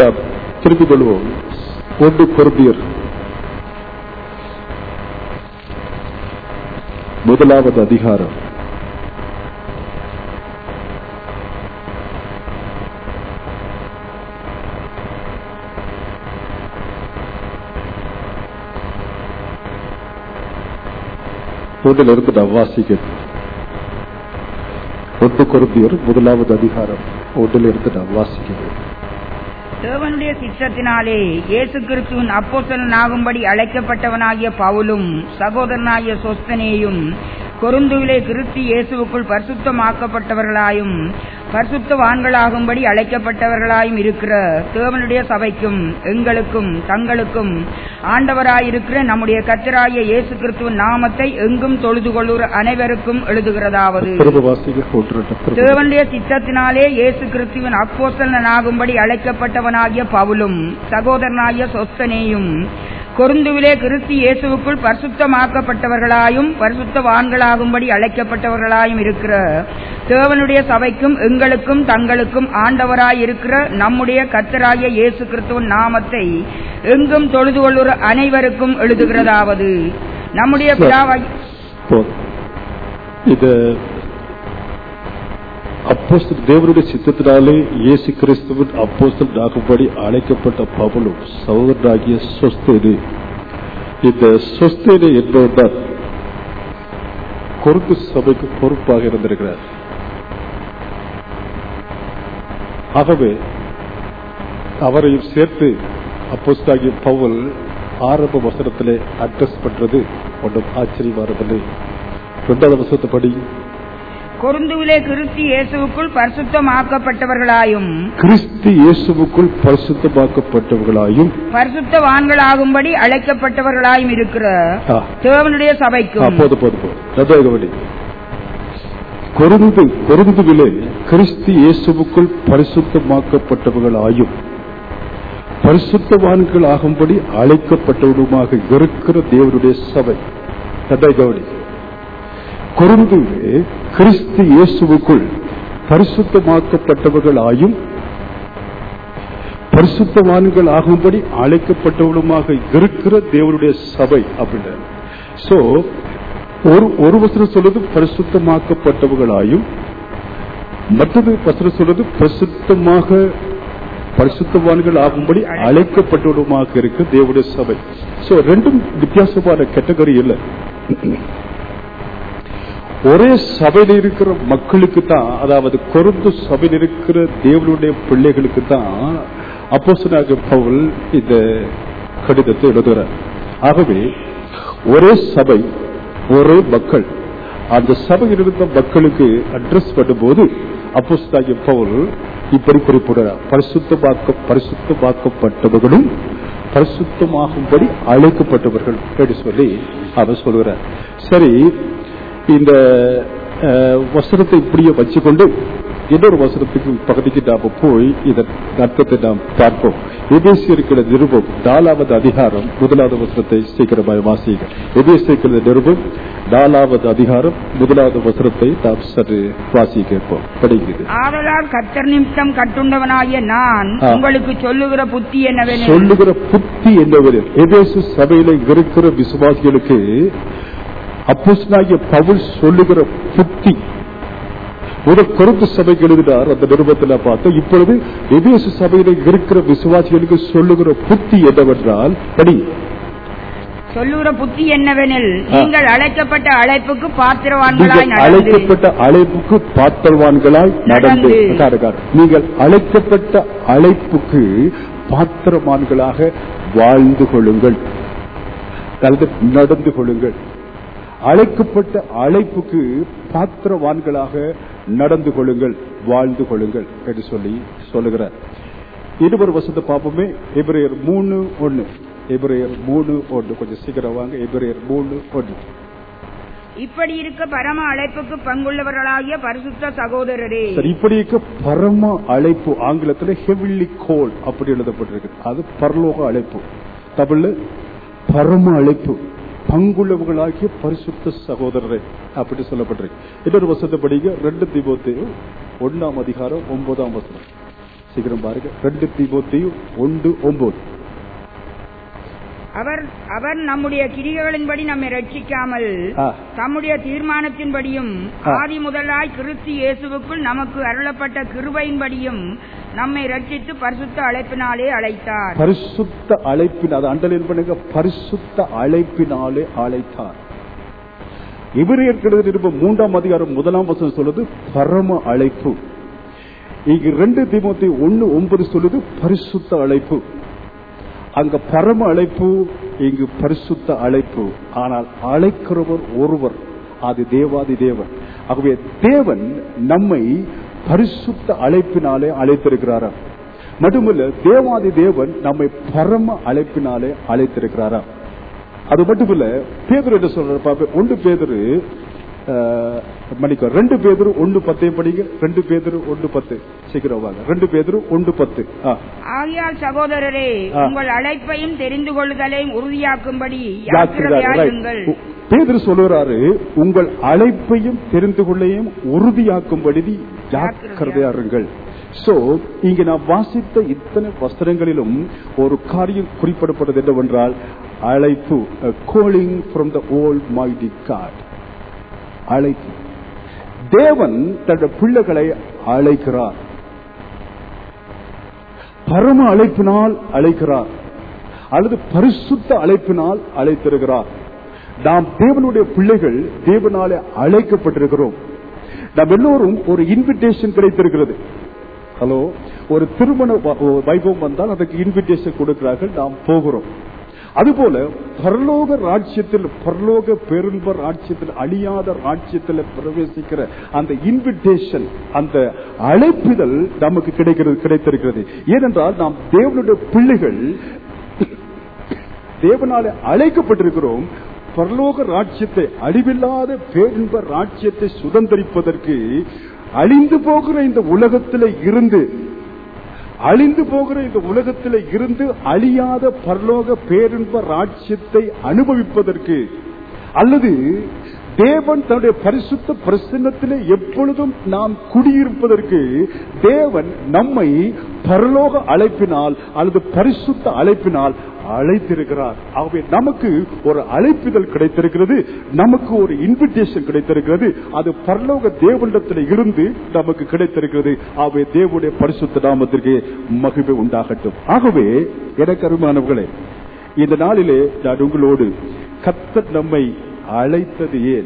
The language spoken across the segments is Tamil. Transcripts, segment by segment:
நாம் திருப்பிக் கொள்வோம் ஒன்று கொருந்தியர் முதலாவது அதிகாரம் ஒன்றிலிருந்து நாம் வாசிக்கிறோம் ஒன்று கொருந்தியர் முதலாவது அதிகாரம் ஒன்றிலிருந்து நாம் வாசிக்கிறோம் தேவனுடைய சித்தத்தினாலே இயேசு கிறிஸ்துவின் அப்போஸ்தலனாகும்படி அழைக்கப்பட்டவனாகிய பவுலும் சகோதரனாகிய சொஸ்தனேயும் கொருந்துவிலே கிறிஸ்து இயேசுவுக்குள் பரிசுத்தமாக்கப்பட்டவர்களாயும் பரிசுத்தவான்களாகும்படி அழைக்கப்பட்டவர்களாயும் இருக்கிற தேவனுடைய சபைக்கும் எங்களுக்கும் தங்களுக்கும் ஆண்டவராயிருக்கிற நம்முடைய கத்தராகிய இயேசு கிறிஸ்துவின் நாமத்தை எங்கும் தொழுது கொள்ளுற அனைவருக்கும் எழுதுகிறதாவது திரும்ப வாசிக்க ஒன்று ரெண்டு திரும்ப. தேவனுடைய சித்தத்தினாலே இயேசு கிறிஸ்துவின் அப்போஸ்தலனாகும்படி அழைக்கப்பட்டவனாகிய பவுலும் சகோதரனாகிய சொஸ்தனேயும் கொருந்துவிலே கிறிஸ்து இயேசுவுக்குள் பரிசுத்தமாக்கப்பட்டவர்களாயும் பரிசுத்தவான்களாகும்படி அழைக்கப்பட்டவர்களாயும் இருக்கிற தேவனுடைய சபைக்கும் எங்களுக்கும் தங்களுக்கும் ஆண்டவராய் இருக்கிற நம்முடைய கர்த்தராகிய இயேசு கிறிஸ்துவின் நாமத்தை எங்கும் தொழுது கொள்ளுற அனைவருக்கும் எழுதுகிறதாவது நம்முடைய பிதாவாகி போதும் இது அப்போஸ்தல் தேவனுடைய சித்தத்தினாலே இயேசு கிறிஸ்துவின் அப்போஸ்தல் ஆகும்படி அழைக்கப்பட்ட பவுலும் சகோதரனாகிய சொஸ்தேனே இந்த சொஸ்தேனே என்பவர் கொருக்கு சபைக்கு பொறுப்பாக இருந்திருக்கிறார் ஆகவே அவரையும் சேர்த்து அப்போஸ்தாகிய பவுல் ஆரம்ப வசனத்திலே அட்ரஸ் பண்றது ஒன்றும் ஆச்சரியமானதில்லை இரண்டாவது வசனத்தை படி கொருந்துவிலே கிறிஸ்து இயேசுவுக்குள் பரிசுத்தமாக்கப்பட்டவர்களாயும் கிறிஸ்து இயேசுவுக்குள் பரிசுத்தமாக்கப்பட்டவர்களாயும் பரிசுத்தவான்களாகும்படி அழைக்கப்பட்டவர்களாயும் இருக்கிற ஆ, தேவனுடைய ஆ, சபைக்கும் போதும் போதும் போதும் ரத்தாக கவனி கொருந்து கொருந்துவிலே கிறிஸ்து இயேசுவுக்குள் பரிசுத்தமாக்கப்பட்டவர்களாயும் பரிசுத்தவான்கள் ஆகும்படி அழைக்கப்பட்டவருமாக இருக்கிற தேவனுடைய சபை ரத்தாக கவனி கொருந்துவிலே கிறிஸ்து இயேசுவுக்குள் பரிசுத்தமாக்கப்பட்டவர்களாயும் பரிசுத்தவான்கள் ஆகும்படி அழைக்கப்பட்டவளுமாக இருக்கிற தேவனுடைய சபை அப்படின்ற சோ ஒரு ஒரு வசனம் சொல்றது பரிசுத்தமாக்கப்பட்டவர்களாயும் மற்றது வசனம் சொல்றது பரிசுத்தமாக பரிசுத்தவான்கள் ஆகும்படி அழைக்கப்பட்டவளுமாக இருக்க தேவனுடைய சபை சோ ரெண்டும் வித்தியாசமான கேட்டகரி இல்லை ஒரே சபையில் இருக்கிற மக்களுக்கு தான் அதாவது கொருந்து சபையில் இருக்கிற தேவனுடைய பிள்ளைகளுக்கு தான் அப்போஸ்தலனாகிய பவுல் இந்த கடிதத்தை எழுதுகிறார் ஆகவே ஒரே சபை ஒரே மக்கள் அந்த சபையில் இருந்த மக்களுக்கு அட்ரஸ் பண்ணும்போது அப்போஸ்தலனாகிய பவுல் இப்படி குறிப்பிடுறார் பரிசுத்தமாக்க பரிசுத்தமாக்கப்பட்டவர்களும் பரிசுத்தமாகும்படி அழைக்கப்பட்டவர்கள் என்று சொல்லி அவர் சொல்கிறார் சரி இந்த அஹ், வசனத்தை இப்படியே வச்சுக்கொண்டு இன்னொரு வசனத்துக்கு பகுதிக்கு நாம போய் இதன் அர்த்தத்தை நாம் பார்ப்போம் எபேசியருக்கிற நிருபம் நாலாவது அதிகாரம் முதலாவது வசனத்தை சீக்கிரமாய் வாசிங்க எபேசியருக்கிற நிருபம் நாலாவது அதிகாரம் முதலாவது வசனத்தை நாம் சற்று வாசி கேட்போம் படிக்குது ஆதலால் கர்த்தர் நிமித்தம் கட்டுண்டவனாகிய நான் ஆ. உங்களுக்கு சொல்லுகிற புத்தி என்னவெனில் சொல்லுகிற புத்தி என்னவெனில் எபேசு சபையில இருக்கிற விசுவாசிகளுக்கு அப்போஸ்தலனாகிய பவுல் சொல்லுகிற புத்தி ஒரு கருத்து சபைக்கு எழுதினார் அந்த நிருபத்தில் பார்த்தோம் இப்பொழுது எபேசு சபையில இருக்கிற விசுவாசிகளுக்கு சொல்லுகிற புத்தி என்னவென்றால் படி சொல்லுகிற புத்தி என்னவெனில் ஆ. நீங்கள் அழைக்கப்பட்ட அழைப்புக்கு பாத்திரவான்களாய் நீங்கள் நடந்து அழைக்கப்பட்ட அழைப்புக்கு பாத்திரவான்களாய் நடந்து நடந்து. காரு, காரு. நீங்கள் அழைக்கப்பட்ட அழைப்புக்கு பாத்திரவான்களாக வாழ்ந்து கொள்ளுங்கள் அல்லது நடந்து கொள்ளுங்கள் அழைக்கப்பட்ட அழைப்புக்கு பாத்திரவான்களாக நடந்து கொள்ளுங்கள் வாழ்ந்து கொள்ளுங்கள் என்று சொல்லி சொல்லுகிறார் இருவர் வசத்தை பார்ப்போமே எபிரேயர் மூணு ஒண்ணு எபிரேயர் மூணு ஒண்ணு கொஞ்சம் சீக்கிரம் வாங்க எபிரேயர் மூணு ஒண்ணு இப்படி இருக்க பரம அழைப்புக்கு பங்குள்ளவர்களாகிய பரிசுத்த சகோதரரே சரி இப்படி இருக்க பரம அழைப்பு ஆங்கிலத்துல ஹெவிலி கோல் அப்படி எழுதப்பட்டிருக்கு அது பரலோக அழைப்பு தமிழ்ல பரம அழைப்பு பங்குள்ளவர்களாகிய பரிசுத்த சகோதரரை அப்படி சொல்லப்பட்டிருக்கு இன்னொரு வசத்தை படிக்க ரெண்டு திபோத்தேயும் ஒண்ணாம் அதிகாரம் ஒன்பதாம் வசனம் சீக்கிரம் பாருங்க ரெண்டு தீமோத்தேயும் ஒன்று ஒன்பது அவர் அவர் நம்முடைய கிரிகளின்படி நம்மை ரட்சிக்காமல் ஆ. தம்முடைய தீர்மானத்தின்படியும் ஆ. ஆதி முதலாய் கிறிஸ்து இயேசுவுக்குள் நமக்கு அருளப்பட்ட கிருபையின்படியும் நம்மை ரட்சித்து பரிசுத்த அழைப்பினாலே அழைத்தார் பரிசுத்த அழைப்பின் அதை அண்டலின் பண்ணுங்க பரிசுத்த அழைப்பினாலே அழைத்தார் இவரையர் இருப்ப மூன்றாம் அதிகாரம் முதலாம் வசனம் சொல்லுது பரம அழைப்பு இங்கு ரெண்டு தீமோத்தி ஒன்னு ஒன்பது சொல்லுது பரிசுத்த அழைப்பு அங்க பரம அழைப்பு இங்கு பரிசுத்த அழைப்பு ஆனால் அழைக்கிறவர் ஒருவர் அது தேவாதி தேவன் ஆகவே தேவன் நம்மை பரிசுத்த அழைப்பினாலே அழைத்திருக்கிறாராம் மட்டுமல்ல தேவாதி தேவன் நம்மை பரம அழைப்பினாலே அழைத்திருக்கிறாராம் அது மட்டுமில்ல பேதர் என்ன சொல்ற பாப்ப ஒன்று பேதரு மணிக்கோ ரெண்டு பேதரு ஒன்று பத்தையும் படிங்க ரெண்டு பேதரு ஒன்று பத்து சீக்கிரம் வாங்க ரெண்டு பேதரு ஒன்று பத்து ஆ ஆகையால் சகோதரரே ஆ. உங்கள் அழைப்பையும் தெரிந்து கொள்ளுதலையும் உறுதியாக்கும்படி ஜாக்கிரதை, யாத்திரையாயிருங்கள் right. பேதுரு சொல்லுறாரு உங்கள் அழைப்பையும் தெரிந்து கொள்ளையும் உறுதியாக்கும்படி ஜாக்கிரதையா இருங்கள் சோ இங்க நான் வாசித்த இத்தனை வஸ்திரங்களிலும் ஒரு காரியம் குறிப்பிடப்பட்டது என்னவென்றால் அழைப்பு calling from the old mighty God அழைப்பு தேவன் தன்னுடைய பிள்ளைகளை அழைக்கிறார் பரம அழைப்பினால் அழைக்கிறார் அல்லது பரிசுத்த அழைப்பினால் அழைத்திருக்கிறார் நாம் தேவனுடைய பிள்ளைகள் தேவனாலே அழைக்கப்பட்டிருக்கிறோம் நாம் எல்லோரும் ஒரு இன்விடேஷன் கிடைத்திருக்கிறது ஹலோ ஒரு திருமண வ- வைபவம் வந்தால் அதுக்கு இன்விடேஷன் கொடுக்கிறார்கள் நாம் போகிறோம் அதுபோல பரலோக ராஜ்யத்தில் பரலோக பெருன்ப ராஜ்யத்தில் அழியாத ராஜ்யத்தில் பிரவேசிக்கிற அந்த இன்விடேஷன் அந்த அழைப்புதல் நமக்கு கிடைக்கிறது கிடைத்திருக்கிறது ஏனென்றால் நாம் தேவனுடைய பிள்ளைகள் தேவனாலே அழைக்கப்பட்டிருக்கிறோம் பரலோக ராஜ்யத்தை அழிவில்லாத பேரின்ப ராஜ்யத்தை சுதந்திரிப்பதற்கு அழிந்து போகிற இந்த உலகத்தில இருந்து அழிந்து போகிற இந்த உலகத்தில இருந்து அழியாத பரலோக பேரின்ப ராஜ்யத்தை அனுபவிப்பதற்கு அல்லது தேவன் தன்னுடைய பரிசுத்த பிரசன்னத்திலே எப்பொழுதும் நாம் குடியிருப்பதற்கு தேவன் நம்மை பரலோக அழைப்பினால் அல்லது பரிசுத்த அழைப்பினால் அழைத்திருக்கிறார் ஆகவே நமக்கு ஒரு அழைப்புதல் கிடைத்திருக்கிறது நமக்கு ஒரு இன்விடேஷன் கிடைத்திருக்கிறது அது பரலோக தேவனிடத்தில் இருந்து நமக்கு கிடைத்திருக்கிறது ஆகவே தேவனுடைய பரிசுத்த நாமத்திற்கு மகிழ்வு உண்டாகட்டும் ஆகவே எனக்கு அருமானவர்களே இந்த நாளிலே நான் உங்களோடு கத்தர் நம்மை அழைத்தது ஏன்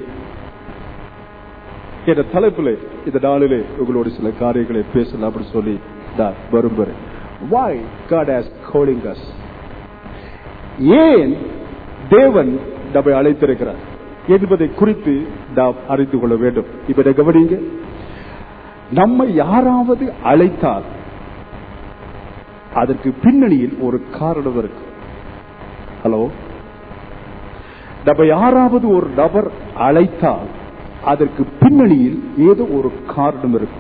என்ற தலைப்பில் இந்த நாளிலே உங்களோடு சில காரியங்களை பேசலாம் அப்படின்னு சொல்லி நான் விரும்புகிறேன் வாய் God has calling us ஏன் தேவன் நம்மை அழைத்திருக்கிறார் என்பதை குறித்து நாம் அறிந்து கொள்ள வேண்டும் இப்ப இதை கவனிங்க நம்மை யாராவது அழைத்தால் அதற்கு பின்னணியில் ஒரு காரணம் இருக்கு ஹலோ நம்ம யாராவது ஒரு நபர் அழைத்தால் அதற்கு பின்னணியில் ஏதோ ஒரு காரணம் இருக்கும்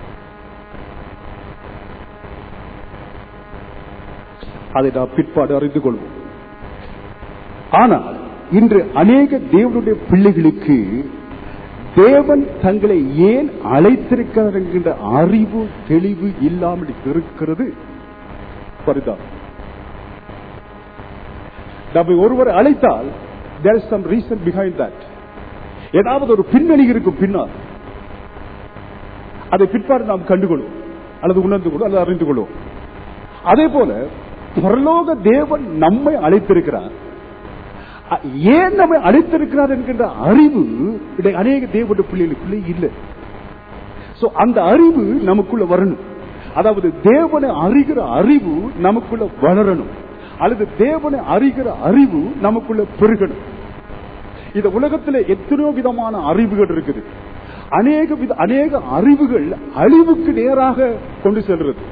அதை நாம் பிற்பாடு அறிந்து கொள்வோம் ஆனால் இன்று அநேக தேவனுடைய பிள்ளைகளுக்கு தேவன் தங்களை ஏன் அழைத்திருக்கிறார் என்கின்ற அறிவு தெளிவு இல்லாமல் இருக்கிறது பரிதாபம் நம்மை ஒருவர் அழைத்தால் there is some reason behind that ஏதாவது ஒரு பின்னணி இருக்கும் பின்னால் அதை பிற்பாடு நாம் கண்டுகொள்வோம் அல்லது உணர்ந்து கொள்வோம் அல்லது அறிந்து கொள்வோம் அதே போல பரலோக தேவன் நம்மை அழைத்திருக்கிறார் அ- ஏன் நம்மை அழைத்திருக்கிறார் என்கின்ற அறிவு இதை அநேக தேவனுடைய பிள்ளைகளுக்குள்ளே இல்லை சோ அந்த அறிவு நமக்குள்ள வரணும் அதாவது தேவனை அறிகிற அறிவு நமக்குள்ள வளரணும் அல்லது தேவனை அறிகிற அறிவு நமக்குள்ள பெருகணும் இந்த உலகத்துல எத்தனையோ விதமான அறிவுகள் இருக்குது அநேக வித அநேக அறிவுகள் அழிவுக்கு நேராக கொண்டு செல்றது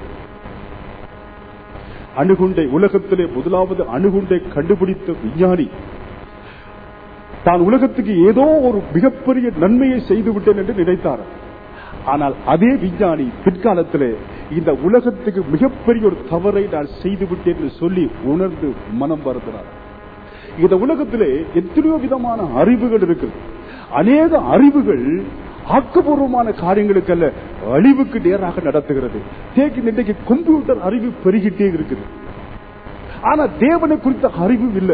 அணுகுண்டை உலகத்திலே முதலாவது அணுகுண்டை கண்டுபிடித்த விஞ்ஞானி தான் உலகத்துக்கு ஏதோ ஒரு மிகப்பெரிய நன்மையை செய்து விட்டேன் என்று நினைத்தார் ஆனால் அதே விஞ்ஞானி பிற்காலத்திலே இந்த உலகத்துக்கு மிகப்பெரிய ஒரு தவறை நான் செய்து விட்டேன் என்று சொல்லி உணர்ந்து மனம் வருகிறார் இந்த உலகத்திலே எத்தனையோ விதமான அறிவுகள் இருக்கு அநேக அறிவுகள் ஆக்கப்பூர்வமான காரியங்களுக்கு அல்ல அழிவுக்கு நேராக நடத்துகிறது தேக்கு இன்றைக்கு கம்ப்யூட்டர் அறிவு பெருகிட்டே இருக்குது ஆனா தேவனை குறித்த அறிவு இல்லை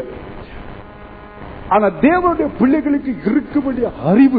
ஆனா தேவனுடைய பிள்ளைகளுக்கு இருக்க வேண்டிய அறிவு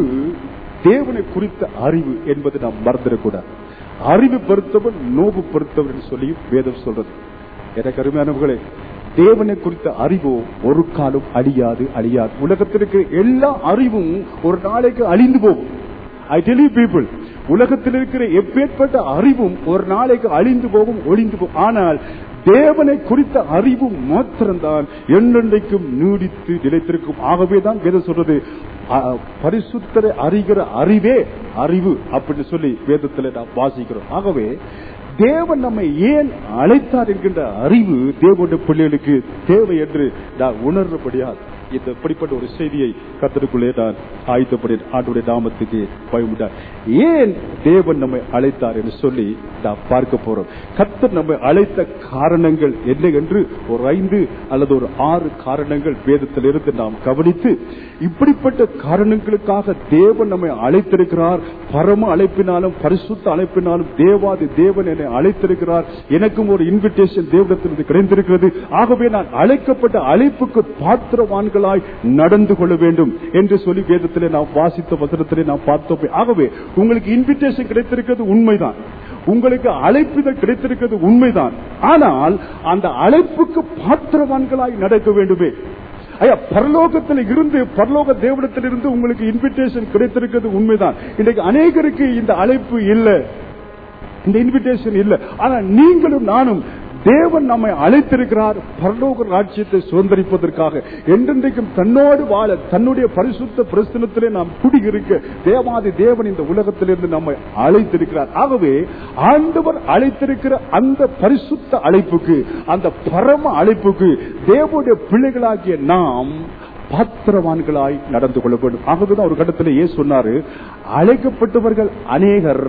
தேவனை குறித்த அறிவு என்பது நாம் மறந்துடக்கூடாது அறிவு பெருத்தவன் நோவு பெருத்தவன் என்று சொல்லி வேதம் சொல்றது எனக்கு அருமையானவர்களே தேவனை குறித்த அறிவோ ஒரு காலம் அழியாது அழியாது உலகத்தில் இருக்கிற எல்லா அறிவும் ஒரு நாளைக்கு அழிந்து போகும் ஐ டெல் யூ பீப்புள் உலகத்தில் இருக்கிற எப்பேற்பட்ட அறிவும் ஒரு நாளைக்கு அழிந்து போகும் ஒளிந்து போகும் ஆனால் தேவனை குறித்த அறிவு மாத்திரம்தான் என்னென்றைக்கும் நீடித்து நிலைத்திருக்கும் ஆகவே தான் வேதம் சொல்றது அ, பரிசுத்தரை அறிகிற அறிவே அறிவு அப்படின்னு சொல்லி வேதத்துல நாம் வாசிக்கிறோம் ஆகவே தேவன் நம்மை ஏன் அழைத்தார் என்கின்ற அறிவு தேவனுடைய பிள்ளைகளுக்கு தேவை என்று நான் உணர்றபடியால் இந்த இப்படிப்பட்ட ஒரு செய்தியை கத்தருக்குள்ளே நான் ஆயத்தப்படி ஆண்டுடைய நாமத்துக்கு பயமுட்டார் ஏன் தேவன் நம்மை அழைத்தார் என்று சொல்லி நான் பார்க்க போறோம் கத்தர் நம்மை அழைத்த காரணங்கள் என்ன என்று ஒரு ஐந்து அல்லது ஒரு ஆறு காரணங்கள் வேதத்திலிருந்து நாம் கவனித்து இப்படிப்பட்ட காரணங்களுக்காக தேவன் நம்மை அழைத்திருக்கிறார் பரம அழைப்பினாலும் பரிசுத்த அழைப்பினாலும் தேவாதி தேவன் என்னை அழைத்திருக்கிறார் எனக்கும் ஒரு இன்விடேஷன் தேவனத்திலிருந்து கிடைத்திருக்கிறது ஆகவே நான் அழைக்கப்பட்ட அழைப்புக்கு பாத்திரவான்களாய் நடந்து கொள்ள வேண்டும் என்று சொல்லி வேதத்திலே நாம் வாசித்த வசனத்திலே நாம் பார்த்தோம் ஆகவே உங்களுக்கு இன்விடேஷன் கிடைத்திருக்கிறது உண்மைதான் உங்களுக்கு அழைப்புதல் கிடைத்திருக்கிறது உண்மைதான் ஆனால் அந்த அழைப்புக்கு பாத்திரவான்களாய் நடக்க வேண்டுமே ஐயா பரலோகத்தில் இருந்து பரலோக தேவனத்தில் இருந்து உங்களுக்கு இன்விடேஷன் கிடைத்திருக்கிறது உண்மைதான் இன்னைக்கு அநேகருக்கு இந்த அழைப்பு இல்லை இந்த இன்விடேஷன் இல்லை ஆனா நீங்களும் நானும் தேவன் நம்மை அழைத்திருக்கிறார் பரலோக ராஜ்யத்தை சுதந்திரிப்பதற்காக என்றென்றைக்கும் தன்னோடு வாழ தன்னுடைய பரிசுத்த பிரசனத்திலே நாம் குடியிருக்க தேவாதி தேவன் இந்த உலகத்திலிருந்து நம்மை அழைத்திருக்கிறார் ஆகவே ஆண்டவர் அழைத்திருக்கிற அந்த பரிசுத்த அழைப்புக்கு அந்த பரம அழைப்புக்கு தேவனுடைய பிள்ளைகளாகிய நாம் பாத்திரவான்களாய் நடந்து கொள்ள வேண்டும் ஆகவேதான் ஒரு கட்டத்தில் ஏன் சொன்னாரு அழைக்கப்பட்டவர்கள் அநேகர்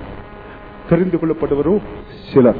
தெரிந்து கொள்ளப்படுவரும் சிலர்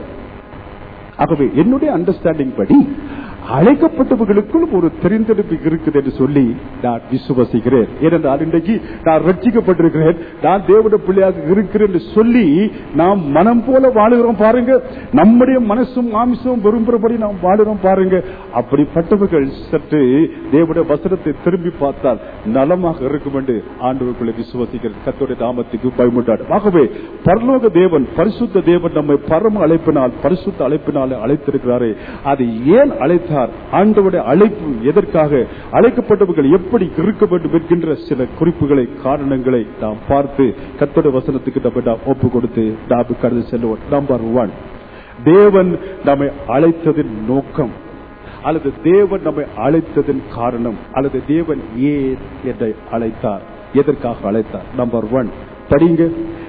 ஆகவே என்னுடைய அண்டர்ஸ்டாண்டிங் படி அழைக்கப்பட்டவர்களுக்குள் ஒரு தெரிந்தெடுப்பு இருக்குது என்று சொல்லி நான் விசுவசிக்கிறேன் ஏனென்றால் இன்றைக்கு நான் ரட்சிக்கப்பட்டிருக்கிறேன் நான் தேவட பிள்ளையாக இருக்கிறேன் என்று சொல்லி நாம் மனம் போல வாழுகிறோம் பாருங்க நம்முடைய மனசும் மாமிசமும் விரும்புகிறபடி நாம் வாழுகிறோம் பாருங்க அப்படிப்பட்டவர்கள் சற்று தேவடைய வசனத்தை திரும்பி பார்த்தால் நலமாக இருக்கும் என்று ஆண்டவர்களை விசுவசிக்கிறேன் கத்தோடைய நாமத்துக்கு பயமுட்டாடு ஆகவே பரலோக தேவன் பரிசுத்த தேவன் நம்மை பரம அழைப்பினால் பரிசுத்த அழைப்பினால் அழைத்திருக்கிறாரே அதை ஏன் அழைத்தார் ஆண்டவருடைய அழைப்பு எதற்காக அழைக்கப்பட்டவர்கள் எப்படி இருக்க வேண்டும் என்கின்ற சில குறிப்புகளை காரணங்களை நாம் பார்த்து கத்தோட வசனத்துக்கு நம்ம நாம் ஒப்பு கொடுத்து நாம் கடந்து செல்வோம் நம்பர் ஒன் தேவன் நம்மை அழைத்ததின் நோக்கம் அல்லது தேவன் நம்மை அழைத்ததின் காரணம் அல்லது தேவன் ஏன் என்னை அழைத்தார் எதற்காக அழைத்தார் நம்பர் ஒன் படிங்க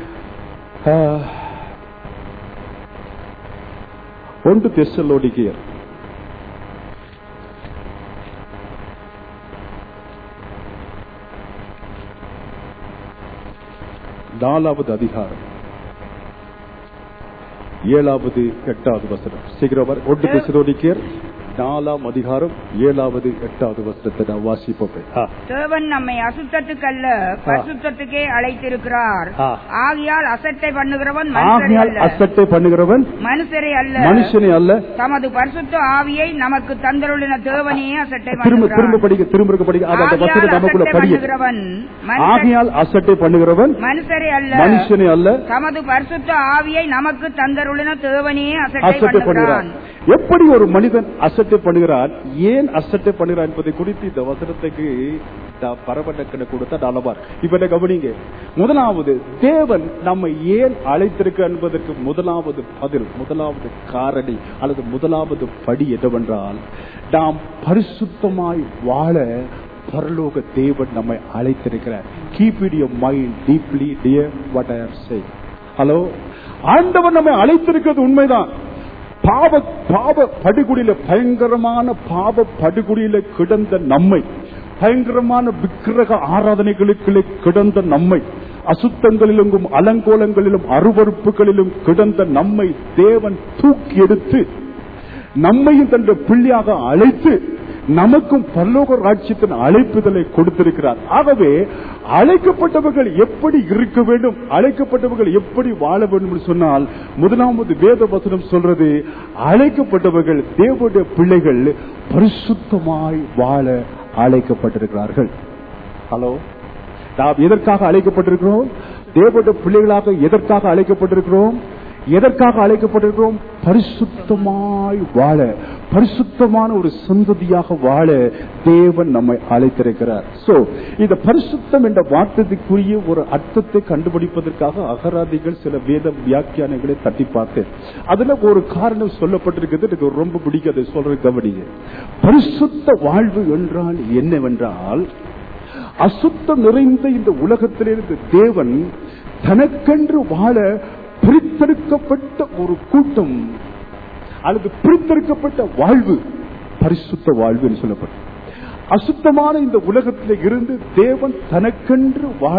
ஆ, ஒன்று தெசலோனிக்கேயர் நாலாவது அதிகாரம் ஏழாவது எட்டாவது வசனம் சீக்கிரம் ஒன்று தெசலோனிக்கேயர் நாலாம் அதிகாரம் ஏழாவது எட்டாவது வசனத்தை நான் வாசிப்போம் ஆ. தேவன் நம்மை அசுத்தத்துக்கல்ல பரிசுத்தத்துக்கே அழைத்திருக்கிறார் ஆ. ஆகியால் அசட்டை பண்ணுகிறவன் மனுஷரை ஆகையால் அல்ல அசட்டை பண்ணுகிறவன் மனுஷரை அல்ல மனுஷனே அல்ல தமது பரிசுத்த ஆவியை நமக்கு தந்தருளின தேவனே அசட்டை திரும்ப திரும்ப பண்ணுகிறார் படிக்க திரும்ப படிக்க அது அந்த ஆகையால் வசனம் நமக்குள்ள அசட்டை படிய பண்ணுகிறவன் மனுஷர்- ஆகையால் அசட்டை பண்ணுகிறவன் மனுஷரை அல்ல மனுஷனே அல்ல தமது பரிசுத்த ஆவியை நமக்கு தந்தருளின தேவனே அசட்டை அசட்டை பண்ணுகிறான் பண்ணுகிறான் எப்படி ஒரு மனிதன் அசட்டை பண்ணுகிறான் ஏன் அசட்டை பண்ணுகிறான் என்பதை குறித்து இந்த வசனத்துக்கு நான் பரவலக்கணை கொடுத்தா நலவார் இப்ப என்ன கவனிங்க முதலாவது தேவன் நம்மை ஏன் அழைத்திருக்க என்பதற்கு முதலாவது பதில் முதலாவது காரணி அல்லது முதலாவது படி என்னவென்றால் நாம் பரிசுத்தமாய் வாழ பரலோக தேவன் நம்மை அழைத்திருக்கிறார் keep it your mind deeply dear what I am saying hello ஆண்டவர் நம்மை அழைத்திருக்கிறது உண்மைதான் பாவ பாவ படுகுடியில பயங்கரமான பாவ படுகுடியில கிடந்த நம்மை பயங்கரமான விக்கிரக ஆராதனைகளுக்குள்ளே கிடந்த நம்மை அசுத்தங்களிலும் அலங்கோலங்களிலும் அருவறுப்புகளிலும் கிடந்த நம்மை தேவன் தூக்கி எடுத்து நம்மையும் தன்னுடைய பிள்ளையாக அழைத்து நமக்கும் பரலோக ராஜ்யத்தின் அழைப்புதலை கொடுத்திருக்கிறார் ஆகவே அழைக்கப்பட்டவர்கள் எப்படி இருக்க வேண்டும் அழைக்கப்பட்டவர்கள் எப்படி வாழ வேண்டும் என்று சொன்னால் முதலாவது வேத வசனம் சொல்றது அழைக்கப்பட்டவர்கள் தேவனுடைய பிள்ளைகள் பரிசுத்தமாய் வாழ அழைக்கப்பட்டிருக்கிறார்கள் ஹலோ நாம் எதற்காக அழைக்கப்பட்டிருக்கிறோம் தேவனுடைய பிள்ளைகளாக எதற்காக அழைக்கப்பட்டிருக்கிறோம் எதற்காக அழைக்கப்பட்டிருக்கிறோம் பரிசுத்தமாய் வாழ பரிசுத்தமான ஒரு சந்ததியாக வாழ தேவன் நம்மை அழைத்திருக்கிறார் சோ இந்த பரிசுத்தம் என்ற வார்த்தைக்குரிய ஒரு அர்த்தத்தை கண்டுபிடிப்பதற்காக அகராதிகள் சில வேத வியாக்கியானங்களை தட்டி பார்த்தேன் அதுல ஒரு காரணம் சொல்லப்பட்டிருக்கிறது எனக்கு ரொம்ப பிடிக்கும் அதை சொல்ற கவனிங்க பரிசுத்த வாழ்வு என்றால் என்னவென்றால் அசுத்தம் நிறைந்த இந்த உலகத்திலிருந்து தேவன் தனக்கென்று வாழ பிரித்தெடுக்கப்பட்ட ஒரு கூட்டம் அல்லது பிரித்தெடுக்கப்பட்ட வாழ்வு பரிசுத்த வாழ்வு என்று சொல்லப்படும் அசுத்தமான இந்த உலகத்தில் இருந்து தேவன் தனக்கென்று வாழ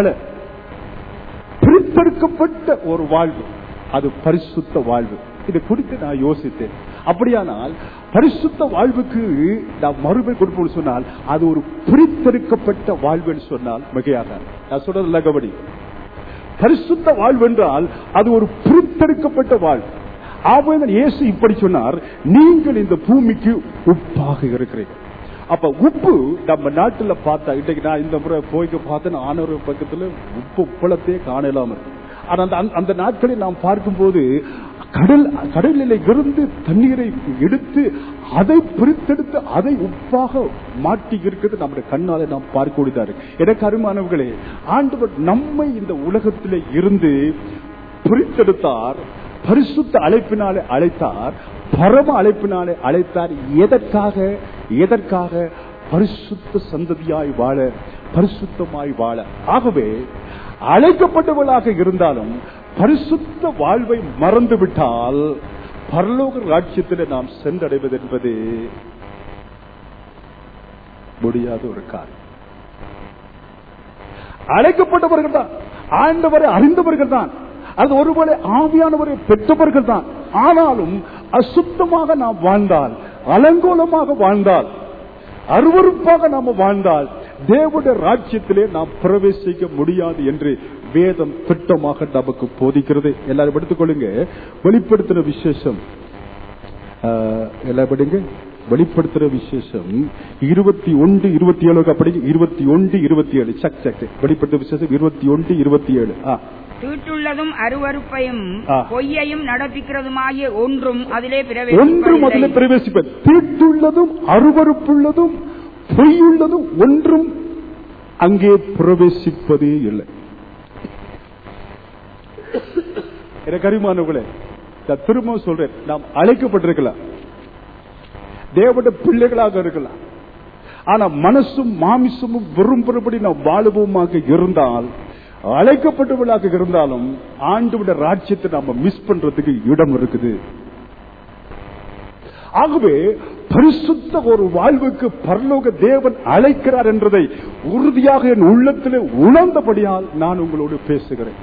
பிரித்தெடுக்கப்பட்ட ஒரு வாழ்வு அது பரிசுத்த வாழ்வு இதை குறித்து நான் யோசித்தேன் அப்படியானால் பரிசுத்த வாழ்வுக்கு நான் மறுமை கொடுப்போம் சொன்னால் அது ஒரு பிரித்தெடுக்கப்பட்ட வாழ்வு என்று சொன்னால் மிகையாக நான் சொல்றது லகவடி பரிசுத்த வாழ்வு என்றால் அது ஒரு பிரித்தெடுக்கப்பட்ட வாழ்வு ஆபோதன் இயேசு இப்படி சொன்னார் நீங்கள் இந்த பூமிக்கு உப்பாக இருக்கிறீர்கள் அப்ப உப்பு நம்ம நாட்டுல பார்த்தா இன்னைக்கு நான் இந்த முறை போய்க்கு பார்த்தேன் ஆனவர் பக்கத்துல உப்பு உப்பளத்தையே காணலாம இருக்கு ஆனா அந்த அந்த நாட்களில் நாம் பார்க்கும்போது கடல் கடலில் இருந்து தண்ணீரை எடுத்து அதை பிரித்தெடுத்து அதை உப்பாக மாட்டி இருக்கிறது நம்முடைய கண்ணாலே நாம் பார்க்கக்கூடியதா இருக்கு எனக்கு அருமானவர்களே ஆண்டவர் நம்மை இந்த உலகத்திலே இருந்து பிரித்தெடுத்தார் பரிசுத்த அழைப்பினாலே அழைத்தார் பரம அழைப்பினாலே அழைத்தார் எதற்காக எதற்காக பரிசுத்த சந்ததியாய் வாழ பரிசுத்தமாய் வாழ ஆகவே அழைக்கப்பட்டவர்களாக இருந்தாலும் பரிசுத்த வாழ்வை மறந்துவிட்டால் பரலோக ராட்சியத்தில் நாம் சென்றடைவது என்பது முடியாத ஒரு காரியம் அழைக்கப்பட்டவர்கள் தான் ஆண்டவரை அறிந்தவர்கள் தான் அது ஒருவேளை ஆவியானவரை பெற்றவர்கள் தான் ஆனாலும் அசுத்தமாக நாம் வாழ்ந்தால் அலங்கோலமாக வாழ்ந்தால் அருவறுப்பாக நாம் வாழ்ந்தால் தேவனுடைய ராஜ்யத்திலே நாம் பிரவேசிக்க முடியாது என்று வேதம் திட்டமாக நமக்கு போதிக்கிறது எல்லாரும் எடுத்துக்கொள்ளுங்க வெளிப்படுத்தின விசேஷம் எல்லாம் படிங்க வெளிப்படுத்துற விசேஷம் இருபத்தி ஒன்று இருபத்தி ஏழு அப்படி இருபத்தி ஒன்று இருபத்தி ஏழு சக் சக் வெளிப்படுத்த விசேஷம் இருபத்தி ஒன்று இருபத்தி ஏழு தீட்டுள்ளதும் அருவறுப்பையும் ஆ. பொய்யையும் நடப்பிக்கிறதுமாகிய ஒன்றும் அதிலே ஒன்று முதல்ல பிரவேசிப்பதில்லை. பிரவேசிப்பது தீட்டுள்ளதும் அருவறுப்புள்ளதும் பொய்யுள்ளதும் ஒன்றும் அங்கே பிரவேசிப்பதே இல்லை எனக்கு அறிமானவர்களே நான் திரும்ப சொல்றேன் நாம் அழைக்கப்பட்டிருக்கலாம் தேவட பிள்ளைகளாக இருக்கலாம் ஆனா மனசும் மாமிசமும் விரும்புறபடி நாம் வாழுவோமாக இருந்தால் அழைக்கப்பட்டவர்களாக இருந்தாலும் ஆண்டோட ராஜ்யத்தை நாம மிஸ் பண்றதுக்கு இடம் இருக்குது ஆகவே பரிசுத்த ஒரு வாழ்வுக்கு பரலோக தேவன் அழைக்கிறார் என்றதை உறுதியாக என் உள்ளத்திலே உணர்ந்தபடியால் நான் உங்களோடு பேசுகிறேன்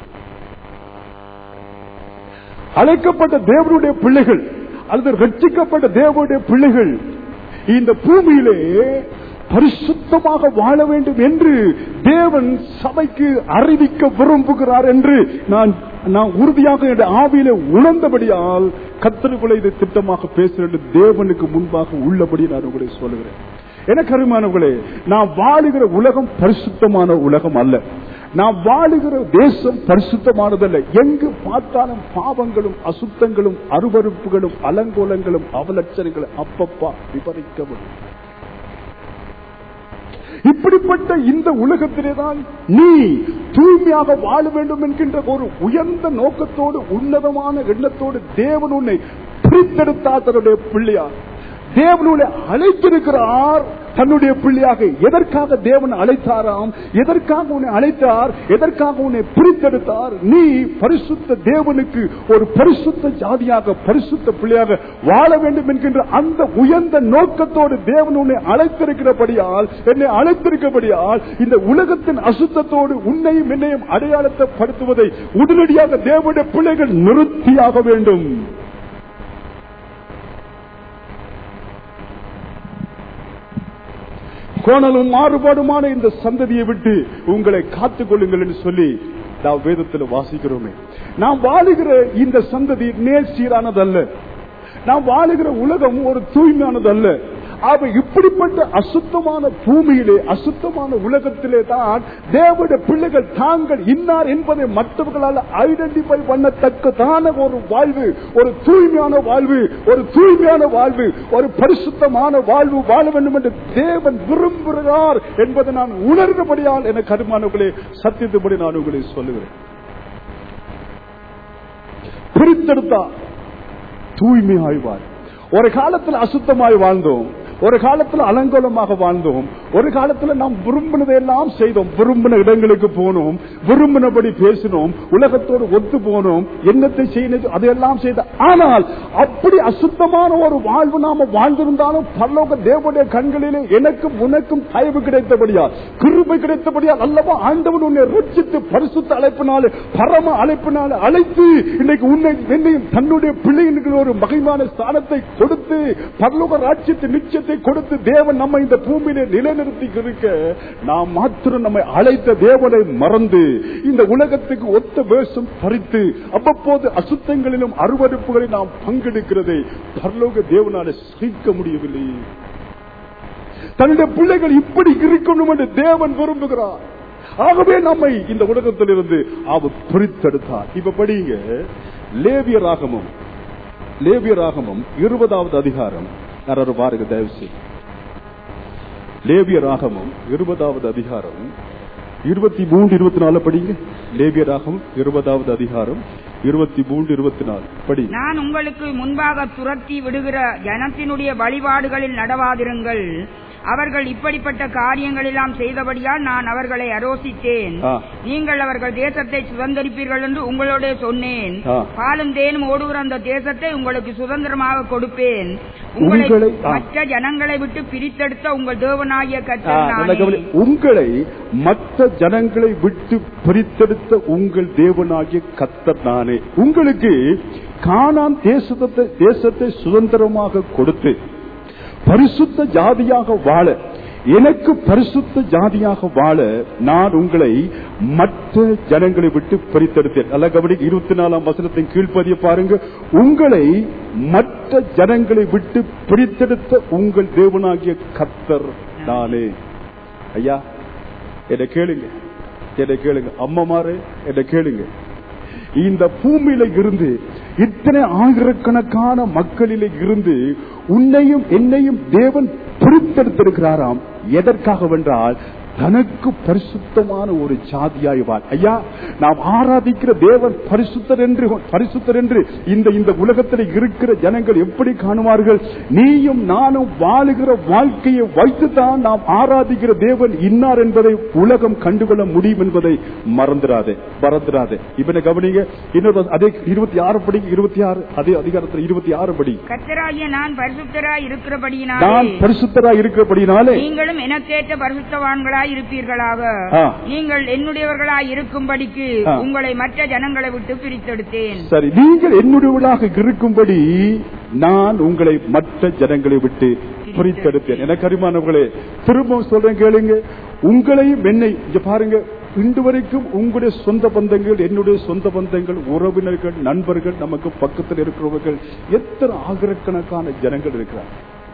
அழைக்கப்பட்ட தேவனுடைய பிள்ளைகள் அல்லது ரட்சிக்கப்பட்ட தேவனுடைய பிள்ளைகள் இந்த பூமியிலே பரிசுத்தமாக வாழ வேண்டும் என்று தேவன் சபைக்கு அறிவிக்க விரும்புகிறார் என்று நான் நான் உறுதியாக என் ஆவியில உணர்ந்தபடியால் கத்தருக்குள்ள இதை திட்டமாக பேசுகிறேன் தேவனுக்கு முன்பாக உள்ளபடி நான் உங்களை சொல்லுகிறேன் எனக்கு அருமானவர்களே நான் வாழுகிற உலகம் பரிசுத்தமான உலகம் அல்ல நான் வாழுகிற தேசம் பரிசுத்தமானதல்ல எங்கு பார்த்தாலும் பாவங்களும் அசுத்தங்களும் அருவறுப்புகளும் அலங்கோலங்களும் அவலட்சணங்களும் அப்பப்பா விபரிக்கப்படும் இப்படிப்பட்ட இந்த உலகத்திலே தான் நீ தூய்மையாக வாழ வேண்டும் என்கின்ற ஒரு உயர்ந்த நோக்கத்தோடு உன்னதமான எண்ணத்தோடு தேவன் உன்னை பிரித்தெடுத்தார் தன்னுடைய பிள்ளையார் தேவன் உன்னை அழைத்திருக்கிறார் தன்னுடைய பிள்ளையாக எதற்காக தேவன் அழைத்தாராம் எதற்காக உன்னை அழைத்தார் எதற்காக உன்னை பிரித்தெடுத்தார் நீ பரிசுத்த தேவனுக்கு ஒரு பரிசுத்த ஜாதியாக பரிசுத்த பிள்ளையாக வாழ வேண்டும் என்கின்ற அந்த உயர்ந்த நோக்கத்தோடு தேவன் உன்னை அழைத்திருக்கிறபடியால் என்னை அழைத்திருக்கிறபடியால் இந்த உலகத்தின் அசுத்தத்தோடு உன்னையும் என்னையும் அடையாளத்தை படுத்துவதை உடனடியாக தேவனுடைய பிள்ளைகள் நிறுத்தியாக வேண்டும் கோணலும் மாறுபாடுமான இந்த சந்ததியை விட்டு உங்களை காத்துக் கொள்ளுங்கள் என்று சொல்லி நாம் வேதத்தில் வாசிக்கிறோமே நாம் வாழுகிற இந்த சந்ததி நேர் சீரானதல்ல நாம் வாழுகிற உலகம் ஒரு தூய்மையானதல்ல அவ இப்படிப்பட்ட அசுத்தமான பூமியிலே அசுத்தமான உலகத்திலே தான் தேவனுடைய பிள்ளைகள் தாங்கள் இன்னார் என்பதை மற்றவர்களால் ஐடென்டிஃபை பண்ணத்தக்கதான ஒரு வாழ்வு ஒரு தூய்மையான வாழ்வு ஒரு தூய்மையான வாழ்வு ஒரு பரிசுத்தமான வாழ்வு வாழ வேண்டும் என்று தேவன் விரும்புகிறார் என்பதை நான் உணர்ந்தபடியால் என கருமானவர்களே சத்தியத்தபடி நான் உங்களை சொல்லுகிறேன் பிரித்தெடுத்தா தூய்மையாய் வாழ் ஒரு காலத்தில் அசுத்தமாய் வாழ்ந்தோம் ஒரு காலத்துல அலங்கோலமாக வாழ்ந்தோம் ஒரு காலத்துல நாம் விரும்பினதை எல்லாம் செய்தோம் விரும்பின இடங்களுக்கு போனோம் விரும்பினபடி பேசினோம் உலகத்தோடு ஒத்து போனோம் என்னத்தை செய்யணும் அதையெல்லாம் செய்த ஆனால் அப்படி அசுத்தமான ஒரு வாழ்வு நாம வாழ்ந்திருந்தாலும் பரலோக தேவனுடைய கண்களிலே எனக்கும் உனக்கும் தயவு கிடைத்தபடியால் கிருபை கிடைத்தபடியால் அல்லவா ஆண்டவன் உன்னை ரட்சித்து பரிசுத்த அழைப்பினாலே பரம அழைப்பினாலே அழைத்து இன்னைக்கு உன்னை என்னையும் தன்னுடைய பிள்ளைகளுக்கு ஒரு மகிமான ஸ்தானத்தை கொடுத்து பரலோக ராட்சியத்தை நிச்சயத்தை கொடுத்து தேவன் நம்ம இந்த பூமியிலே நிலைநிறுத்தி இருக்க நாம் மாத்திரம் நம்மை அழைத்த தேவனை மறந்து இந்த உலகத்துக்கு ஒத்த வேஷம் பறித்து அவ்வப்போது அசுத்தங்களிலும் அருவறுப்புகளில் நாம் பங்கெடுக்கிறதை பரலோக தேவனால சகிக்க முடியவில்லை தன்னுடைய பிள்ளைகள் இப்படி இருக்கணும் என்று தேவன் விரும்புகிறார் ஆகவே நம்மை இந்த உலகத்திலிருந்து அவர் பிரித்தெடுத்தார் இப்ப படிங்க லேவிய ராகமும் லேவிய ராகமும் இருபதாவது அதிகாரம் யாராவது பாருங்க தயவு செய்து லேவிய ராகமும் இருபதாவது அதிகாரம் இருபத்தி மூன்று இருபத்தி நாலு படிங்க லேவிய ராகம் இருபதாவது அதிகாரம் இருபத்தி மூன்று இருபத்தி நாலு படி நான் உங்களுக்கு முன்பாக துரத்தி விடுகிற ஜனத்தினுடைய வழிபாடுகளில் நடவாதிருங்கள் அவர்கள் இப்படிப்பட்ட காரியங்கள் எல்லாம் செய்தபடியால் நான் அவர்களை அரோசித்தேன் ஆ. நீங்கள் அவர்கள் தேசத்தை சுதந்திரிப்பீர்கள் என்று உங்களோட சொன்னேன் ஆ. பாலும் தேனும் ஓடுகிற அந்த தேசத்தை உங்களுக்கு சுதந்திரமாக கொடுப்பேன் உங்களை உங்களை- ஆ. மற்ற ஜனங்களை விட்டு பிரித்தெடுத்த உங்கள் தேவனாகிய ஆ, கர்த்தர் நல்ல நானே. கவனி. உங்களை மற்ற ஜனங்களை விட்டு பிரித்தெடுத்த உங்கள் தேவனாகிய கத்தர் நானே உங்களுக்கு கானான் தேசத்தை தேசத்தை சுதந்திரமாக கொடுத்து பரிசுத்த ஜாதியாக வாழ எனக்கு பரிசுத்த ஜாதியாக வாழ நான் உங்களை மற்ற ஜனங்களை விட்டு பிரித்தெடுத்தேன் நல்ல கவனி இருபத்தி நாலாம் வசனத்தின் கீழ்ப்பதிய பாருங்க உங்களை மற்ற ஜனங்களை விட்டு பிரித்தெடுத்த உங்கள் தேவனாகிய கத்தர் நானே ஐயா என்ன கேளுங்க என்ன கேளுங்க அம்மாமாரு என்ன கேளுங்க இந்த பூமியில இருந்து இத்தனை ஆயிரக்கணக்கான மக்களிலே இருந்து உன்னையும் என்னையும் தேவன் பிரித்தெடுத்திருக்கிறாராம் எதற்காக வென்றால் தனக்கு பரிசுத்தமான ஒரு ஜாதியாய் வாழ் ஐயா நாம் ஆராதிக்கிற தேவன் பரிசுத்தர் என்று பரிசுத்தர் என்று இந்த இந்த உலகத்தில் இருக்கிற ஜனங்கள் எப்படி காணுவார்கள் நீயும் நானும் வாழுகிற வாழ்க்கையை வைத்துதான் நாம் ஆராதிக்கிற தேவன் இன்னார் என்பதை உலகம் கண்டுகொள்ள முடியும் என்பதை மறந்துடாதே மறந்துடாதே இப்ப கவனிங்க இன்னொரு அதே இருபத்தி ஆறு படி இருபத்தி ஆறு அதே அதிகாரத்தில் இருபத்தி ஆறு படி கர்த்தராகிய நான் பரிசுத்தராய் நான் இருக்கிறபடியினாலே பரிசுத்தராய் இருக்கிறபடினாலே நீங்களும் எனக்கேற்ற பரிசுத்தவான்களாய் இருப்பீர்களாக ஆ. நீங்கள் என்னுடையவர்களாய் இருக்கும்படிக்கு ஆ. உங்களை மற்ற ஜனங்களை விட்டு பிரித்தெடுத்தேன் சரி நீங்கள் என்னுடையவளாக இருக்கும்படி நான் உங்களை மற்ற ஜனங்களை விட்டு பிரித்தெடுத்தேன் எனக்கு அருமானவர்களே திரும்பவும் சொல்றேன் கேளுங்க உங்களையும் என்னை இங்க பாருங்க இன்று வரைக்கும் உங்களுடைய சொந்த பந்தங்கள் என்னுடைய சொந்த பந்தங்கள் உறவினர்கள் நண்பர்கள் நமக்கு பக்கத்தில் இருக்கிறவர்கள் எத்தனை ஆயிரக்கணக்கான ஜனங்கள் இருக்கிறார்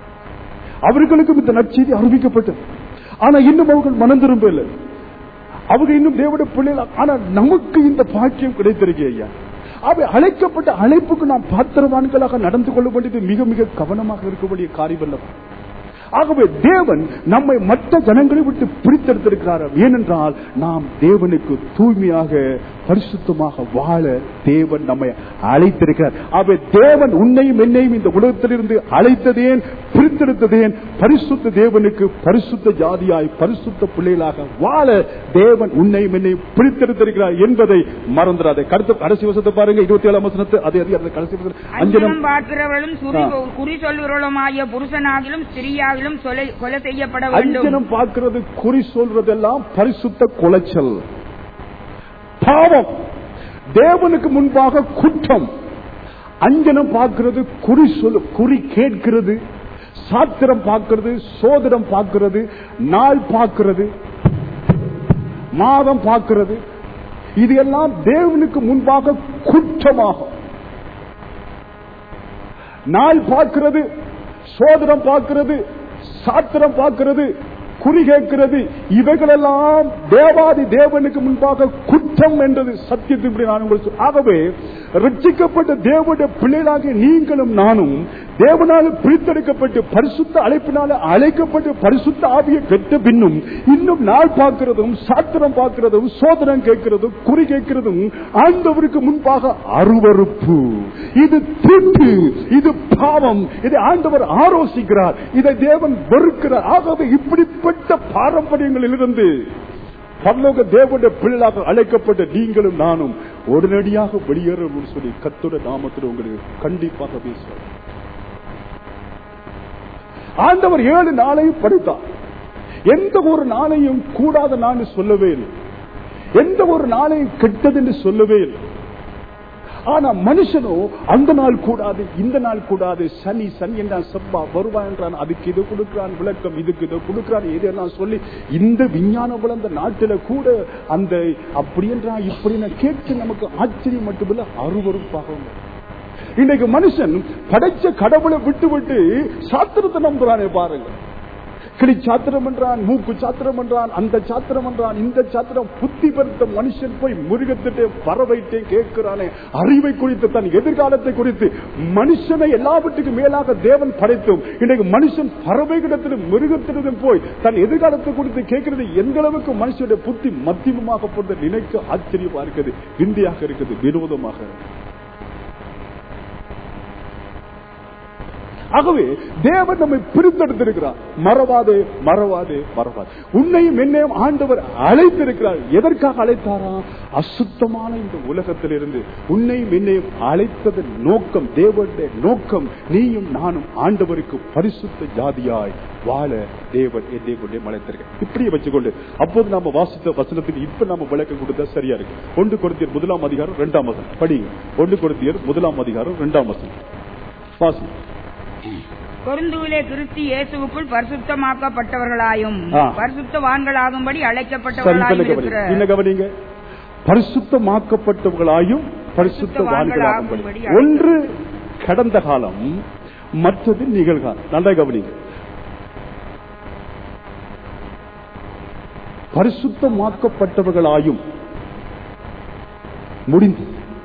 அவர்களுக்கும் இந்த நற்செய்தி அறிவிக்கப்பட்டது ஆனா இன்னும் அவர்கள் மனம் திரும்பவில்லை அவங்க இன்னும் தேவனுடைய பிள்ளைகள் ஆனா நமக்கு இந்த பாக்கியம் கிடைத்திருக்கு ஐயா அவை அழைக்கப்பட்ட அழைப்புக்கு நாம் பாத்திரவான்களாக நடந்து கொள்ள வேண்டியது மிக மிக கவனமாக இருக்க வேண்டிய காரியம் அல்லவா ஆகவே தேவன் நம்மை மற்ற ஜனங்களை விட்டு பிரித்தெடுத்திருக்கிறார் ஏனென்றால் நாம் தேவனுக்கு தூய்மையாக பரிசுத்தமாக வாழ தேவன் நம்மை அழைத்திருக்கிறார் ஆகவே தேவன் உன்னையும் என்னையும் இந்த உலகத்திலிருந்து அழைத்ததேன் பிரித்தெடுத்ததேன் பரிசுத்த தேவனுக்கு பரிசுத்த ஜாதியாய் பரிசுத்த பிள்ளைகளாக வாழ தேவன் உன்னையும் என்னையும் பிரித்தெடுத்திருக்கிறார் என்பதை மறந்துடாதே கருத்து கடைசி வசத்தை பாருங்க இருபத்தி ஏழாம் வசனத்தை அதே அதிகாரத்தில் கடைசி வசனம் அஞ்சனம் அஞ்சனம் பார்க்கிறவர்களும் சுரி- ஆ. குறி சொல்லுகிறவளுமாகிய புருஷனாகிலும் ஸ்திரீயாகிலும் சொலை- கொலை செய்யப்பட வேண்டும் அஞ்சனம் பார்க்கிறது குறி சொல்றதெல்லாம் பரிசுத்த குலைச்சல் பாவம் தேவனுக்கு முன்பாக குற்றம் அஞ்சனம் பார்க்கிறது குறி சொல் குறி கேட்கிறது சாத்திரம் பார்க்கிறது சோதனம் பார்க்கிறது நாள் பார்க்கிறது மாதம் பார்க்கிறது இது எல்லாம் தேவனுக்கு முன்பாக குற்றமாகும் நாள் பார்க்கிறது சோதனம் பார்க்கிறது சாத்திரம் பார்க்கிறது குறி கேட்கிறது இவைகளெல்லாம் தேவாதி தேவனுக்கு முன்பாக குற்றம் என்றது சத்தியத்தின்படி நான் உங்களுக்கு சொல்- ஆகவே ரட்சிக்கப்பட்ட தேவனுடைய பிள்ளைகளாகிய நீங்களும் நானும் தேவனால பிரித்தெடுக்கப்பட்டு பரிசுத்த அழைப்பினால அழைக்கப்பட்டு பரிசுத்த ஆவியை பெற்ற பின்னும் இன்னும் நாள் பார்க்கிறதும் சாத்திரம் பார்க்கிறதும் சோதனம் கேட்கிறதும் குறி கேட்கிறதும் ஆண்டவருக்கு முன்பாக அருவருப்பு இது தீட்டு இது பாவம் இதை ஆண்டவர் ஆலோசிக்கிறார் இதை தேவன் வெறுக்கிறார் ஆகவே இப்படிப்பட்ட பாரம்பரியங்களிலிருந்து பரலோக தேவனுடைய பிள்ளைகளாக அழைக்கப்பட்ட நீங்களும் நானும் உடனடியாக வெளியேறணும்னு சொல்லி கத்தோட நாமத்தில் உங்களுக்கு கண்டிப்பாக பேசுவார் ஆண்டவர் ஏழு நாளையும் படைத்தார் எந்த ஒரு நாளையும் கூடாத நான் சொல்லவே இல்லை எந்த ஒரு நாளையும் கெட்டது என்று சொல்லவே இல்லை ஆனா மனுஷனோ அந்த நாள் கூடாது இந்த நாள் கூடாது சனி சனி என்றான் செவ்வா வருவா என்றான் அதுக்கு இது கொடுக்கிறான் விளக்கம் இதுக்கு இதை கொடுக்கிறான் இதெல்லாம் சொல்லி இந்த விஞ்ஞான வளர்ந்த நாட்டில கூட அந்த அப்படி என்றான் இப்படி கேட்டு நமக்கு ஆச்சரியம் மட்டுமில்ல அருவருப்பாக உள்ளது. இன்னைக்கு மனுஷன் படைச்ச கடவுளை விட்டு விட்டு சாத்திரத்தை நம்புறானே பாருங்க கிளி சாத்திரம் என்றான் மூக்கு சாத்திரம் என்றான் அந்த சாத்திரம் என்றான் இந்த சாத்திரம் புத்தி பெருத்த மனுஷன் போய் மிருகத்திட்டே பறவைட்டே கேட்கிறானே அறிவை குறித்து தன் எதிர்காலத்தை குறித்து மனுஷனை எல்லாவற்றுக்கும் மேலாக தேவன் படைத்தோம் இன்னைக்கு மனுஷன் பறவைகளிடத்திலும் மிருகத்திலும் போய் தன் எதிர்காலத்தை குறித்து கேட்கிறது எந்த அளவுக்கு மனுஷனுடைய புத்தி மத்தியமமாக போட்டு நினைக்க ஆச்சரியமா இருக்குது விந்தியாக இருக்குது விரோதமாக இருக்குது. ஆகவே தேவன் நம்மை பிரித்தெடுத்திருக்கிறார் மறவாதே மறவாதே மறவாதே உன்னையும் என்னையும் ஆண்டவர் அழைத்திருக்கிறார் எதற்காக அழைத்தாரா அசுத்தமான இந்த உலகத்திலிருந்து உன்னையும் என்னையும் அழைத்ததன் நோக்கம் தேவனுடைய நோக்கம் நீயும் நானும் ஆண்டவருக்கு பரிசுத்த ஜாதியாய் வாழ தேவன் என் தேவனுடைய அழைத்திருக்க இப்படியே வச்சுக்கொண்டு அப்போது நாம வாசித்த வசனத்துக்கு இப்ப நாம விளக்கம் கொடுத்தா சரியா இருக்கு ஒன்று கொடுத்தியர் முதலாம் அதிகாரம் இரண்டாம் வசனம் படிங்க ஒன்று கொடுத்தியர் முதலாம் அதிகாரம் இரண்டாம் வசனம் வாசி கொருந்துவிலே கிறிஸ்து இயேசுவுக்குள் பரிசுத்தமாக்கப்பட்டவர்களாயும் ஆ. பரிசுத்தவான்களாகும்படி சரி, இப்ப அழைக்கப்பட்டவர்களாயும் என்ன இருக்கிற கவனிங்க? என்ன கவனிங்க பரிசுத்தமாக்கப்பட்டவர்களாயும் பரிசுத்தவான்களாகும்படி பரிசுத்தவான்களாகும்படி ஒன்று கடந்த காலம் மற்றது நிகழ்காலம் நல்லா கவனிங்க பரிசுத்தமாக்கப்பட்டவர்களாயும் முடிந்து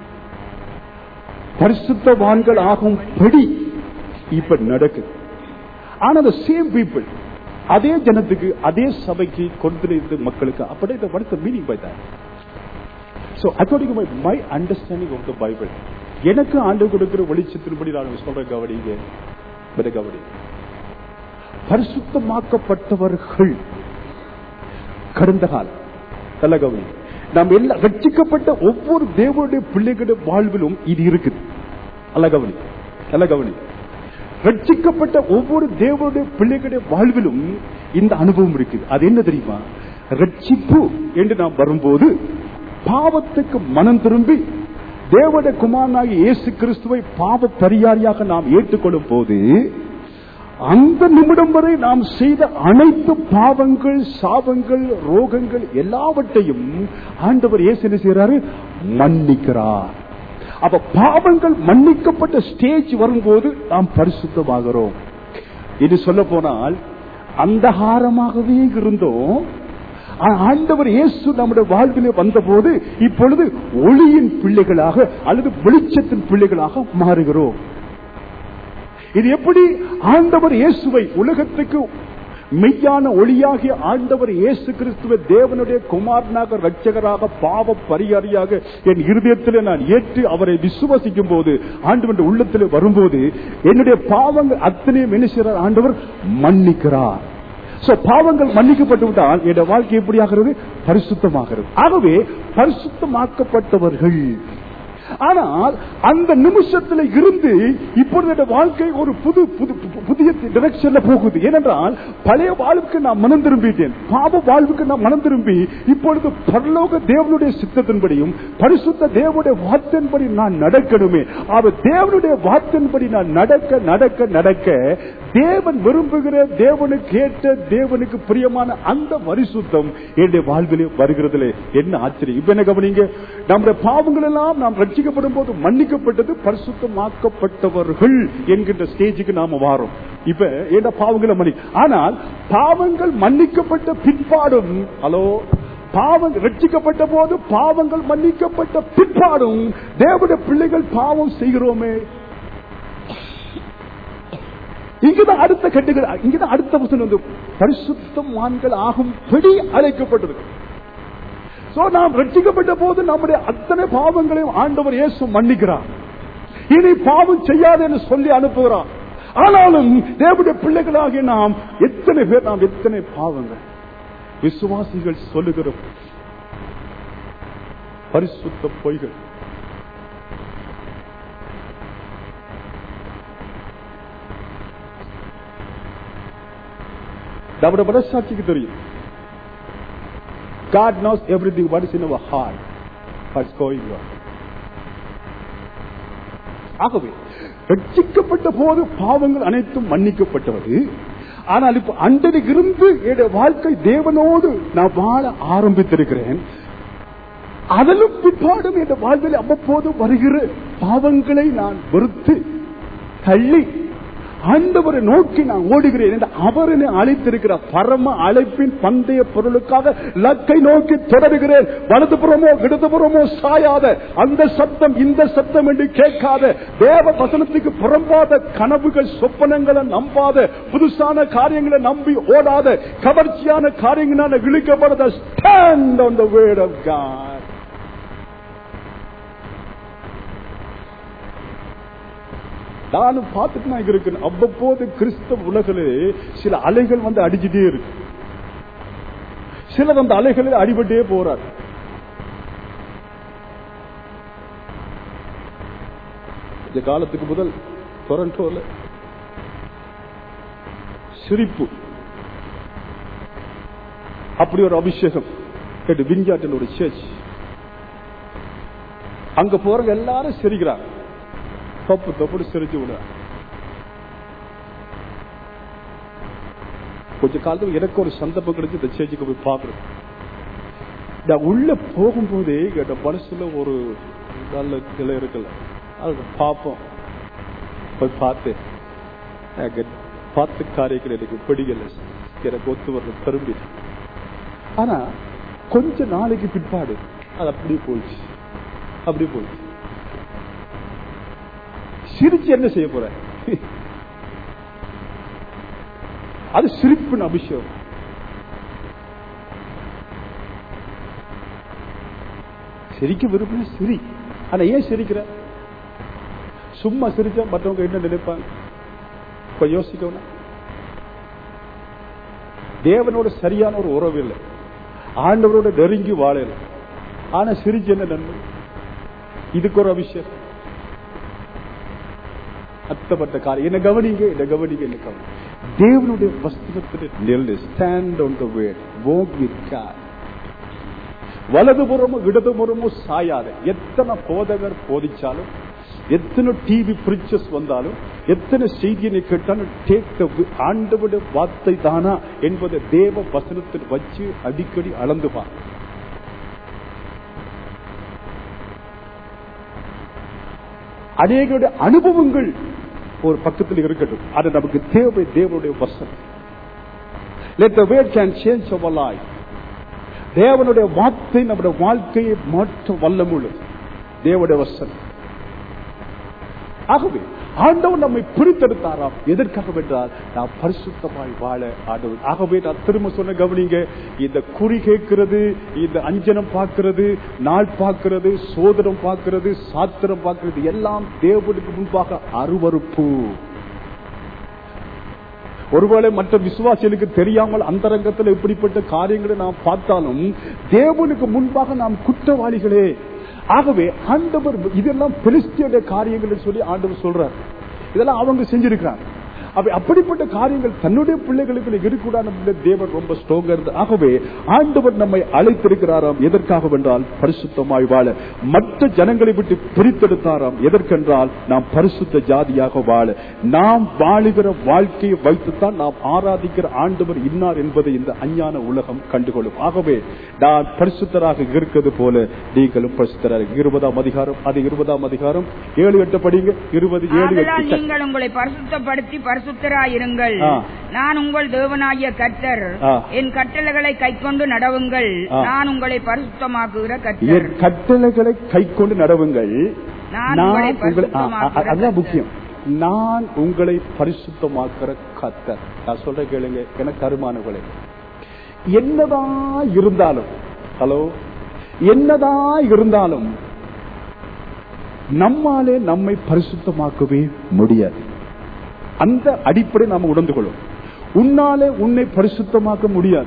பரிசுத்தவான்கள் ஆகும்படி இப்ப நடக்குது ஆனா the சேம் பீப்புள் அதே ஜனத்துக்கு அதே சபைக்கு கொண்டிருந்த மக்களுக்கு அப்படியே the- what is the meaning by that so according to my, my understanding of the bible எனக்கு ஆண்டு கொடுக்கிற வெளிச்சத்தின்படி நான் சொல்றேன் கவனிங்க பிற கவனி பரிசுத்தமாக்கப்பட்டவர்கள் கடந்த காலம் நல்ல கவனி நாம் எல்லாம் ரட்சிக்கப்பட்ட ஒவ்வொரு தேவனுடைய பிள்ளைகளுடைய வாழ்விலும் இது இருக்குது நல்ல கவனி நல்ல கவனி ரட்சிக்கப்பட்ட ஒவ்வொரு தேவனுடைய பிள்ளைகளுடைய வாழ்விலும் இந்த அனுபவம் இருக்குது அது என்ன தெரியுமா ரட்சிப்பு என்று நாம் வரும்போது பாவத்துக்கு மனம் திரும்பி தேவனுடைய குமாரனாகிய இயேசு கிறிஸ்துவை பாவ பரிகாரியாக நாம் ஏற்றுக்கொள்ளும் போது அந்த நிமிடம் வரை நாம் செய்த அனைத்து பாவங்கள் சாபங்கள் ரோகங்கள் எல்லாவற்றையும் ஆண்டவர் இயேசு என்ன செய்யறாரு மன்னிக்கிறார் அப்ப பாவங்கள் மன்னிக்கப்பட்ட ஸ்டேஜ் வரும்போது நாம் பரிசுத்தமாகிறோம் இது சொல்ல போனால் அந்தகாரமாகவே இருந்தோம் ஆனா ஆண்டவர் இயேசு நம்முடைய வாழ்விலே வந்தபோது இப்பொழுது ஒளியின் பிள்ளைகளாக அல்லது வெளிச்சத்தின் பிள்ளைகளாக மாறுகிறோம் இது எப்படி ஆண்டவர் இயேசுவை உலகத்துக்கு மெய்யான ஒளியாகிய ஆண்டவர் இயேசு கிறிஸ்துவ தேவனுடைய குமாரனாக ரட்சகராக பாவ பரிகாரியாக என் இருதயத்தில் நான் ஏற்று அவரை விசுவசிக்கும் போது ஆண்டவன் உள்ளத்தில் வரும்போது என்னுடைய பாவங்கள் அத்தனையும் என்ன செய்கிறார் ஆண்டவர் மன்னிக்கிறார் So, பாவங்கள் மன்னிக்கப்பட்டு விட்டால் என்னுடைய வாழ்க்கை எப்படி ஆகிறது பரிசுத்தமாகிறது ஆகவே பரிசுத்தமாக்கப்பட்டவர்கள் ஆனால் அந்த நிமிஷத்துல இருந்து இப்பொழுது என்னுடைய வாழ்க்கை ஒரு புது புது பு- புதிய டிரெக்ஷன்ல போகுது ஏனென்றால் பழைய வாழ்வுக்கு நான் மனம் திரும்பிட்டேன் பாவ வாழ்வுக்கு நான் மனம் திரும்பி இப்பொழுது பரலோக தேவனுடைய சித்தத்தின்படியும் பரிசுத்த தேவனுடைய வார்த்தையின்படி நான் நடக்கணுமே அவர் தேவனுடைய வார்த்தையின்படி நான் நடக்க நடக்க நடக்க தேவன் விரும்புகிற தேவனுக்கு ஏற்ற தேவனுக்கு பிரியமான அந்த பரிசுத்தம் என்னுடைய வாழ்விலே வருகிறதுல என்ன ஆச்சரியம் இப்ப என்ன கவனிங்க நம்முடைய பாவங்கள் எல்லாம் நாம் ரட்சிக்கப்படும் போது மன்னிக்கப்பட்டது பரிசுத்தமாக்கப்பட்டவர்கள் என்கின்ற ஸ்டேஜுக்கு நாம வாரோம் இப்ப என்ன பாவங்களை மன்னி ஆனால் பாவங்கள் மன்னிக்கப்பட்ட பிற்பாடும் ஹலோ பாவம் ரட்சிக்கப்பட்ட போது பாவங்கள் மன்னிக்கப்பட்ட பிற்பாடும் தேவனுடைய பிள்ளைகள் பாவம் செய்கிறோமே இங்குதான் அடுத்த கட்டுகள் இங்குதான் அடுத்த வசனம் வந்து பரிசுத்தமான்கள் ஆகும்படி அழைக்கப்பட்டிருக்கு சோ நாம் ரட்சிக்கப்பட்ட போது நம்முடைய அத்தனை பாவங்களையும் ஆண்டவர் இயேசு மன்னிக்கிறார் இனி பாவம் செய்யாது என்று சொல்லி அனுப்புகிறார் ஆனாலும் தேவனுடைய பிள்ளைகளாகிய நாம் எத்தனை பேர் நாம் எத்தனை பாவங்கள் விசுவாசிகள் சொல்லுகிற பரிசுத்த பொய்கள் நம்முடைய மனசாட்சிக்கு தெரியும் God knows everything what is in our heart, what's going on. ஆகவே ரட்சிக்கப்பட்ட போது பாவங்கள் அனைத்தும் மன்னிக்கப்பட்டது ஆனால் இப்ப அன்றையிலிருந்து என்னுடைய வாழ்க்கை தேவனோடு நான் வாழ ஆரம்பித்திருக்கிறேன் அதிலும் பிற்பாடும் என் வாழ்வில் அவ்வப்போது வருகிற பாவங்களை நான் வெறுத்து தள்ளி ஆண்டவரை நோக்கி நான் ஓடுகிறேன் என்று அவர் என்னை அழைத்திருக்கிற பரம அழைப்பின் பந்தய பொருளுக்காக லக்கை நோக்கி தொடருகிறேன் வலதுபுறமோ இடதுபுறமோ சாயாத அந்த சத்தம் இந்த சத்தம் என்று கேட்காத தேவ வசனத்துக்கு புறம்பாத கனவுகள் சொப்பனங்களை நம்பாத புதுசான காரியங்களை நம்பி ஓடாத கவர்ச்சியான காரியங்களான இழுக்கப்படாத stand on the word of God நானும் பார்த்துட்டு நான் இருக்கேன் அவ்வப்போது கிறிஸ்தவ உலகிலே சில அலைகள் வந்து அடிச்சுட்டே இருக்கு சிலர் அந்த அலைகளில் அடிபட்டே போறார் இந்த காலத்துக்கு முதல் டொரண்டோல சிரிப்பு அப்படி ஒரு அபிஷேகம் கேட்டு விஞ்ஞாட்டில் ஒரு சேர்ச் அங்க போறவங்க எல்லாரும் சிரிக்கிறாங்க தப்பு தப்புன்னு சிரிச்சு விட கொஞ்ச காலத்துக்கு எனக்கு ஒரு சந்தர்ப்பம் கிடைச்சு இந்த சேர்ச்சுக்கு போய் பாக்குறேன் நான் உள்ள போகும்போதே கேட்ட மனசுல ஒரு நல்ல நிலை இருக்குல்ல அது பார்ப்போம் போய் பார்த்து எனக்கு பார்த்து காரியங்கள் எனக்கு பிடிக்கல எனக்கு ஒத்து வரல திரும்பி ஆனா கொஞ்ச நாளைக்கு பிற்பாடு அது அப்படியே போயிடுச்சு அப்படியே போயிடுச்சு சிரிச்சு என்ன செய்ய போற அது சிரிப்பின் அபிஷேகம் சிரிக்க விரும்பின சிரி ஆனா ஏன் சிரிக்கிற சும்மா சிரிச்சா மற்றவங்க என்ன நினைப்பாங்க இப்ப யோசிக்கணும் தேவனோட சரியான ஒரு உறவு இல்லை ஆண்டவரோட நெருங்கி வாழல ஆனா சிரிச்சு என்ன நன்மை இதுக்கு ஒரு அபிஷேகம் அத்தப்பட்ட காரியம் என்ன கவனிங்க என்ன கவனிங்க என்ன கவனி தேவனுடைய வஸ்துவத்தில் நெல் stand on the word walk with God வலதுபுறமோ இடதுபுறமோ சாயாத எத்தனை போதகர் போதிச்சாலும் எத்தனை டிவி பிரிச்சஸ் வந்தாலும் எத்தனை செய்தியை கேட்டாலும் டேக் ஆண்டவுடைய வார்த்தை தானா என்பதை தேவ வசனத்தில் வச்சு அடிக்கடி அளந்துப்பார் அநேகருடைய அனுபவங்கள் ஒரு பக்கத்தில் இருக்கட்டும் அது நமக்கு தேவை தேவனுடைய வசனம் let the word can change our life தேவனுடைய வார்த்தை நம்முடைய வாழ்க்கையை மாற்ற வல்லமுள்ளது தேவனுடைய வசனம் ஆகவே ஆண்டவர் நம்மை பிரித்தெடுத்தாராம் எதற்காக என்றால் நாம் பரிசுத்தமாய் வாழ ஆண்டவர் ஆகவே நான் திரும்ப சொன்ன கவனிங்க இந்த குறி கேட்கிறது இந்த அஞ்சனம் பார்க்கிறது நாள் பார்க்கிறது சோதனம் பார்க்கிறது சாத்திரம் பார்க்கிறது எல்லாம் தேவனுக்கு முன்பாக அருவறுப்பு ஒருவேளை மற்ற விசுவாசிகளுக்கு தெரியாமல் அந்தரங்கத்தில் இப்படிப்பட்ட காரியங்களை நாம் பார்த்தாலும் தேவனுக்கு முன்பாக நாம் குற்றவாளிகளே ஆகவே ஆண்டவர் இதெல்லாம் பெலிஸ்தியோட காரியங்கள் சொல்லி ஆண்டவர் சொல்றார் இதெல்லாம் அவங்க செஞ்சிருக்கிறாங்க அப்ப அப்படிப்பட்ட காரியங்கள் தன்னுடைய பிள்ளைகளுக்கு இருக்கக்கூடாது தேவன் ரொம்ப ஸ்ட்ராங்கா இருந்து ஆகவே ஆண்டவர் நம்மை அழைத்திருக்கிறாராம் எதற்காக வென்றால் பரிசுத்தமாய் வாழ மற்ற ஜனங்களை விட்டு பிரித்தெடுத்தாராம் எதற்கென்றால் நாம் பரிசுத்த ஜாதியாக வாழ நாம் வாழுகிற வாழ்க்கையை வைத்துத்தான் நாம் ஆராதிக்கிற ஆண்டவர் இன்னார் என்பதை இந்த அஞ்ஞான உலகம் கண்டுகொள்ளும் ஆகவே நான் பரிசுத்தராக இருக்கிறது போல நீங்களும் பரிசுத்தராக இருபதாம் அதிகாரம் அது இருபதாம் அதிகாரம் ஏழு எட்டு படிங்க இருபது ஏழு ஆதலால் எட்டு நீங்கள் உங்களை பரிசுத்தப்படுத்தி பரிசுத்தராயிருங்கள் ஆ. நான் உங்கள் தேவனாகிய கர்த்தர் ஆ. என் கட்டளைகளை கைக்கொண்டு நடவுங்கள் ஆ. நான் உங்களை பரிசுத்தமாக்குகிற கர்த்தர் என் கட்டளைகளை கை கொண்டு நடவுங்கள் நான் நான் உங்களை உங்களை ஆ, ஆ, பரிசுத்தமாக்குகிற அதுதான் கர்த்தர். முக்கியம் நான் உங்களை பரிசுத்தமாக்குற கத்தர் நான் சொல்ற கேளுங்க எனக்கு கருமானவர்களே என்னதான் இருந்தாலும் ஹலோ என்னதான் இருந்தாலும் நம்மாலே நம்மை பரிசுத்தமாக்கவே முடியாது அந்த அடிப்படை நாம உணர்ந்து கொள்ளும் உன்னாலே உன்னை பரிசுத்தமாக்க முடியாது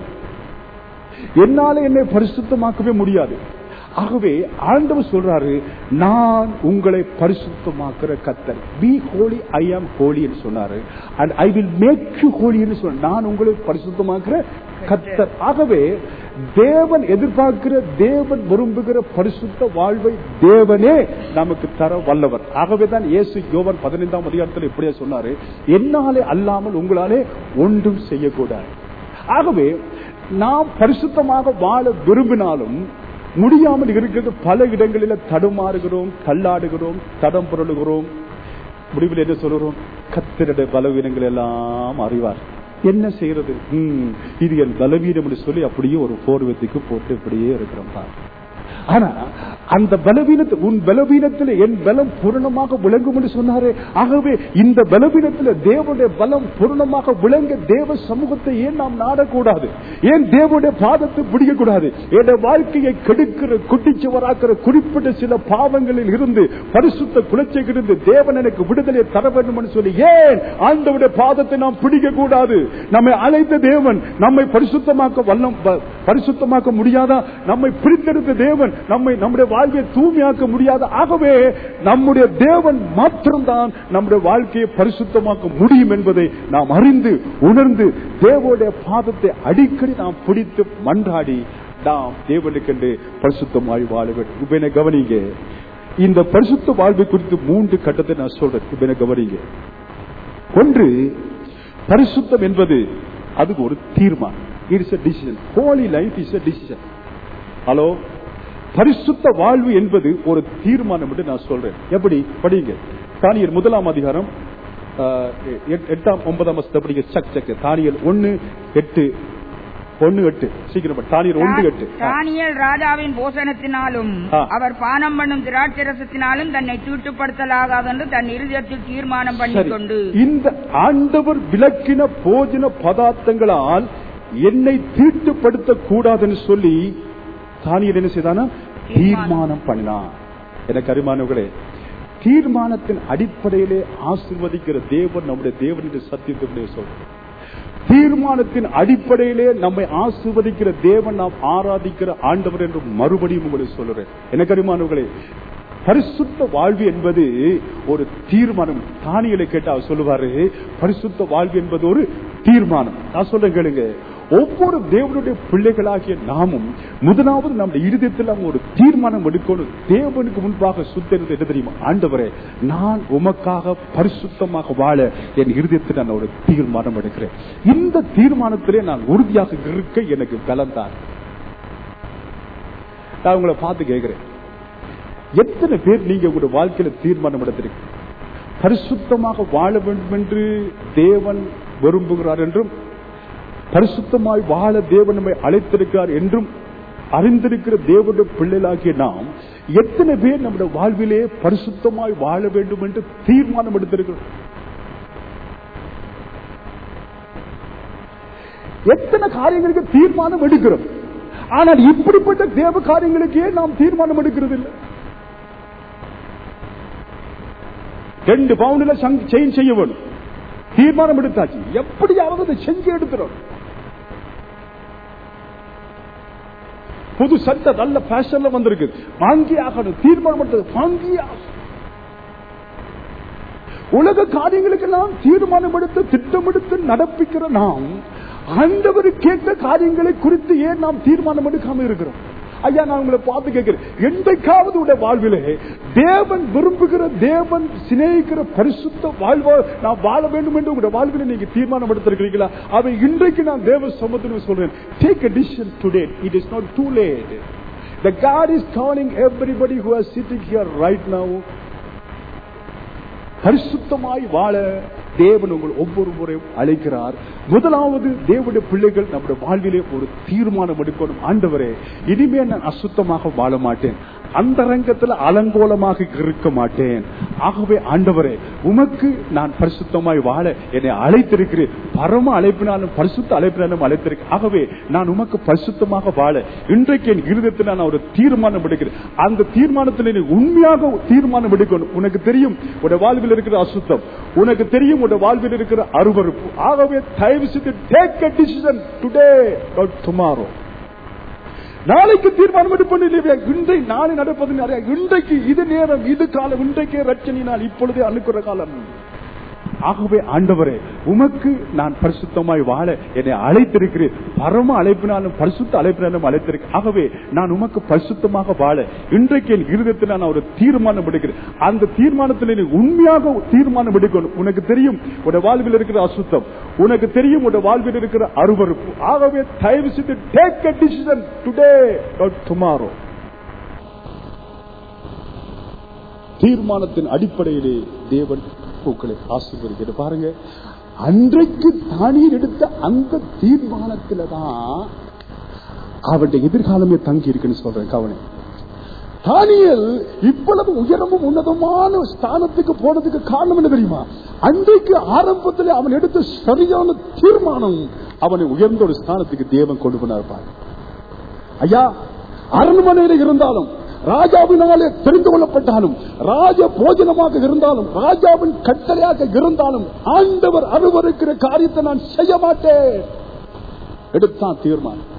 என்னால என்னை பரிசுத்தமாக்கவே முடியாது ஆகவே ஆண்டவர் சொல்றாரு நான் உங்களை பரிசுத்தமாக்குற கத்தர் பி ஹோலி ஐ ஆம் ஹோலி என்று சொன்னாரு and I will make you holy என்று சொன்ன நான் உங்களை பரிசுத்தமாக்குற கத்தர் ஆகவே தேவன் எதிர்பார்க்கிற தேவன் விரும்புகிற பரிசுத்த வாழ்வை தேவனே நமக்கு தர வல்லவர் ஆகவே தான் இயேசு யோவன் பதினைந்தாம் அதிகாரத்தில் இப்படியே சொன்னாரு என்னாலே அல்லாமல் உங்களாலே ஒன்றும் செய்யக்கூடாது ஆகவே நாம் பரிசுத்தமாக வாழ விரும்பினாலும் முடியாமல் இருக்கிறது பல இடங்களில் தடுமாறுகிறோம் தள்ளாடுகிறோம் தடம் புரளுகிறோம் முடிவில் என்ன சொல்கிறோம் கத்திரடைய பலவீனங்கள் எல்லாம் அறிவார் என்ன செய்யறது ம், இது என் பலவீனம் என்று சொல்லி அப்படியே ஒரு போர்வத்துக்கு போட்டு இப்படியே இருக்கிறோம் பாரு. ஆனா அந்த பலவீனத்தை உன் பலவீனத்தில் என் பலம் பூரணமாக விளங்கும் என்று சொன்னாரே ஆகவே இந்த பலவீனத்தில் தேவனுடைய பலம் பூரணமாக விளங்க தேவ சமூகத்தை ஏன் நாம் நாடக்கூடாது ஏன் தேவனுடைய பாதத்தை பிடிக்கக்கூடாது என் வாழ்க்கையை கெடுக்கிற குட்டிச்சுவராக்கிற குறிப்பிட்ட சில பாவங்களில் இருந்து பரிசுத்த குலச்சையிலிருந்து தேவன் எனக்கு விடுதலை தர வேண்டும் என்று சொல்லி ஏன் ஆண்டவருடைய பாதத்தை நாம் பிடிக்க கூடாது நம்மை அழைத்த தேவன் நம்மை பரிசுத்தமாக்க வல்லம் ப- பரிசுத்தமாக்க முடியாதா நம்மை பிரித்தெடுத்த தேவன் நம்மை நம்முடைய வாழ்க்கையை தூய்மையாக்க முடியாத ஆகவே நம்முடைய தேவன் மாத்திரம்தான் நம்முடைய வாழ்க்கையை பரிசுத்தமாக்க முடியும் என்பதை நாம் அறிந்து உணர்ந்து தேவனுடைய பாதத்தை அடிக்கடி நாம் பிடித்து மன்றாடி நாம் தேவனுக்கென்று பரிசுத்தமாய் வாழ வேண்டும் இப்ப என்னை கவனிங்க இந்த பரிசுத்த வாழ்வை குறித்து மூன்று கட்டத்தை நான் சொல்றேன் இப்ப என்னை கவனிங்க ஒன்று பரிசுத்தம் என்பது அது ஒரு தீர்மானம் it's a decision holy life is a decision hello பரிசுத்த வாழ்வு என்பது ஒரு தீர்மானம் என்று நான் சொல்றேன் எப்படி படிங்க தானியல் முதலாம் அதிகாரம் ஆஹ், எட்- எட்டாம் ஒன்பதாம் வருஷத்தை படிங்க சக் சக் தானியல் ஒன்னு எட்டு ஒன்னு எட்டு சீக்கிரம் படி. தானியல் ஒன்று எட்டு ஆ. தானியேல் ராஜாவின் போசனத்தினாலும் ஆ. அவர் பானம் பண்ணும் திராட்சரசத்தினாலும் தன்னை தீட்டுப்படுத்தலாகாது என்று தன் இருதயத்தில் தீர்மானம் சரி. பண்ணிக்கொண்டு இந்த ஆண்டவர் விளக்கின போஜன பதார்த்தங்களால் என்னை தீட்டுப்படுத்த கூடாதுன்னு சொல்லி தானியல் என்ன செய்தானா தீர்மானம் பண்ணினான் எனக்கு அருமானவர்களே தீர்மானத்தின் அடிப்படையிலே ஆசிர்வதிக்கிற தேவன் நம்முடைய தேவன் என்று சத்தியத்தினுடைய சொல்றோம் தீர்மானத்தின் அடிப்படையிலே நம்மை ஆசிர்வதிக்கிற தேவன் நாம் ஆராதிக்கிற ஆண்டவர் என்று மறுபடியும் உங்களுக்கு சொல்லுறேன் எனக்கு அருமானவர்களே பரிசுத்த வாழ்வு என்பது ஒரு தீர்மானம் தானியலை கேட்டு அவர் சொல்லுவாரு பரிசுத்த வாழ்வு என்பது ஒரு தீர்மானம் நான் சொல்றேன் கேளுங்க ஒவ்வொரு தேவனுடைய பிள்ளைகளாகிய நாமும் முதலாவது நம்முடைய இருதயத்தில் நாம் ஒரு தீர்மானம் எடுக்கணும் தேவனுக்கு முன்பாக சுத்தறது என்ன தெரியுமா ஆண்டவரே நான் உமக்காக பரிசுத்தமாக வாழ என் இருதயத்தில் நான் ஒரு தீர்மானம் எடுக்கிறேன் இந்த தீர்மானத்திலே நான் உறுதியாக இருக்க எனக்கு பலம் தான் நான் உங்களை பார்த்து கேட்கிறேன் எத்தனை பேர் நீங்க உங்களுடைய வாழ்க்கையில தீர்மானம் எடுத்திருக்கீங்க பரிசுத்தமாக வாழ வேண்டும் என்று தேவன் விரும்புகிறார் என்றும் பரிசுத்தமாய் வாழ தேவன் நம்மை அழைத்திருக்கிறார் என்றும் அறிந்திருக்கிற தேவனுடைய பிள்ளைகளாகிய நாம் எத்தனை பேர் நம்முடைய வாழ்விலே பரிசுத்தமாய் வாழ வேண்டும் என்று தீர்மானம் எடுத்திருக்கிறோம் எத்தனை காரியங்களுக்கு தீர்மானம் எடுக்கிறோம் ஆனால் இப்படிப்பட்ட தேவ காரியங்களுக்கு ஏன் நாம் தீர்மானம் எடுக்கிறது இல்லை ரெண்டு பவுண்டுல செயின் செய்ய வேணும் தீர்மானம் எடுத்தாச்சு எப்படியாவது அதை செஞ்சு எடுத்துறோம் புது சட்டை நல்ல ஃபேஷன்ல வந்திருக்கு வாங்கி ஆகணும் தீர்மானம் எடுத்தது வாங்கி ஆகணும். உலக காரியங்களுக்கெல்லாம் தீர்மானம் எடுத்து திட்டமெடுத்து நடப்பிக்கிற நாம் ஆண்டவர் கேட்ட காரியங்களை குறித்து ஏன் நாம் தீர்மானம் எடுக்காம இருக்கிறோம் ஐயா நான் உங்களை பார்த்து கேட்கிறேன் என்றைக்காவது உடைய வாழ்விலே தேவன் விரும்புகிற தேவன் சிநேகிக்கிற பரிசுத்த வாழ்வா நான் வாழ வேண்டும் என்று உங்களுடைய வாழ்வில நீங்க தீர்மானம் எடுத்திருக்கிறீங்களா அவை இன்றைக்கு நான் தேவ சமத்துல சொல்றேன் take a decision today it is not too late the god is calling everybody who are sitting here right now பரிசுத்தமாய் வாழ தேவன் உங்கள் ஒவ்வொரு முறையும் அழைக்கிறார் முதலாவது தேவனுடைய பிள்ளைகள் நம்முடைய வாழ்விலே ஒரு தீர்மானம் எடுக்கணும் ஆண்டவரே இனிமே நான் அசுத்தமாக வாழ மாட்டேன் அந்த ரங்கத்தில் அலங்கோலமாக இருக்க மாட்டேன் ஆகவே ஆண்டவரே உமக்கு நான் பரிசுத்தமாய் வாழ என்னை அழைத்திருக்கிறேன் பரம அழைப்பினாலும் பரிசுத்த அழைப்பினாலும் அழைத்திருக்கிறேன் ஆகவே நான் உமக்கு பரிசுத்தமாக வாழ இன்றைக்கு என் இருதயத்தில் நான் ஒரு தீர்மானம் எடுக்கிறேன் அந்த தீர்மானத்தில் நீ உண்மையாக தீர்மானம் எடுக்கணும் உனக்கு தெரியும் உடைய வாழ்வில் இருக்கிற அசுத்தம் உனக்கு தெரியும் உடைய வாழ்வில் இருக்கிற அருவறுப்பு ஆகவே தயவு செய்து take a decision today tomorrow நாளைக்கு தீர்மானம் எடுப்பேன் இன்றை நாளை நடப்பது நிறைய இன்றைக்கு இது நேரம் இது காலம் இன்றைக்கே ரட்சணி நாள் இப்பொழுதே அனுக்குற காலம் ஆகவே ஆண்டவரே உமக்கு நான் பரிசுத்தமாய் வாழ என்னை அழைத்திருக்கிறேன் பரம அழைப்பினாலும் பரிசுத்த அழைப்பினாலும் அழைத்திருக்கிறேன் ஆகவே நான் உமக்கு பரிசுத்தமாக வாழ இன்றைக்கு என் இருதயத்தில் நான் ஒரு தீர்மானம் எடுக்கிறேன் அந்த தீர்மானத்தில் நீ உண்மையாக தீர்மானம் எடுக்கணும் உனக்கு தெரியும் உடைய வாழ்வில் இருக்கிற அசுத்தம் உனக்கு தெரியும் உடைய வாழ்வில் இருக்கிற அருவறுப்பு ஆகவே தயவு செய்து take a decision today tomorrow தீர்மானத்தின் அடிப்படையிலே தேவன் பூக்களை ஆசீர்வதிக்கிறது பாருங்க அன்றைக்கு தானியல் எடுத்த அந்த தீர்மானத்துல தான் அவருடைய எதிர்காலமே தங்கி இருக்குன்னு சொல்றேன் கவனம் தானியல் இவ்வளவு உயரமும் உன்னதமான ஸ்தானத்துக்கு போனதுக்கு காரணம் என்ன தெரியுமா அன்றைக்கு ஆரம்பத்தில் அவன் எடுத்த சரியான தீர்மானம் அவனை உயர்ந்த ஒரு ஸ்தானத்துக்கு தேவன் கொண்டு போனார் பாரு ஐயா அரண்மனையில இருந்தாலும் ராஜாவினாலே தெரிந்து கொள்ளப்பட்டாலும் ராஜ போஜனமாக இருந்தாலும் ராஜாவின் கட்டளையாக இருந்தாலும் ஆண்டவர் அருவருக்கிற காரியத்தை நான் செய்ய மாட்டேன் எடுத்தான் தீர்மானம்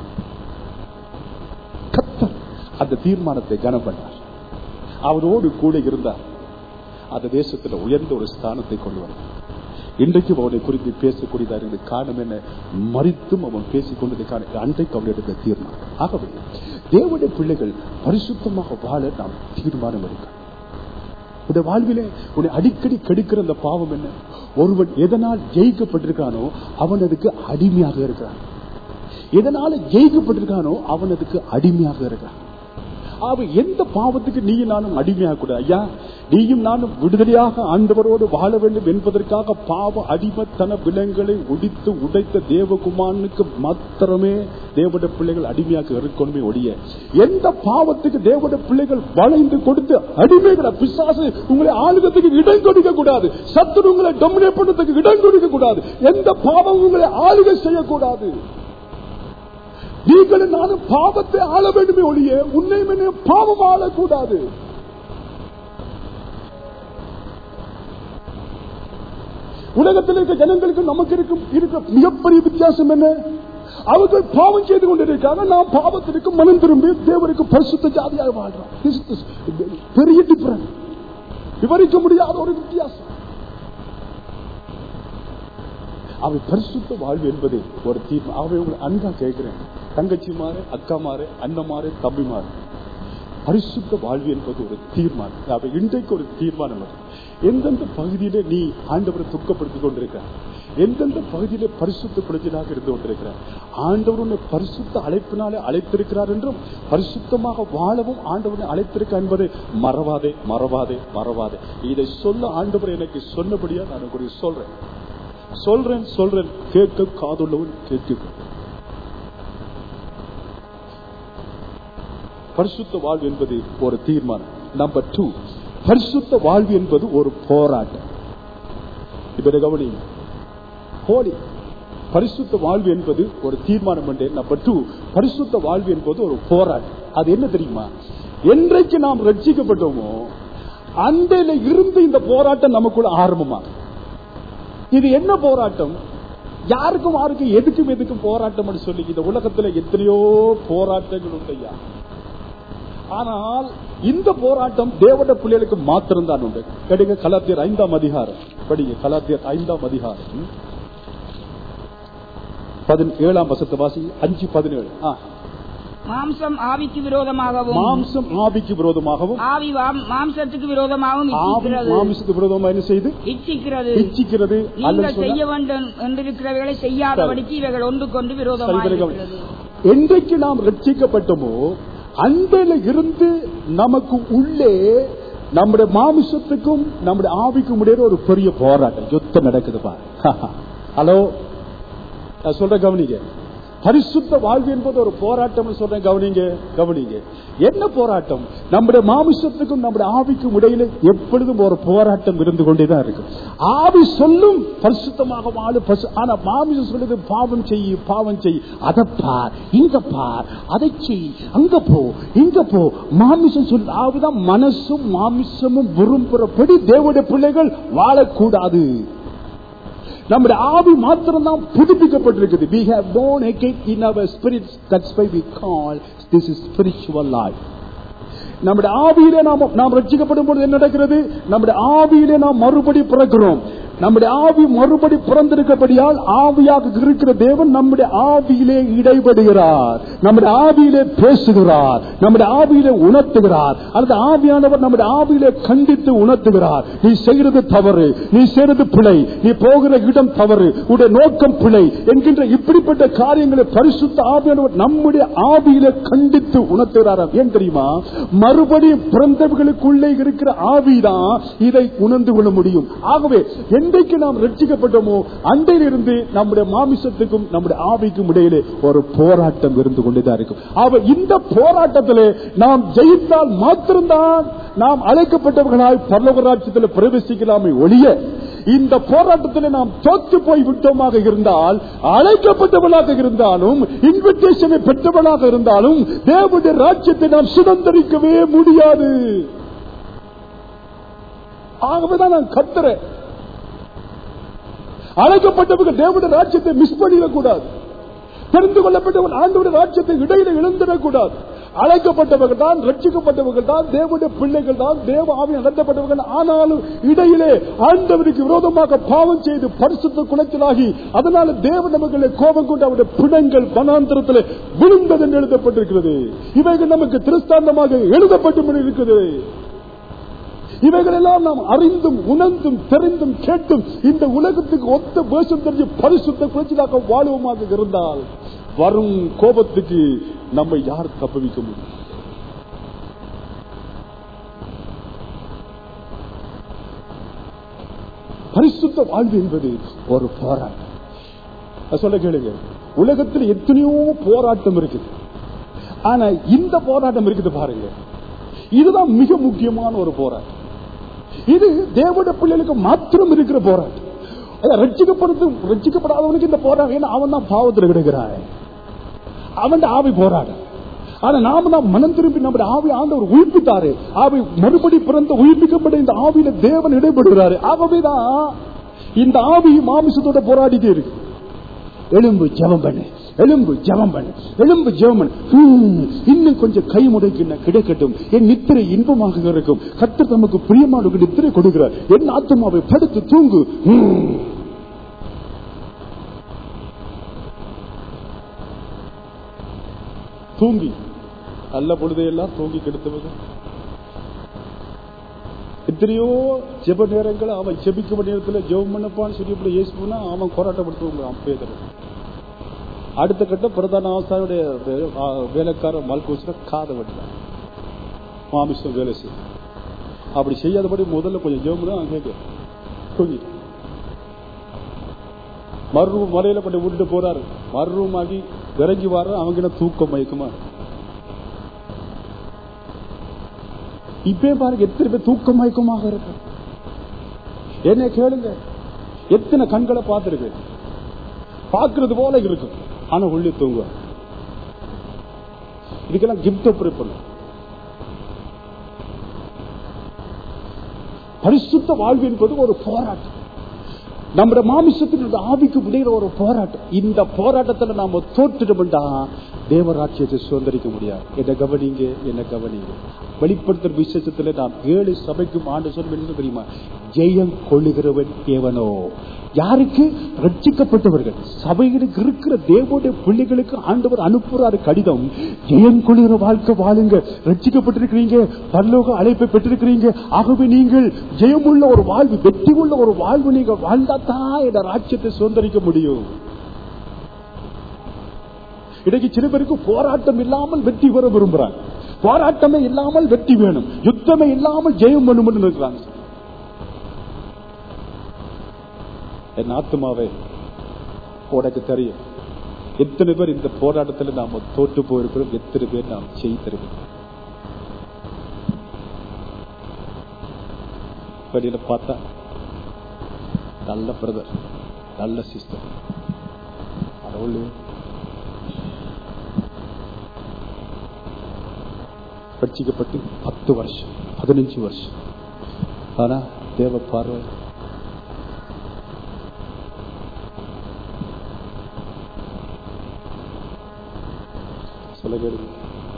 கத்தர் அந்த தீர்மானத்தை கனம் பண்ணார் அவரோடு கூட இருந்தார் அந்த தேசத்தில் உயர்ந்த ஒரு ஸ்தானத்தை கொண்டு வந்தார் இன்றைக்கும் அவனை குறித்து பேசக்கூடியதாக காரணம் என்ன மறித்தும் அவன் பேசிக் கொண்டதை காரணம் அன்றைக்கு அவன் எடுத்த தீர்மானம் ஆகவே தேவனுடைய பிள்ளைகள் பரிசுத்தமாக வாழ நாம் தீர்மானம் எடுக்க உடைய வாழ்விலே உன்னை அடிக்கடி கெடுக்கிற அந்த பாவம் என்ன ஒருவன் எதனால் ஜெயிக்கப்பட்டிருக்கானோ அவன் அதுக்கு அடிமையாக இருக்கிறான் எதனால ஜெயிக்கப்பட்டிருக்கானோ அவன் அதுக்கு அடிமையாக இருக்கிறான் அவன் எந்த பாவத்துக்கு நீயும் நானும் அடிமையாக கூடாது ஐயா நீயும் நானும் விடுதலையாக ஆண்டவரோடு வாழ வேண்டும் என்பதற்காக பாவ அடிமத்தன விலங்குகளை ஒடித்து உடைத்த தேவகுமாரனுக்கு மாத்திரமே தேவட பிள்ளைகள் அடிமையாக இருக்கணுமே ஒழிய எந்த பாவத்துக்கு தேவட பிள்ளைகள் வளைந்து கொடுத்து அடிமைகளை பிசாசு உங்களை ஆளுகத்துக்கு இடம் கொடுக்க கூடாது சத்துரு உங்களை டொமினேட் பண்ணதுக்கு இடம் கொடுக்க கூடாது எந்த பாவம் உங்களை ஆளுகை செய்யக்கூடாது நீங்கள் நானும் பாவத்தை ஆள வேண்டுமே ஒழிய உன்னை பாவம் ஆளக்கூடாது உலகத்தில் இருக்க ஜனங்களுக்கு நமக்கு இருக்கும் இருக்க மிகப்பெரிய வித்தியாசம் என்ன அவர்கள் பாவம் செய்து கொண்டிருக்காங்க நாம் பாவத்திற்கு மனம் திரும்பி தேவருக்கு பரிசுத்த ஜாதியாக வாழ்றோம் This is பெரிய டிஃபரன்ஸ் விவரிக்க முடியாத ஒரு வித்தியாசம் அவை பரிசுத்த வாழ்வு என்பது ஒரு தீர்வு அவை உங்களை அன்பா கேட்கிறேன் தங்கச்சி மாறு அக்கா மாறு அண்ணன் மாறு தம்பி மாறு பரிசுத்த வாழ்வு என்பது ஒரு தீர்மானம் அவை இன்றைக்கு ஒரு தீர்மானம் அது எந்தெந்த பகுதியில நீ ஆண்டவரை துக்கப்படுத்திக் கொண்டிருக்கிறார் எந்தெந்த பகுதியில பரிசுத்த குழந்தையாக இருந்து கொண்டிருக்கிறார் ஆண்டவர் உன்னை பரிசுத்த அழைப்பினாலே அழைத்திருக்கிறார் என்றும் பரிசுத்தமாக வாழவும் ஆண்டவனை அழைத்திருக்க என்பதை மறவாதே மறவாதே மறவாதே இதை சொல்ல ஆண்டவர் எனக்கு சொன்னபடியா நான் உங்களுக்கு சொல்றேன் சொல்றேன் சொல்றேன் கேட்க காதுள்ளவன் கேட்க பரிசுத்த வாழ்வு என்பது ஒரு தீர்மானம் நம்பர் டூ பரிசுத்த வாழ்வு என்பது ஒரு போராட்டம் இப்ப கவனி ஹோலி பரிசுத்த வாழ்வு என்பது ஒரு தீர்மானம் என்று நம்பர் டூ பரிசுத்த வாழ்வு என்பது ஒரு போராட்டம் அது என்ன தெரியுமா என்றைக்கு நாம் ரட்சிக்கப்பட்டோமோ அண்டையில இருந்து இந்த போராட்டம் நமக்குள்ள ஆரம்பமாகும் இது என்ன போராட்டம் யாருக்கும் யாருக்கும் எதுக்கும் எதுக்கும் போராட்டம் சொல்லி இந்த உலகத்துல எத்தனையோ போராட்டங்கள் உண்டு ஐயா ஆனால் இந்த போராட்டம் தேவட பிள்ளைகளுக்கு மாத்திரம்தான் உண்டு கடுங்க கலாத்தியர் ஐந்தாம் அதிகாரம் படிங்க கலாத்தியர் ஐந்தாம் அதிகாரம் பதினேழாம் வசத்தை வாசி அஞ்சு பதினேழு ஆ. மாம்சம் ஆவிக்கு விரோதமாகவும் மாம்சம் ஆவிக்கு விரோதமாகவும் ஆவி வாம்- மாம்சத்துக்கு விரோதமாகவும் ஆவி இச்சிக்கிறது மாமிசத்துக்கு விரோதமா என்ன செய்து இச்சிக்கிறது இச்சிக்கிறது அல்லது நீங்கள் செய்ய வேண்டும் என்றிருக்கிறவைகளை செய்யாதபடிக்கு இவைகள் ஒன்றுக்கொண்டு சரி, விரோதமாக பிறகு இருக்கிறது என்றைக்கு நாம் ரட்சிக்கப்பட்டோமோ அண்டையில இருந்து நமக்கு உள்ளே நம்முடைய மாமிசத்துக்கும் நம்முடைய ஆவிக்கும் இடையே ஒரு பெரிய போராட்டம் யுத்தம் நடக்குது பாரு ஹலோ நான் சொல்றேன் கவனிங்க பரிசுத்த வாழ்வு என்பது ஒரு போராட்டம் சொல்றேன் கவனிங்க கவனிங்க என்ன போராட்டம் நம்முடைய மாமிசத்துக்கும் நம்முடைய ஆவிக்கும் இடையில எப்பொழுதும் ஒரு போராட்டம் இருந்து கொண்டேதான் இருக்கு ஆவி சொல்லும் பரிசுத்தமாக வாழு பசு ஆனா மாமிசம் சொல்லுது பாவம் செய்யு பாவம் செய் அதை பார் இங்க பார் அதை செய் அங்க போ இங்க போ மாமிசம் சொல்லு ஆவிதான் மனசும் மாமிசமும் விரும்புறபடி தேவனுடைய பிள்ளைகள் வாழக்கூடாது நம்முடைய ஆவி மாத்திரம் தான் புதுப்பிக்கப்பட்டிருக்குது we have born again in our spirits that's why we call this is spiritual life நம்முடைய ஆவியிலே நாம் நாம் ரட்சிக்கப்படும் பொழுது என்ன நடக்கிறது நம்முடைய ஆவியிலே நாம் மறுபடி பிறக்கிறோம் நம்முடைய ஆவி மறுபடி பிறந்திருக்கபடியால் ஆவியாக இருக்கிற தேவன் நம்முடைய ஆவியிலே இடைபடுகிறார் நம்முடைய ஆவியிலே பேசுகிறார் நம்முடைய ஆவியிலே உணர்த்துகிறார் அல்லது ஆவியானவர் நம்முடைய ஆவியிலே கண்டித்து உணர்த்துகிறார் நீ செய்கிறது தவறு நீ செய்கிறது பிழை நீ போகிற இடம் தவறு உடைய நோக்கம் பிழை என்கின்ற இப்படிப்பட்ட காரியங்களை பரிசுத்த ஆவியானவர் நம்முடைய ஆவியிலே கண்டித்து உணர்த்துகிறார் ஏன் தெரியுமா மறுபடியும் பிறந்தவர்களுக்குள்ளே இருக்கிற ஆவிதான் இதை உணர்ந்து கொள்ள முடியும் ஆகவே என்றைக்கு நாம் ரட்சிக்கப்பட்டோமோ அண்டையிலிருந்து நம்முடைய மாமிசத்துக்கும் நம்முடைய ஆவிக்கும் இடையிலே ஒரு போராட்டம் இருந்து கொண்டுதான் இருக்கும் ஆக இந்த போராட்டத்திலே நாம் ஜெயித்தால் மாத்திரம்தான் நாம் அழைக்கப்பட்டவர்களாய் பரலவராட்சியத்தில் பிரவேசிக்கலாமே ஒழிய இந்த போராட்டத்தில் நாம் தோற்று போய் விட்டோமாக இருந்தால் அழைக்கப்பட்டவளாக இருந்தாலும் இன்விடேஷனை பெற்றவளாக இருந்தாலும் தேவனுடைய ராஜ்யத்தை நாம் சுதந்திரிக்கவே முடியாது ஆகவேதான் நான் கத்துறேன் அழைக்கப்பட்டவர்கள் தேவனுடைய ராஜ்யத்தை மிஸ் பண்ணிடக்கூடாது தெரிந்து கொள்ளப்பட்டவன் ஆண்டவருடைய ராஜ்யத்தை இடையில இழந்துடக்கூடாது அழைக்கப்பட்டவர்கள் தான் ரட்சிக்கப்பட்டவர்கள் தான் தேவனுடைய பிள்ளைகள் தான் தேவ ஆவி நடத்தப்பட்டவர்கள் ஆனாலும் இடையிலே ஆண்டவருக்கு விரோதமாக பாவம் செய்து பரிசுத்த குலைச்சலாகி அதனால தேவ நமக்கு கோபம் கொண்டு அவருடைய பிணங்கள் வனாந்திரத்தில் விழுந்தது என்று எழுதப்பட்டிருக்கிறது இவைகள் நமக்கு திருஸ்தாந்தமாக எழுதப்பட்டு இருக்கிறது இவைகளெல்லாம் நாம் அறிந்தும் உணர்ந்தும் தெரிந்தும் கேட்டும் இந்த உலகத்துக்கு ஒத்த வேஷம் தெரிஞ்சு பரிசுத்த குறைச்சலாக வாழ்வமாக இருந்தால் வரும் கோபத்துக்கு நம்மை யார் தப்புவிக்க முடியும் பரிசுத்த வாழ்வு என்பது ஒரு போராட்டம் நான் சொல்ல கேளுங்க உலகத்தில் எத்தனையோ போராட்டம் இருக்குது ஆனா இந்த போராட்டம் இருக்குது பாருங்க இதுதான் மிக முக்கியமான ஒரு போராட்டம் இது தேவட பிள்ளைகளுக்கு மாத்திரம் இருக்கிற போராட்டம் அதான் ரட்சிக்கப்படுறது ரட்சிக்கப்படாதவனுக்கு இந்த போராட்டம் ஏன்னா அவன் தான் பாவத்தில் கிடக்கிறான் அவன் ஆவி போராட்டம் ஆனா நாம தான் மனம் திரும்பி நம்முடைய ஆவி ஆண்டவர் உயிர்ப்பித்தாரு ஆவி மறுபடி பிறந்த உயிர்ப்பிக்கப்பட்ட இந்த ஆவியில தேவன் இடைபடுகிறாரு ஆகவேதான் இந்த ஆவி மாமிசத்தோட போராடிட்டே இருக்கு எலும்பு ஜெபம் பண்ணு எலும்பு ஜெபம் பண்ணு எலும்பு ஜெபம் பண்ணு ஹம், இன்னும் கொஞ்சம் கை முடைக்கு கிடைக்கட்டும் என் நித்திரை இன்பமாக இருக்கும் கத்தர் தமக்கு பிரியமான நித்திரை கொடுக்கிறார் என் ஆத்மாவை படுத்து தூங்கு ஹம். தூங்கி நல்ல பொழுதையெல்லாம் தூங்கி கெடுத்தவங்க எத்தனையோ ஜெப நேரங்கள் அவன் ஜெபிக்க நேரத்தில் ஜெபம் பண்ணப்பான்னு சொல்லி இப்படி ஏசு போனா அவன் போராட்டப்படுத்துவாங்க அப்பேதர் அடுத்த கட்ட பிரதான ஆசானுடைய வே- ஆ, வேலைக்கார மல்கோசில காதை வெட்டினான் மாமிசம் வேலை செய்யும் அப்படி செய்யாதபடி முதல்ல கொஞ்சம் ஜெபம் பண்ணா அவன் கேட்க தூங்கிட்டான் மறுரூம் மலையில கொண்டு விட்டுட்டு போறாரு மறுரூம் ஆகி இறங்கி வர அவங்க என்ன தூக்கம் மயக்குமா இப்பே பாருங்க எத்தனை பேர் தூக்கம் மயக்கமாக இருக்கு என்ன கேளுங்க எத்தனை கண்களை பார்த்திருக்கு பார்க்கிறது போல இருக்கும் ஆனா உள்ளே தூங்க இதுக்கெல்லாம் கிஃப்ட் ப்ரே பண்ணும் பரிசுத்த வாழ்வு என்பது ஒரு போராட்டம் நம்முடைய மாமிசத்தினுடைய ஆவிக்கு முடிகிற ஒரு போராட்டம் இந்த போராட்டத்துல நாம தோற்றுட்டோம்டா தேவராட்சியத்தை சுதந்திரிக்க முடியாது என்ன கவனிங்க என்ன கவனிங்க வெளிப்படுத்துற விசேஷத்துல நாம் ஏழு சபைக்கும் ஆண்டு சொல்லும் என்ன தெரியுமா ஜெயம் கொள்ளுகிறவன் தேவனோ யாருக்கு ரட்சிக்கப்பட்டவர்கள் சபைகளுக்கு இருக்கிற தேவனுடைய பிள்ளைகளுக்கு ஆண்டவர் அனுப்புறாரு கடிதம் ஜெயம் கொள்ளுகிற வாழ்க்கை வாழுங்க ரட்சிக்கப்பட்டிருக்கிறீங்க பரலோக அழைப்பை பெற்றிருக்கிறீங்க ஆகவே நீங்கள் ஜெயமுள்ள ஒரு வாழ்வு வெற்றி உள்ள ஒரு வாழ்வு நீங்க வாழ்ந்தாதான் இந்த ராஜ்யத்தை சுதந்திரிக்க முடியும் இன்னைக்கு சில பேருக்கு போராட்டம் இல்லாமல் வெற்றி பெற விரும்புறாங்க போராட்டமே இல்லாமல் வெற்றி வேணும் யுத்தமே இல்லாமல் ஜெயம் வேணும் இருக்கிறாங்க என் ஆத்மாவே உனக்கு தெரியும் எத்தனை பேர் இந்த போராட்டத்தில் நாம தோற்று போயிருக்கிறோம் எத்தனை பேர் நாம் செய்திருக்கிறோம் வெளியில பார்த்தா நல்ல பிரதர் நல்ல சிஸ்டர் கடவுளே ரட்சிக்கப்பட்டு பத்து வருஷம் பதினஞ்சு வருஷம் ஆனா தேவ பார்வை சொல்ல கேளுங்க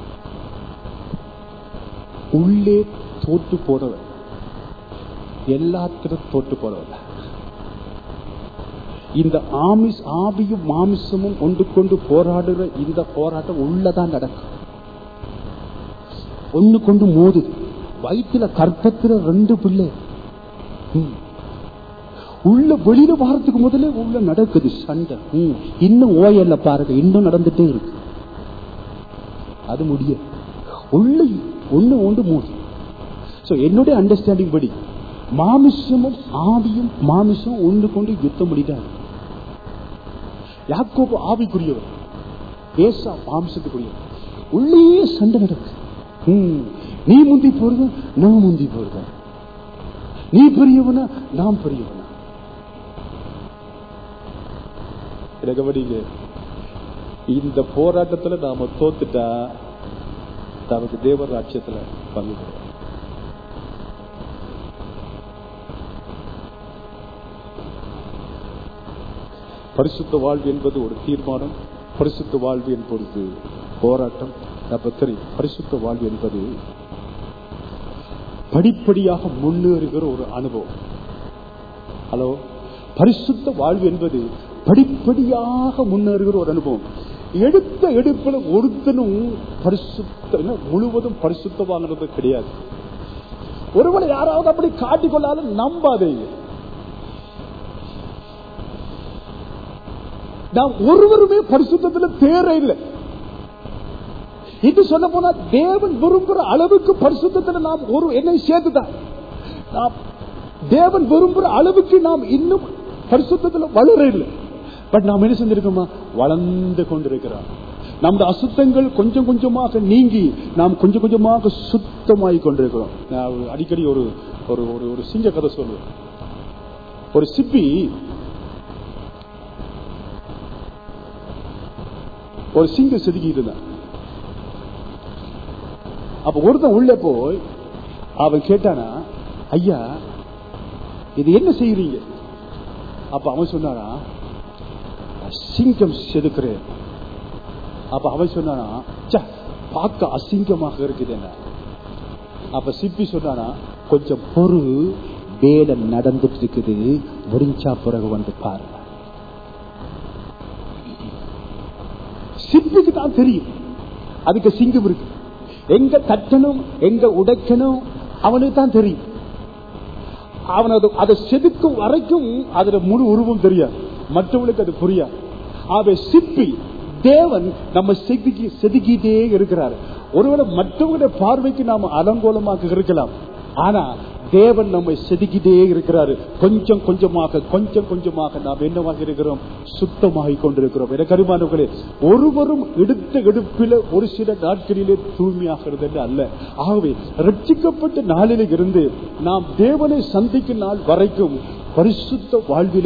உள்ளே தோற்று போனவன் எல்லாத்திலும் தோற்று போனவன் இந்த ஆமிஸ் ஆவியும் மாமிசமும் ஒன்று கொண்டு போராடுற இந்த போராட்டம் உள்ளதான் நடக்கும் ஒண்ணு கொண்டு மோதுது வயிற்றுல கற்பத்துல ரெண்டு பிள்ளை ம். உள்ள வெளியில வாரத்துக்கு முதல்ல உள்ள நடக்குது சண்டை ம். இன்னும் ஓயல்ல பாருங்க இன்னும் நடந்துட்டே இருக்கு அது முடிய உள்ள ஒண்ணு ஒன்று மோது சோ என்னுடைய அண்டர்ஸ்டாண்டிங் படி மாமிசமும் ஆவியும் மாமிசம் ஒன்று கொண்டு யுத்தம் முடியாது யாக்கோபு ஆவிக்குரியவர் ஏசா மாமிசத்துக்குரியவர் உள்ளே சண்டை நடக்கு ம். நீ முந்தி போறது நான் முந்தி போறது நீ பெரியவனா நான் பெரியவனா இதை கவனிங்க இந்த போராட்டத்துல நாம தோத்துட்டா நமக்கு தேவர் ராட்சியத்துல பங்கு கிடையாது. பரிசுத்த வாழ்வு என்பது ஒரு தீர்மானம் பரிசுத்த வாழ்வு என்பது போராட்டம் அப்ப தெரியும் பரிசுத்த வாழ்வு என்பது படிப்படியாக முன்னேறுகிற ஒரு அனுபவம் ஹலோ பரிசுத்த வாழ்வு என்பது படிப்படியாக முன்னேறுகிற ஒரு அனுபவம் எடுத்த எடுப்புல ஒருத்தனும் பரிசுத்த என்ன, முழுவதும் பரிசுத்தமானது கிடையாது ஒருவனை யாராவது அப்படி காட்டிக்கொள்ளாலும் நம்பாதீங்க நாம் ஒருவருமே பரிசுத்தத்துல தேர இல்லை இது சொல்ல போனா தேவன் விரும்புற அளவுக்கு பரிசுத்தத்துல நாம் ஒரு என்னை சேர்த்துதான் நாம் தேவன் விரும்புற அளவுக்கு நாம் இன்னும் பரிசுத்தத்துல வளர இல்லை பட் நாம் என்ன செஞ்சிருக்கோமா வளர்ந்து கொண்டிருக்கிறோம் நம்முடைய அசுத்தங்கள் கொஞ்சம் கொஞ்சமாக நீங்கி நாம் கொஞ்சம் கொஞ்சமாக சுத்தமாகி கொண்டிருக்கிறோம் நான் அடிக்கடி ஒரு ஒரு ஒரு ஒரு சிங்க கதை சொல்லுவேன் ஒரு சிப்பி ஒரு சிங்க செதுக்கிட்டு இருந்தான் அப்ப ஒருத்தன் உள்ள போய் அவன் கேட்டானா ஐயா இது என்ன செய்யறீங்க அப்ப அவன் சொன்னானா சிங்கம் செதுக்கிறேன் அப்ப அவன் சொன்னானா "ச்சே, பார்க்க அசிங்கமாக இருக்குது என்ன அப்ப சிப்பி சொன்னானா கொஞ்சம் பொறு வேலை நடந்துட்டு இருக்குது முடிஞ்சா பிறகு வந்து பாருங்க சிப்பிக்கு தான் தெரியும் அதுக்கு சிங்கம் இருக்கு எங்க தட்டணும் எங்க உடைக்கணும் அவனுக்கு தான் தெரியும் அவன் அது அதை செதுக்கும் வரைக்கும் அதுல முழு உருவம் தெரியாது மற்றவங்களுக்கு அது புரியாது ஆக சிப்பி தேவன் நம்ம செதுக்கி செதுக்கிட்டே இருக்கிறார் ஒருவேளை மற்றவங்களுடைய பார்வைக்கு நாம அலங்கோலமாக இருக்கலாம் ஆனா தேவன் நம்மை செதுக்கிட்டே இருக்கிறாரு கொஞ்சம் கொஞ்சமாக கொஞ்சம் கொஞ்சமாக நாம் என்னவாக இருக்கிறோம் சுத்தமாகி கொண்டிருக்கிறோம் என கருமானவர்களே ஒருவரும் எடுத்த எடுப்பில ஒரு சில நாட்களிலே தூய்மையாகிறது என்று அல்ல ஆகவே ரட்சிக்கப்பட்ட நாளிலே இருந்து நாம் தேவனை சந்திக்கும் நாள் வரைக்கும் பரிசுத்த வாழ்விலே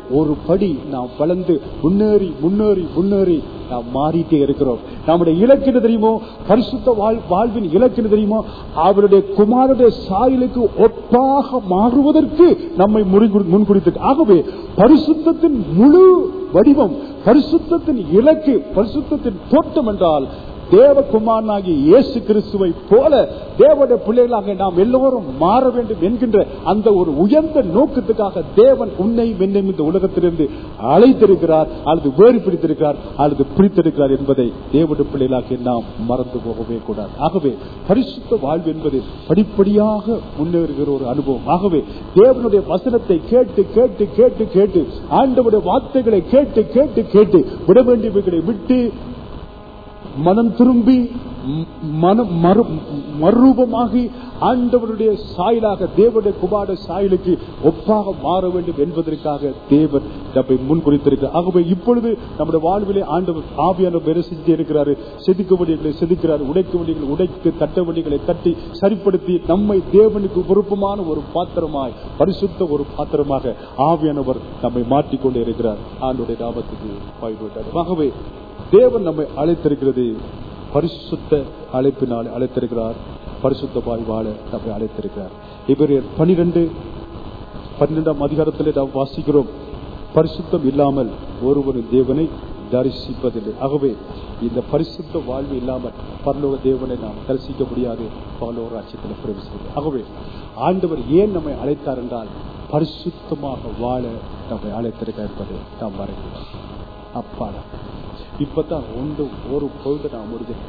ஒரு படி நாம் வளர்ந்து முன்னேறி முன்னேறி முன்னேறி நாம் மாறிட்டே இருக்கிறோம் நம்முடைய இலக்கு என்ன தெரியுமோ பரிசுத்த வாழ்- வாழ்வின் இலக்கு என்ன தெரியுமோ அவருடைய குமாரனுடைய சாயலுக்கு ஒப்பாக மாறுவதற்கு நம்மை முறிகு- முன்குறித்து ஆகவே பரிசுத்தத்தின் முழு வடிவம் பரிசுத்தத்தின் இலக்கு பரிசுத்தத்தின் தோட்டம் என்றால் தேவகுமாரனாகிய இயேசு கிறிஸ்துவை போல தேவனுடைய பிள்ளைகளாக நாம் எல்லோரும் மாற வேண்டும் என்கின்ற அந்த ஒரு உயர்ந்த நோக்கத்துக்காக தேவன் உன்னை என்னையும் இந்த உலகத்திலிருந்து அழைத்திருக்கிறார் அல்லது வேறு பிடித்திருக்கிறார் அல்லது பிடித்திருக்கிறார் என்பதை தேவனுடைய பிள்ளைகளாக நாம் மறந்து போகவே கூடாது ஆகவே பரிசுத்த வாழ்வு என்பது படிப்படியாக முன்னேறுகிற ஒரு அனுபவம் ஆகவே தேவனுடைய வசனத்தை கேட்டு கேட்டு கேட்டு கேட்டு ஆண்டவருடைய வார்த்தைகளை கேட்டு கேட்டு கேட்டு விட வேண்டியவைகளை விட்டு மனம் திரும்பி ம், மனம் மறு மறுரூபமாகி ஆண்டவருடைய சாயலாக தேவனுடைய குமார சாயலுக்கு ஒப்பாக மாற வேண்டும் என்பதற்காக தேவன் நம்மை முன்குறித்திருக்கிறார் ஆகவே இப்பொழுது நம்முடைய வாழ்விலே ஆண்டவர் ஆவியான வேறு செஞ்சு இருக்கிறாரு செதுக்க வழிகளை செதுக்கிறார் உடைக்க வழிகளை உடைத்து தட்ட வழிகளை தட்டி சரிப்படுத்தி நம்மை தேவனுக்கு விருப்பமான ஒரு பாத்திரமாய் பரிசுத்த ஒரு பாத்திரமாக ஆவியானவர் நம்மை மாற்றிக்கொண்டே இருக்கிறார் ஆண்டுடைய நாமத்துக்கு பாய்விட்டார் ஆகவே தேவன் நம்மை அழைத்திருக்கிறது பரிசுத்த அழைப்பினால் அழைத்திருக்கிறார் பரிசுத்தமாய் வாழ நம்மை அழைத்திருக்கிறார் இவரியர் பனிரெண்டு பன்னிரெண்டாம் அதிகாரத்திலே நாம் வாசிக்கிறோம் பரிசுத்தம் இல்லாமல் ஒருவரும் தேவனை தரிசிப்பதில்லை ஆகவே இந்த பரிசுத்த வாழ்வு இல்லாமல் பரலோக தேவனை நாம் தரிசிக்க முடியாது பரலோக ராட்சியத்தில் பிரவேசிக்கிறது ஆகவே ஆண்டவர் ஏன் நம்மை அழைத்தார் என்றால் பரிசுத்தமாக வாழ நம்மை அழைத்திருக்கிறார் என்பதை நாம் மறைக்கிறோம் அப்பாடா இப்பதான் ஒன்று ஒரு பொழுது நான் முடிஞ்சேன்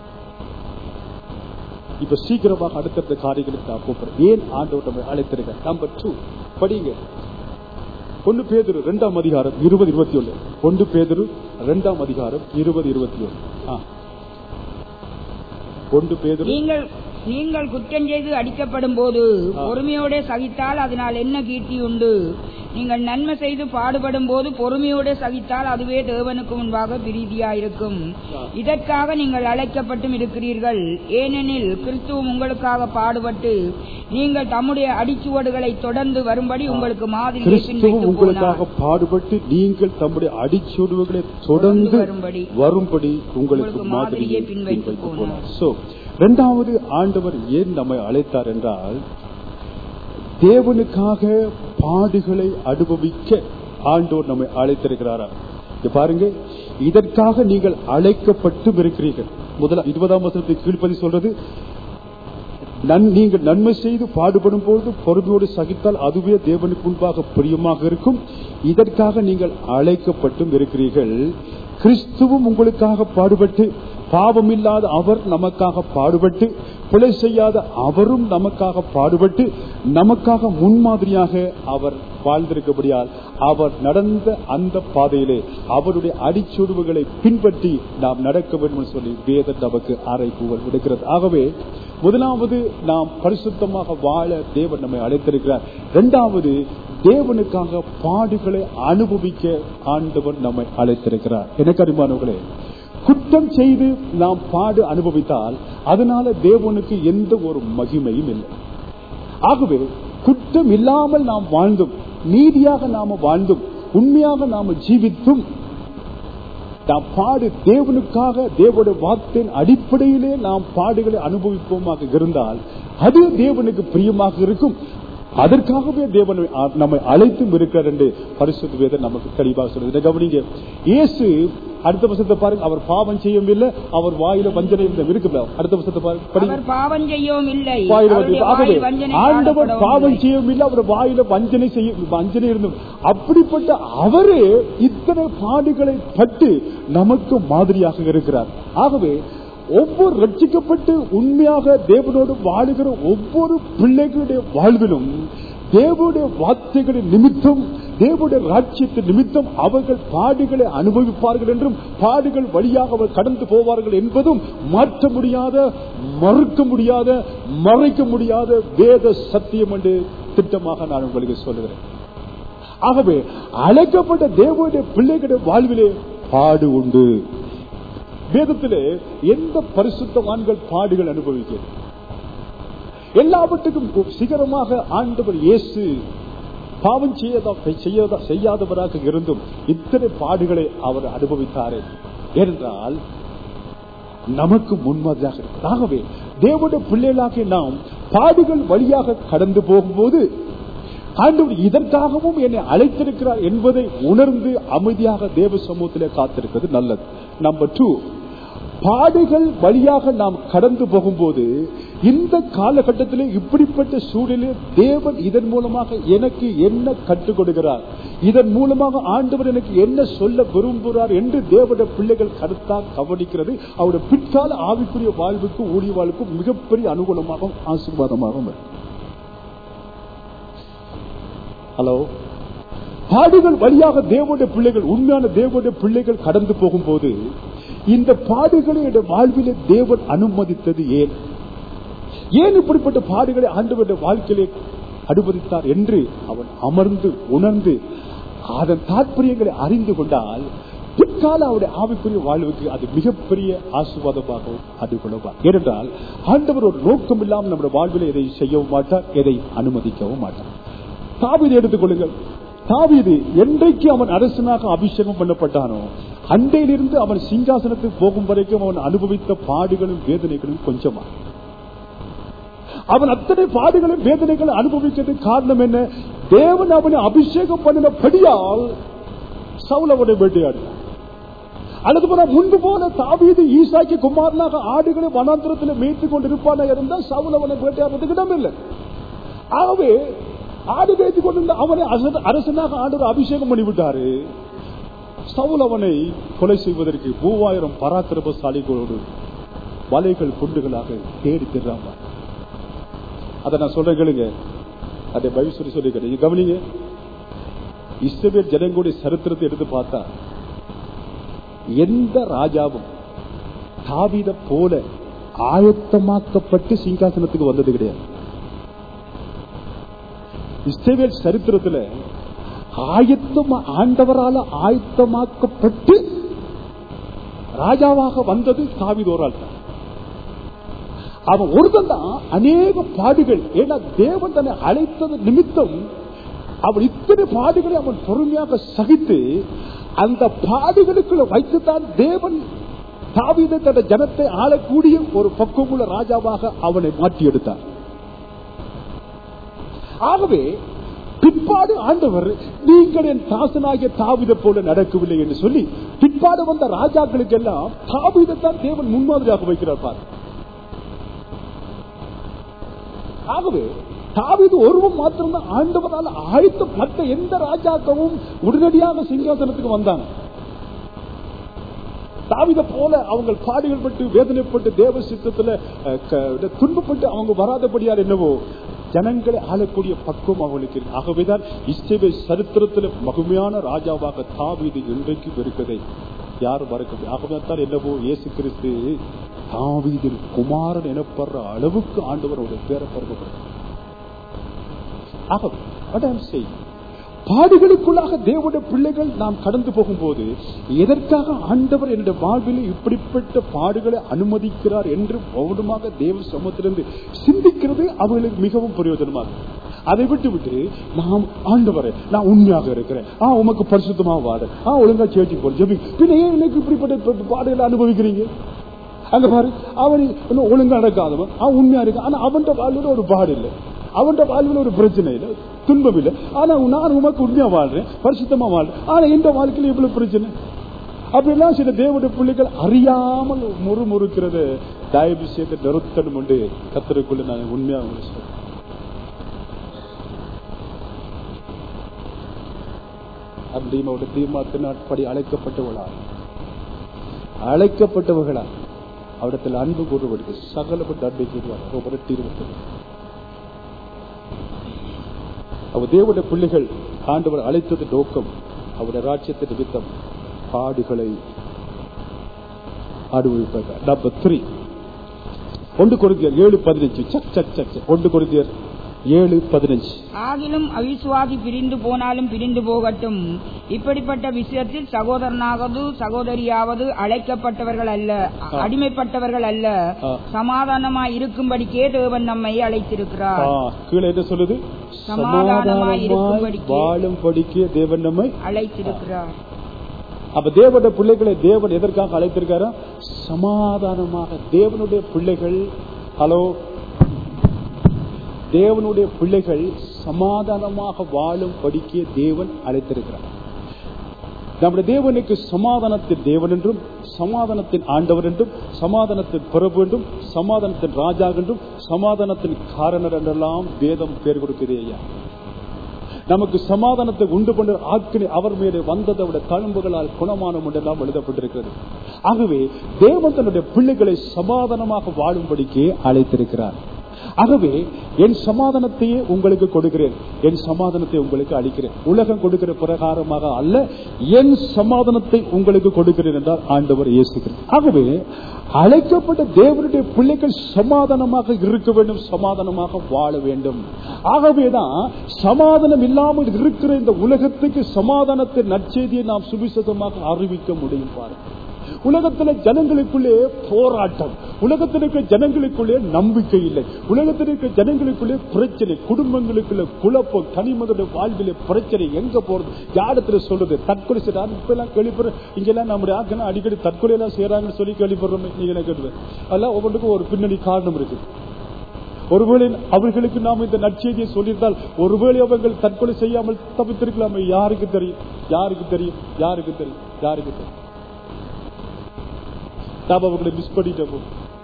இப்ப சீக்கிரமாக அடுத்தடுத்த காரியங்களுக்கு நான் கூப்பிடுறேன் ஏன் ஆண்டவர் நம்மை அழைத்திருக்க நம்பர் டூ படிங்க ஒன்று பேதுரு இரண்டாம் அதிகாரம் இருபது இருபத்தி ஒண்ணு ஒன்று பேதுரு இரண்டாம் அதிகாரம் இருபது இருபத்தி ஒண்ணு ஆ. ஒன்று பேதுரு நீங்கள் நீங்கள் குற்றம் செய்து அடிக்கப்படும் போது ஆ. பொறுமையோட சகித்தால் அதனால் என்ன கீர்த்தி உண்டு நீங்கள் நன்மை செய்து பாடுபடும் போது பொறுமையோட சகித்தால் அதுவே தேவனுக்கு முன்பாக பிரீதியாயிருக்கும் ஆ. இதற்காக நீங்கள் அழைக்கப்பட்டும் இருக்கிறீர்கள் ஏனெனில் கிறிஸ்துவும் உங்களுக்காக பாடுபட்டு நீங்கள் தம்முடைய அடிச்சுவடுகளை தொடர்ந்து வரும்படி உங்களுக்கு மாதிரியை கிறிஸ்துவும் பின்வைத்து உங்களுக்காக போனார் பாடுபட்டு நீங்கள் தம்முடைய அடிச்சுவடுகளை தொடர்ந்து தொடர்ந்து வரும்படி வரும்படி உங்களுக்கு உங்களுக்கு மாதிரியை மாதிரியை பின்வைத்து பின்வைத்து போனார். போனார் சோ இரண்டாவது ஆண்டவர் ஏன் நம்மை அழைத்தார் என்றால் தேவனுக்காக பாடுகளை அனுபவிக்க ஆண்டவர் நம்மை அழைத்திருக்கிறாரா இங்க பாருங்க இதற்காக நீங்கள் அழைக்கப்பட்டும் இருக்கிறீர்கள் முதல் இருபதாம் வசனத்தை கீழ்ப்பதி சொல்றது நன்- நீங்கள் நன்மை செய்து பாடுபடும் பொழுது பொறுமையோடு சகித்தால் அதுவே தேவனுக்கு முன்பாக பிரியமாக இருக்கும் இதற்காக நீங்கள் அழைக்கப்பட்டும் இருக்கிறீர்கள் கிறிஸ்துவும் உங்களுக்காக பாடுபட்டு பாவமில்லாத அவர் நமக்காக பாடுபட்டு பிழை செய்யாத அவரும் நமக்காக பாடுபட்டு நமக்காக முன்மாதிரியாக அவர் வாழ்ந்திருக்கபடியால் அவர் நடந்த அந்த பாதையிலே அவருடைய அடிச்சுடுவுகளை பின்பற்றி நாம் நடக்க வேண்டும் என்று சொல்லி வேதம் நமக்கு அறைகூவல் விடுக்கிறது ஆகவே முதலாவது நாம் பரிசுத்தமாக வாழ தேவன் நம்மை அழைத்திருக்கிறார் இரண்டாவது தேவனுக்காக பாடுகளை அனுபவிக்க ஆண்டவன் நம்மை அழைத்திருக்கிறார் எனக்கு அறிமானவர்களே குற்றம் செய்து நாம் பாடு அனுபவித்தால் அதனால தேவனுக்கு எந்த ஒரு மகிமையும் இல்லை ஆகவே குற்றம் இல்லாமல் நாம் வாழ்ந்தும் நீதியாக நாம வாழ்ந்தும் உண்மையாக நாம ஜீவித்தும் நாம் பாடு தேவனுக்காக தேவனுடைய வார்த்தையின் அடிப்படையிலே நாம் பாடுகளை அனுபவிப்போமாக இருந்தால் அது தேவனுக்கு பிரியமாக இருக்கும் அதற்காகவே தேவன் நம்மை அழைத்தும் இருக்கிறார் என்று பரிசுத்த வேதம் நமக்கு தெளிவாக சொல்றது இதை கவனிங்க இயேசு அடுத்த வருஷத்தை பாருங்க அவர் பாவம் செய்யவும் இல்லை அவர் வாயில வஞ்சனை இருக்குல்ல அடுத்த வருஷத்தை பாருங்க படிங்க அவர் பாவம் செய்யவும் இல்லை வாயில அவருடைய வந்து- ஆகவே வாயில் வஞ்சனை ஆண்டவர் காணப்படவும் பாவம் இல்லை. செய்யவும் இல்லை அவர் வாயில வஞ்சனை செய்ய வஞ்சனை இருந்தது அப்படிப்பட்ட அவரே இத்தனை பாடுகளை பட்டு நமக்கு மாதிரியாக இருக்கிறார் ஆகவே ஒவ்வொரு ரட்சிக்கப்பட்டு உண்மையாக தேவனோடு வாழுகிற ஒவ்வொரு பிள்ளைகளுடைய வாழ்விலும் தேவனுடைய வார்த்தைகளின் நிமித்தம் தேவனுடைய ராட்சியத்தின் நிமித்தம் அவர்கள் பாடுகளை அனுபவிப்பார்கள் என்றும் பாடுகள் வழியாக அவர் கடந்து போவார்கள் என்பதும் மாற்ற முடியாத மறுக்க முடியாத மறைக்க முடியாத வேத சத்தியம் என்று திட்டமாக நான் உங்களுக்கு சொல்லுகிறேன் ஆகவே அழைக்கப்பட்ட தேவனுடைய பிள்ளைகளுடைய வாழ்விலே பாடு உண்டு வேதத்திலே எந்த பரிசுத்தவான்கள் பாடுகள் அனுபவிக்கிறது எல்லாவற்றுக்கும் சிகரமாக ஆண்டவர் இயேசு பாவம் செய்யாத செய்யாத- செய்யாதவராக இருந்தும் இத்தனை பாடுகளை அவர் அனுபவித்தாரே ஏனென்றால் நமக்கு முன்மாதிரியாக இருக்கிறது ஆகவே தேவனுடைய பிள்ளைகளாக நாம் பாடுகள் வழியாக கடந்து போகும்போது ஆண்டவர் இதற்காகவும் என்னை அழைத்திருக்கிறார் என்பதை உணர்ந்து அமைதியாக தேவ சமூகத்திலே காத்திருக்கிறது நல்லது நம்பர் டூ பாடுகள் வழியாக நாம் கடந்து போகும்போது இந்த காலகட்டத்திலே இப்படிப்பட்ட சூழலில் தேவன் இதன் மூலமாக எனக்கு என்ன கற்றுக் கொடுக்கிறார் இதன் மூலமாக ஆண்டவர் எனக்கு என்ன சொல்ல விரும்புகிறார் என்று தேவனுடைய பிள்ளைகள் கருத்தாக கவனிக்கிறது அவருடைய பிற்கால ஆவிக்குரிய வாழ்வுக்கும் ஊழிய வாழ்வுக்கும் மிகப்பெரிய அனுகூலமாகவும் ஆசீர்வாதமாகவும் இருக்கும் ஹலோ பாடுகள் வழியாக தேவனுடைய பிள்ளைகள் உண்மையான தேவனுடைய பிள்ளைகள் கடந்து போகும்போது இந்த பாடுகளை என்ற வாழ்விலே தேவன் அனுமதித்தது ஏன் ஏன் இப்படிப்பட்ட பாடுகளை ஆண்டவருடைய வாழ்க்கையிலே அனுமதித்தார் என்று அவன் அமர்ந்து உணர்ந்து அதன் தாற்பயங்களை அறிந்து கொண்டால் பிற்கால அவருடைய ஆவிக்குரிய வாழ்வுக்கு அது மிகப்பெரிய ஆசீர்வாதமாகவும் அனுகூலமாக ஏனென்றால் ஆண்டவர் ஒரு நோக்கம் இல்லாமல் நம்முடைய வாழ்வில் எதை செய்யவும் மாட்டார் எதை அனுமதிக்கவும் மாட்டார் தாவீதை எடுத்துக்கொள்ளுங்கள் தாவீது என்றைக்கு அவன் அரசனாக அபிஷேகம் பண்ணப்பட்டானோ அண்டையிலிருந்து அவன் சிங்காசனத்துக்கு போகும் வரைக்கும் அவன் அனுபவித்த பாடுகளும் வேதனைகளும் கொஞ்சமா அவன் அத்தனை பாடுகளும் வேதனைகளும் அனுபவிக்கிறதுக்கு காரணம் என்ன தேவன் அவனை அபிஷேகம் பண்ணினபடியால் சவுல் அவனை வேட்டையாடினான் அல்லது போல முன்பு போல தாவீது ஈசாக்கி குமாரனாக ஆடுகளை வனாந்திரத்தில் மேய்த்துக் கொண்டிருப்பானா இருந்தால் சவுல் அவனை வேட்டையாடுறதுக்கு இடமில்லை ஆகவே ஆடு மேய்த்து கொண்டிருந்த அவனை அரச- அரசனாக ஆண்டவர் அபிஷேகம் பண்ணிவிட்டாரு சவுல் அவனை கொலை செய்வதற்கு மூவாயிரம் பராக்கிரமசாலிகளோடு வலைகள் குண்டுகளாக தேடி திர்றாங்க அதை நான் சொல்றேன் கேளுங்க அதை பைபிள் சொல்லி சொல்லி நீங்க கவனிங்க இஸ்ரவேல் ஜனங்களுடைய சரித்திரத்தை எடுத்து பார்த்தா எந்த ராஜாவும் தாவீத போல ஆயத்தமாக்கப்பட்டு சிங்காசனத்துக்கு வந்தது கிடையாது இஸ்ரவேல் சரித்திரத்துல ஆயத்தமா ஆண்டவரால ஆயத்தமாக்கப்பட்டு ராஜாவாக வந்தது தாவீது ஒரு ஆள் தான் அவன் ஒருத்தன் தான் அநேக பாடுகள் ஏன்னா தேவன் தன்னை அழைத்தது நிமித்தம் அவன் இத்தனை பாடுகளை அவன் பொறுமையாக சகித்து அந்த பாடுகளுக்குள்ள வைத்துத்தான் தேவன் தாவீதை தன் ஜனத்தை ஆளக்கூடிய ஒரு பக்குவமுள்ள ராஜாவாக அவனை மாற்றி எடுத்தார் ஆகவே பிற்பாடு ஆண்டவர் நீங்கள் என் தாசனாகிய தாவித போல நடக்கவில்லை என்று சொல்லி பிற்பாடு வந்த ராஜாக்களுக்கு எல்லாம் தாவிதத்தான் தேவன் முன்மாதிரியாக வைக்கிறார் பாரு ஆகவே தாவீது ஒருவன் மாத்திரம்தான் ஆண்டவரால் அழைத்த மற்ற எந்த ராஜாக்கவும் உடனடியாக சிங்காசனத்துக்கு வந்தாங்க தாவித போல அவங்க பாடுகள் பட்டு வேதனைப்பட்டு தேவ சித்தத்துல அஹ், க- துன்பப்பட்டு அவங்க வராதபடியால் என்னவோ ஜனங்களை ஆளக்கூடிய பக்குவம் அவங்களுக்கு இருக்கு. ஆகவேதான் இஸ்ரவேல் சரித்திரத்தில் மகிமையான ராஜாவாக தாவீது இன்றைக்கும் இருக்கிறதை யாரும் மறக்க முடியாது ஆகவே தான் என்னவோ இயேசு கிறிஸ்து தாவீதின் குமாரன் எனப்படுற அளவுக்கு ஆண்டவருடைய பேரை பருவப்படுத்த ஆகவே what I'm saying, பாடுகளுக்குள்ளாக தேவனுடைய பிள்ளைகள் நாம் கடந்து போகும்போது எதற்காக ஆண்டவர் என்னுடைய வாழ்வில் இப்படிப்பட்ட பாடுகளை அனுமதிக்கிறார் என்று மௌனமாக தேவ சமூகத்திலிருந்து சிந்திக்கிறது அவர்களுக்கு மிகவும் பிரயோஜனமாக அதை விட்டு விட்டு நாம் ஆண்டவரை நான் உண்மையாக இருக்கிறேன் ஆ உமக்கு பரிசுத்தமா வாடு ஆ ஒழுங்கா சேர்ச்சி போல் ஜெபி பின்ன ஏன் எனக்கு இப்படிப்பட்ட பாடுகளை அனுபவிக்கிறீங்க அங்க பாரு அவன் இன்னும் ஒழுங்கா நடக்காதவன் அவன் உண்மையா இருக்கு ஆனா அவன்கிட்ட வாழ்வில் ஒரு பாடு இல்லை அவன்கிட்ட வாழ்வில் ஒரு பிரச்சனை இல்லை துன்பம் இல்லை ஆனா நான் உமக்கு உண்மையா வாழ்றேன் பரிசுத்தமா வாழ்றேன் ஆனா எந்த வாழ்க்கையில இவ்வளவு பிரச்சனை அப்படிலாம் சில தேவனுடைய பிள்ளைகள் அறியாமல் முறுமுறுக்கிறது தயவு செய்து நிறுத்தணும் உண்டு கத்தருக்குள்ள நான் உண்மையா உங்களுக்கு சொல்றேன் அப்படியோட தீர்மானத்தின் அடிப்படை அழைக்கப்பட்டவளா அழைக்கப்பட்டவர்களா அவரிடத்தில் அன்பு கூறுவதற்கு சகலப்பட்ட அன்பை கூறுவார் ஒவ்வொரு தீர்வு அவர் தேவனுடைய பிள்ளைகள் ஆண்டவர் அழைத்தது நோக்கம் அவருடைய ராஜ்யத்தின் நிமித்தம் பாடுகளை அனுபவிப்பார்கள் நம்பர் த்ரீ ஒன்று கொடுத்தியர் ஏழு பதினஞ்சு சக் சக் சக் சக். ஒன்று கொடுத்தியர் ஏழு பதினஞ்சு ஆகிலும் அவிசுவாசி பிரிந்து போனாலும் பிரிந்து போகட்டும் இப்படிப்பட்ட விஷயத்தில் சகோதரனாவது சகோதரியாவது அழைக்கப்பட்டவர்கள் அல்ல அடிமைப்பட்டவர்கள் அல்ல ஆ. சமாதானமாய் இருக்கும்படிக்கே தேவன் நம்மை அழைத்திருக்கிறார் ஆ, கீழே என்ன சொல்லுது சமாதானமாய் சமாதானமாய் இருக்கும்படிக்கு. வாழும் படிக்க தேவன் நம்மை அழைத்திருக்கிறார் அப்ப தேவனுடைய பிள்ளைகளை தேவன் எதற்காக அழைத்திருக்காரா சமாதானமாக தேவனுடைய பிள்ளைகள் ஹலோ தேவனுடைய பிள்ளைகள் சமாதானமாக வாழும் படிக்க தேவன் அழைத்திருக்கிறார் நம்முடைய தேவனுக்கு சமாதானத்தின் தேவன் என்றும் சமாதானத்தின் ஆண்டவர் என்றும் சமாதானத்தின் பிரபு என்றும் சமாதானத்தின் ராஜா என்றும் சமாதானத்தின் காரணர் என்றெல்லாம் வேதம் பேர் கொடுக்குதே ஐயா நமக்கு சமாதானத்தை உண்டு பண்ண ஆக்கினி அவர் மேலே வந்ததை விட தழும்புகளால் குணமானம் என்றெல்லாம் எழுதப்பட்டிருக்கிறது ஆகவே தேவன் தன்னுடைய பிள்ளைகளை சமாதானமாக வாழும்படிக்கு அழைத்திருக்கிறார் ஆகவே என் சமாதானத்தையே உங்களுக்கு கொடுக்கிறேன் என் சமாதானத்தை உங்களுக்கு அளிக்கிறேன் உலகம் கொடுக்கிற பிரகாரமாக அல்ல என் சமாதானத்தை உங்களுக்கு கொடுக்கிறேன் என்றால் ஆண்டவர் இயேசுகிறேன் ஆகவே அழைக்கப்பட்ட தேவனுடைய பிள்ளைகள் சமாதானமாக இருக்க வேண்டும் சமாதானமாக வாழ வேண்டும் ஆகவேதான் சமாதானம் இல்லாமல் இருக்கிற இந்த உலகத்துக்கு சமாதானத்தின் நற்செய்தியை நாம் சுவிசேஷமாக அறிவிக்க முடியும் பாருங்க உலகத்துல ஜனங்களுக்குள்ளே போராட்டம் உலகத்தில் இருக்கிற ஜனங்களுக்குள்ளே நம்பிக்கை இல்லை உலகத்தில் இருக்கிற ஜனங்களுக்குள்ளே பிரச்சனை குடும்பங்களுக்குள்ள குழப்பம் தனிமதோட வாழ்விலே பிரச்சனை எங்க போறது யாரிடத்துல சொல்றது தற்கொலை செய்யறாங்க இப்ப எல்லாம் கேள்விப்படுற இங்கெல்லாம் நம்முடைய ஆக்கெல்லாம் அடிக்கடி தற்கொலை எல்லாம் செய்யறாங்கன்னு சொல்லி கேள்விப்படுறோம் நீங்க என்ன கேட்டு அதெல்லாம் ஒவ்வொன்றுக்கும் ஒரு பின்னணி காரணம் இருக்கு ஒருவேளை அவர்களுக்கு நாம் இந்த நற்செய்தியை சொல்லியிருந்தால் ஒருவேளை அவர்கள் தற்கொலை செய்யாமல் தப்பித்திருக்கலாமே யாருக்கு தெரியும் யாருக்கு தெரியும் யாருக்கு தெரியும் யாருக்கு தெரியும் நாம் அவங்களை மிஸ் பண்ணிட்டோம்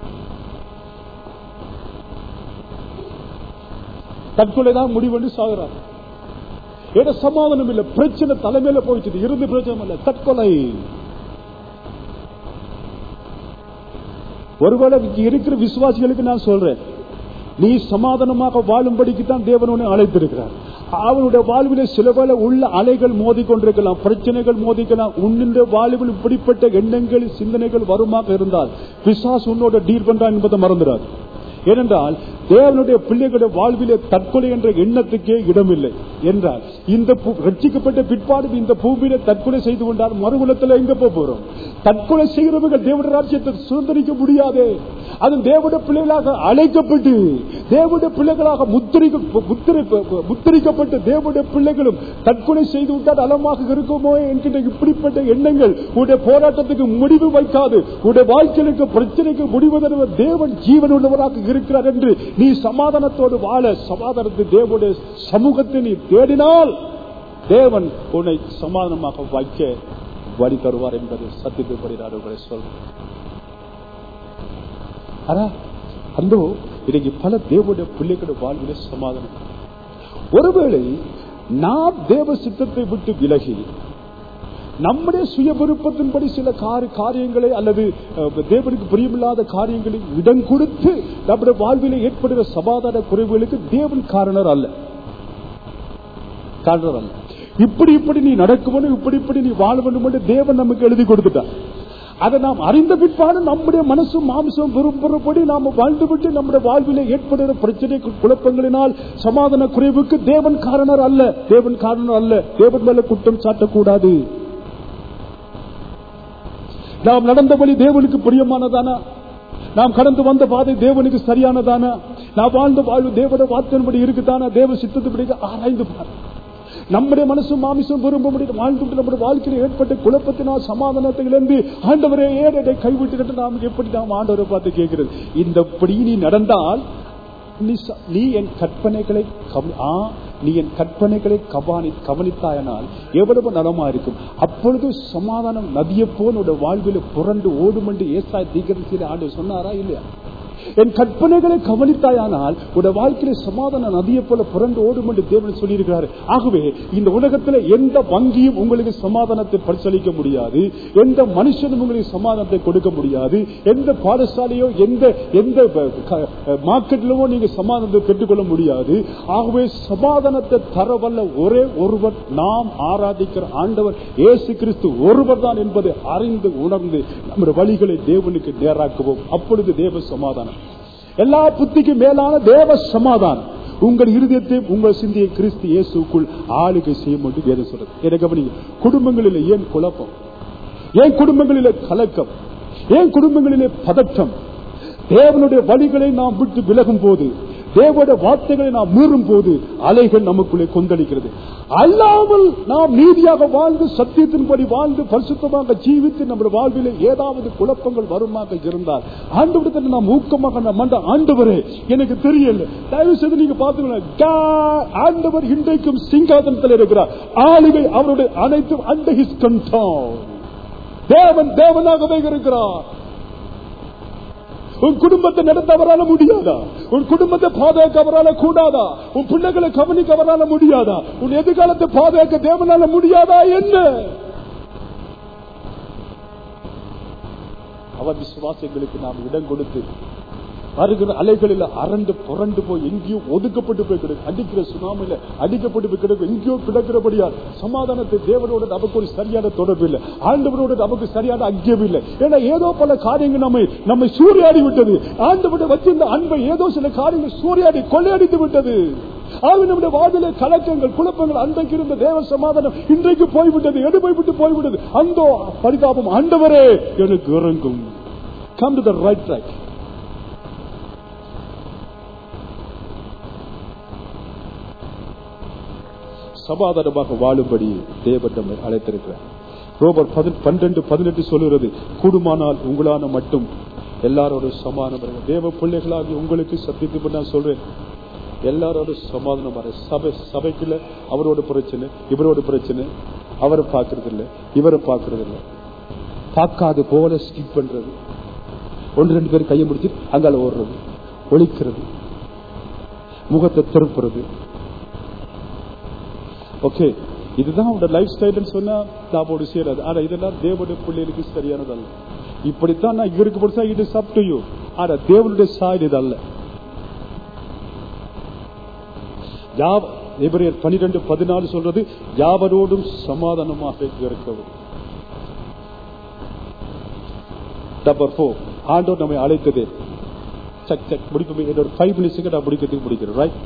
தற்கொலை தான் முடிவென்று சாகுறாங்க ஏன்னா சமாதானம் இல்ல பிரச்சனை தலைமையில போயிட்டு இருந்து பிரச்சனை இல்ல தற்கொலை ஒருவேளை இங்க இருக்கிற விசுவாசிகளுக்கு நான் சொல்றேன் நீ சமாதானமாக வாழும்படிக்கு தான் தேவன் உன்னை அழைத்திருக்கிறார் அவனுடைய வாழ்விலே சில வேளை உள்ள அலைகள் மோதிக்கொண்டிருக்கலாம் பிரச்சனைகள் மோதிக்கலாம் உன்னுடைய வாழ்வில் இப்படிப்பட்ட எண்ணங்கள் சிந்தனைகள் வருமாக இருந்தால் பிசாசு உன்னோட டீல் பண்றான் என்பதை மறந்துடாது ஏனென்றால் தேவனுடைய பிள்ளைகளுடைய வாழ்விலே தற்கொலை என்ற எண்ணத்துக்கே இடமில்லை என்றால் இந்த பூ- ரட்சிக்கப்பட்ட பிற்பாடு இந்த பூமியில தற்கொலை செய்து கொண்டால் மறுகுலத்தில் எங்க போக போறோம் தற்கொலை செய்கிறவர்கள் தேவனுடைய ராஜ்யத்தை சுதந்திரிக்க முடியாது அது தேவனுடைய பிள்ளைகளாக அழைக்கப்பட்டு தேவனுடைய பிள்ளைகளாக முத்திரிக்க முத்திரை- முத்திரிக்கப்பட்டு தேவனுடைய பிள்ளைகளும் தற்கொலை செய்து விட்டால் அலமாக இருக்குமோ என்கின்ற இப்படிப்பட்ட எண்ணங்கள் உடைய போராட்டத்துக்கு முடிவு வைக்காது உடைய வாழ்க்கைக்கு பிரச்சனைக்கு முடிவு தருவர் தேவன் ஜீவன் உள்ளவராக இருக்கிறார் என்று நீ சமாதானத்தோடு வாழ சமாதானத்தை தேவனுடைய சமூகத்தை நீ தேடினால் தேவன் உன்னை சமாதானமாக வைக்க வழி தருவார் என்பதை சத்தியத்தை படினார் உங்களை சொல்றேன் ஆனா அந்த இன்னைக்கு பல தேவனுடைய பிள்ளைகளுடைய வாழ்வில சமாதானம் ஒருவேளை நாம் தேவ சித்தத்தை விட்டு விலகி நம்முடைய சுய விருப்பத்தின்படி சில காரி காரியங்களை அல்லது அஹ், தேவனுக்கு பிரியமில்லாத காரியங்களை இடம் கொடுத்து நம்முடைய வாழ்விலே ஏற்படுகிற சமாதான குறைவுகளுக்கு தேவன் காரணர் அல்ல காரணர் அல்ல இப்படி இப்படி நீ நடக்க வேண்டும் இப்படி இப்படி நீ வாழ வேண்டும் என்று தேவன் நமக்கு எழுதி கொடுத்துட்டார் அதை நாம் அறிந்த பிற்பாடு நம்முடைய மனசும் மாம்சம் விரும்புறபடி நாம் வாழ்ந்துவிட்டு நம்முடைய வாழ்விலே ஏற்படுகிற பிரச்சனை குழப்பங்களினால் சமாதான குறைவுக்கு தேவன் காரணர் அல்ல தேவன் காரணர் அல்ல தேவன் மேல குற்றம் சாட்டக்கூடாது நாம் நடந்த வழி தேவனுக்கு பிரியமானதானா நாம் கடந்து வந்த பாதை தேவனுக்கு சரியானதானா நாம் வாழ்ந்த வாழ்வு தேவன வார்த்தையின்படி இருக்குதானா தேவ சித்தத்துப்படி ஆராய்ந்து பாரு நம்முடைய மனசும் மாமிசம் விரும்ப முடியும் வாழ்ந்துட்டு நம்முடைய வாழ்க்கையில் ஏற்பட்ட குழப்பத்தினால் சமாதானத்தை இழந்து ஆண்டவரே ஏன் என்னை கைவிட்டு நாம் எப்படி நாம் ஆண்டவரை பார்த்து கேட்கிறது இந்தப்படி நீ நடந்தால் நீ ச- நீ என் கற்பனைகளை கவ- ஆ, நீ என் கற்பனைகளை கவனி கவனித்தாயனால் எவ்வளவு நலமா இருக்கும் அப்பொழுது சமாதானம் நதியை போல் உடைய வாழ்வில் புரண்டு ஓடும் என்று ஏசாய் தீகரிசியில் ஆண்டு சொன்னாரா இல்லையா என் கற்பனைகளை கவனித்தாயானால் உடைய வாழ்க்கையில சமாதான நதியை போல புரண்டு ஓடும் என்று தேவன் சொல்லியிருக்கிறார் ஆகவே இந்த உலகத்துல எந்த வங்கியும் உங்களுக்கு சமாதானத்தை பரிசளிக்க முடியாது எந்த மனுஷனும் உங்களுக்கு சமாதானத்தை கொடுக்க முடியாது எந்த பாடசாலையோ எந்த எந்த மார்க்கெட்லவோ நீங்க சமாதானத்தை பெற்றுக்கொள்ள முடியாது ஆகவே சமாதானத்தை தரவல்ல ஒரே ஒருவர் நாம் ஆராதிக்கிற ஆண்டவர் இயேசு கிறிஸ்து ஒருவர் தான் என்பதை அறிந்து உணர்ந்து நம்முடைய வழிகளை தேவனுக்கு நேராக்குவோம் அப்பொழுது தேவ சமாதானம் எல்லா புத்திக்கும் மேலான தேவ சமாதானம் உங்கள் இருதயத்தை உங்கள் சிந்தியை கிறிஸ்து இயேசுக்குள் ஆளுகை செய்யும் என்று வேதம் சொல்றது எனக்கு கவனிங்க குடும்பங்களில் ஏன் குழப்பம் ஏன் குடும்பங்களிலே கலக்கம் ஏன் குடும்பங்களிலே பதட்டம் தேவனுடைய வழிகளை நாம் விட்டு விலகும் போது தேவனுடைய வார்த்தைகளை நாம் மீறும் போது அலைகள் நமக்குள்ளே கொந்தளிக்கிறது அல்லாமல் நாம் நீதியாக வாழ்ந்து சத்தியத்தின்படி வாழ்ந்து பரிசுத்தமாக ஜீவித்து நம்முடைய வாழ்விலே ஏதாவது குழப்பங்கள் வருமாக இருந்தால் ஆண்டு நாம் ஊக்கமாக நாம் மண்ட ஆண்டவரே எனக்கு தெரியல தயவு செய்து நீங்க பாத்துக்கலாம் ஆண்டவர் இன்றைக்கும் சிங்காதனத்தில் இருக்கிறார் ஆளுகை அவருடைய அனைத்தும் அண்டர் ஹிஸ் கண்ட்ரோல் தேவன் தேவனாகவே இருக்கிறார் உன் குடும்பத்தை நடத்த அவரால முடியாதா உன் குடும்பத்தை பாதுகாக்க அவரால கூடாதா உன் பிள்ளைகளை கவனிக்க அவரால முடியாதா உன் எதிர்காலத்தை பாதுகாக்க தேவனால முடியாதா என்ன அவர் விசுவாசங்களுக்கு நாம் இடம் கொடுத்து வருகிற அலைகளில் அரண்டு புரண்டு போய் எங்கேயோ ஒதுக்கப்பட்டு போய் கிடக்கு அடிக்கிற சுனாமில அடிக்கப்பட்டு போய் கிடக்கு எங்கேயோ கிடக்கிறபடியால் சமாதானத்தை தேவனோட நமக்கு ஒரு சரியான தொடர்பு இல்லை ஆண்டவரோட நமக்கு சரியான ஐக்கியம் இல்லை ஏன்னா ஏதோ பல காரியங்கள் நம்மை நம்மை சூறையாடி விட்டது ஆண்டவரை வச்சிருந்த அன்பை ஏதோ சில காரியங்கள் சூறையாடி கொள்ளையடித்து விட்டது ஆக நம்முடைய வாதில கலக்கங்கள் குழப்பங்கள் அன்றைக்கு இருந்த தேவ சமாதானம் இன்றைக்கு போய்விட்டது எடு போய்விட்டு போய்விட்டது அந்த பரிதாபம் ஆண்டவரே எனக்கு இறங்கும் come to the right track சமாதானமாக வாழும்படி தேவன் நம்மை அழைத்திருக்கிறார் ரோபர் பன்னெண்டு பதினெட்டு சொல்லுகிறது கூடுமானால் உங்களான மட்டும் எல்லாரோட சமாதானம் வருங்க. தேவ பிள்ளைகளாகி உங்களுக்கு சத்தியத்தை நான் சொல்றேன் எல்லாரோட சமாதானம் வர சபை சபைக்குள்ள அவரோட பிரச்சனை இவரோட பிரச்சனை அவரை பார்க்கறது இல்லை இவரை பார்க்கறது இல்லை பார்க்காத போல ஸ்கிப் பண்றது ஒன்று ரெண்டு பேர் கையை முடிச்சு அங்கால ஓடுறது ஒழிக்கிறது முகத்தை திருப்புறது ஓகே இதுதான் அவனோட லைஃப் ஸ்டைல் சொன்னா நாமோடு சேராது ஆனா இதெல்லாம் தேவனுடைய பிள்ளைகளுக்கு சரியானதல்ல இப்படித்தான் நான் இவருக்கு பிடிச்சா இது சாப்பிட்டு ஆனா தேவனுடைய சாயல் இது அல்ல யாவ எபிரேயர் பனிரெண்டு பதினாலு சொல்றது யாவரோடும் சமாதானமாக இருக்கவும் நம்பர் போர் ஆண்டோர் நம்மை அழைத்தது சக் சக் முடிப்பு என்னோட ஃபைவ் மினிட்ஸுக்கு நான் முடிக்கிறதுக்கு முடிக்கிறேன் ரைட்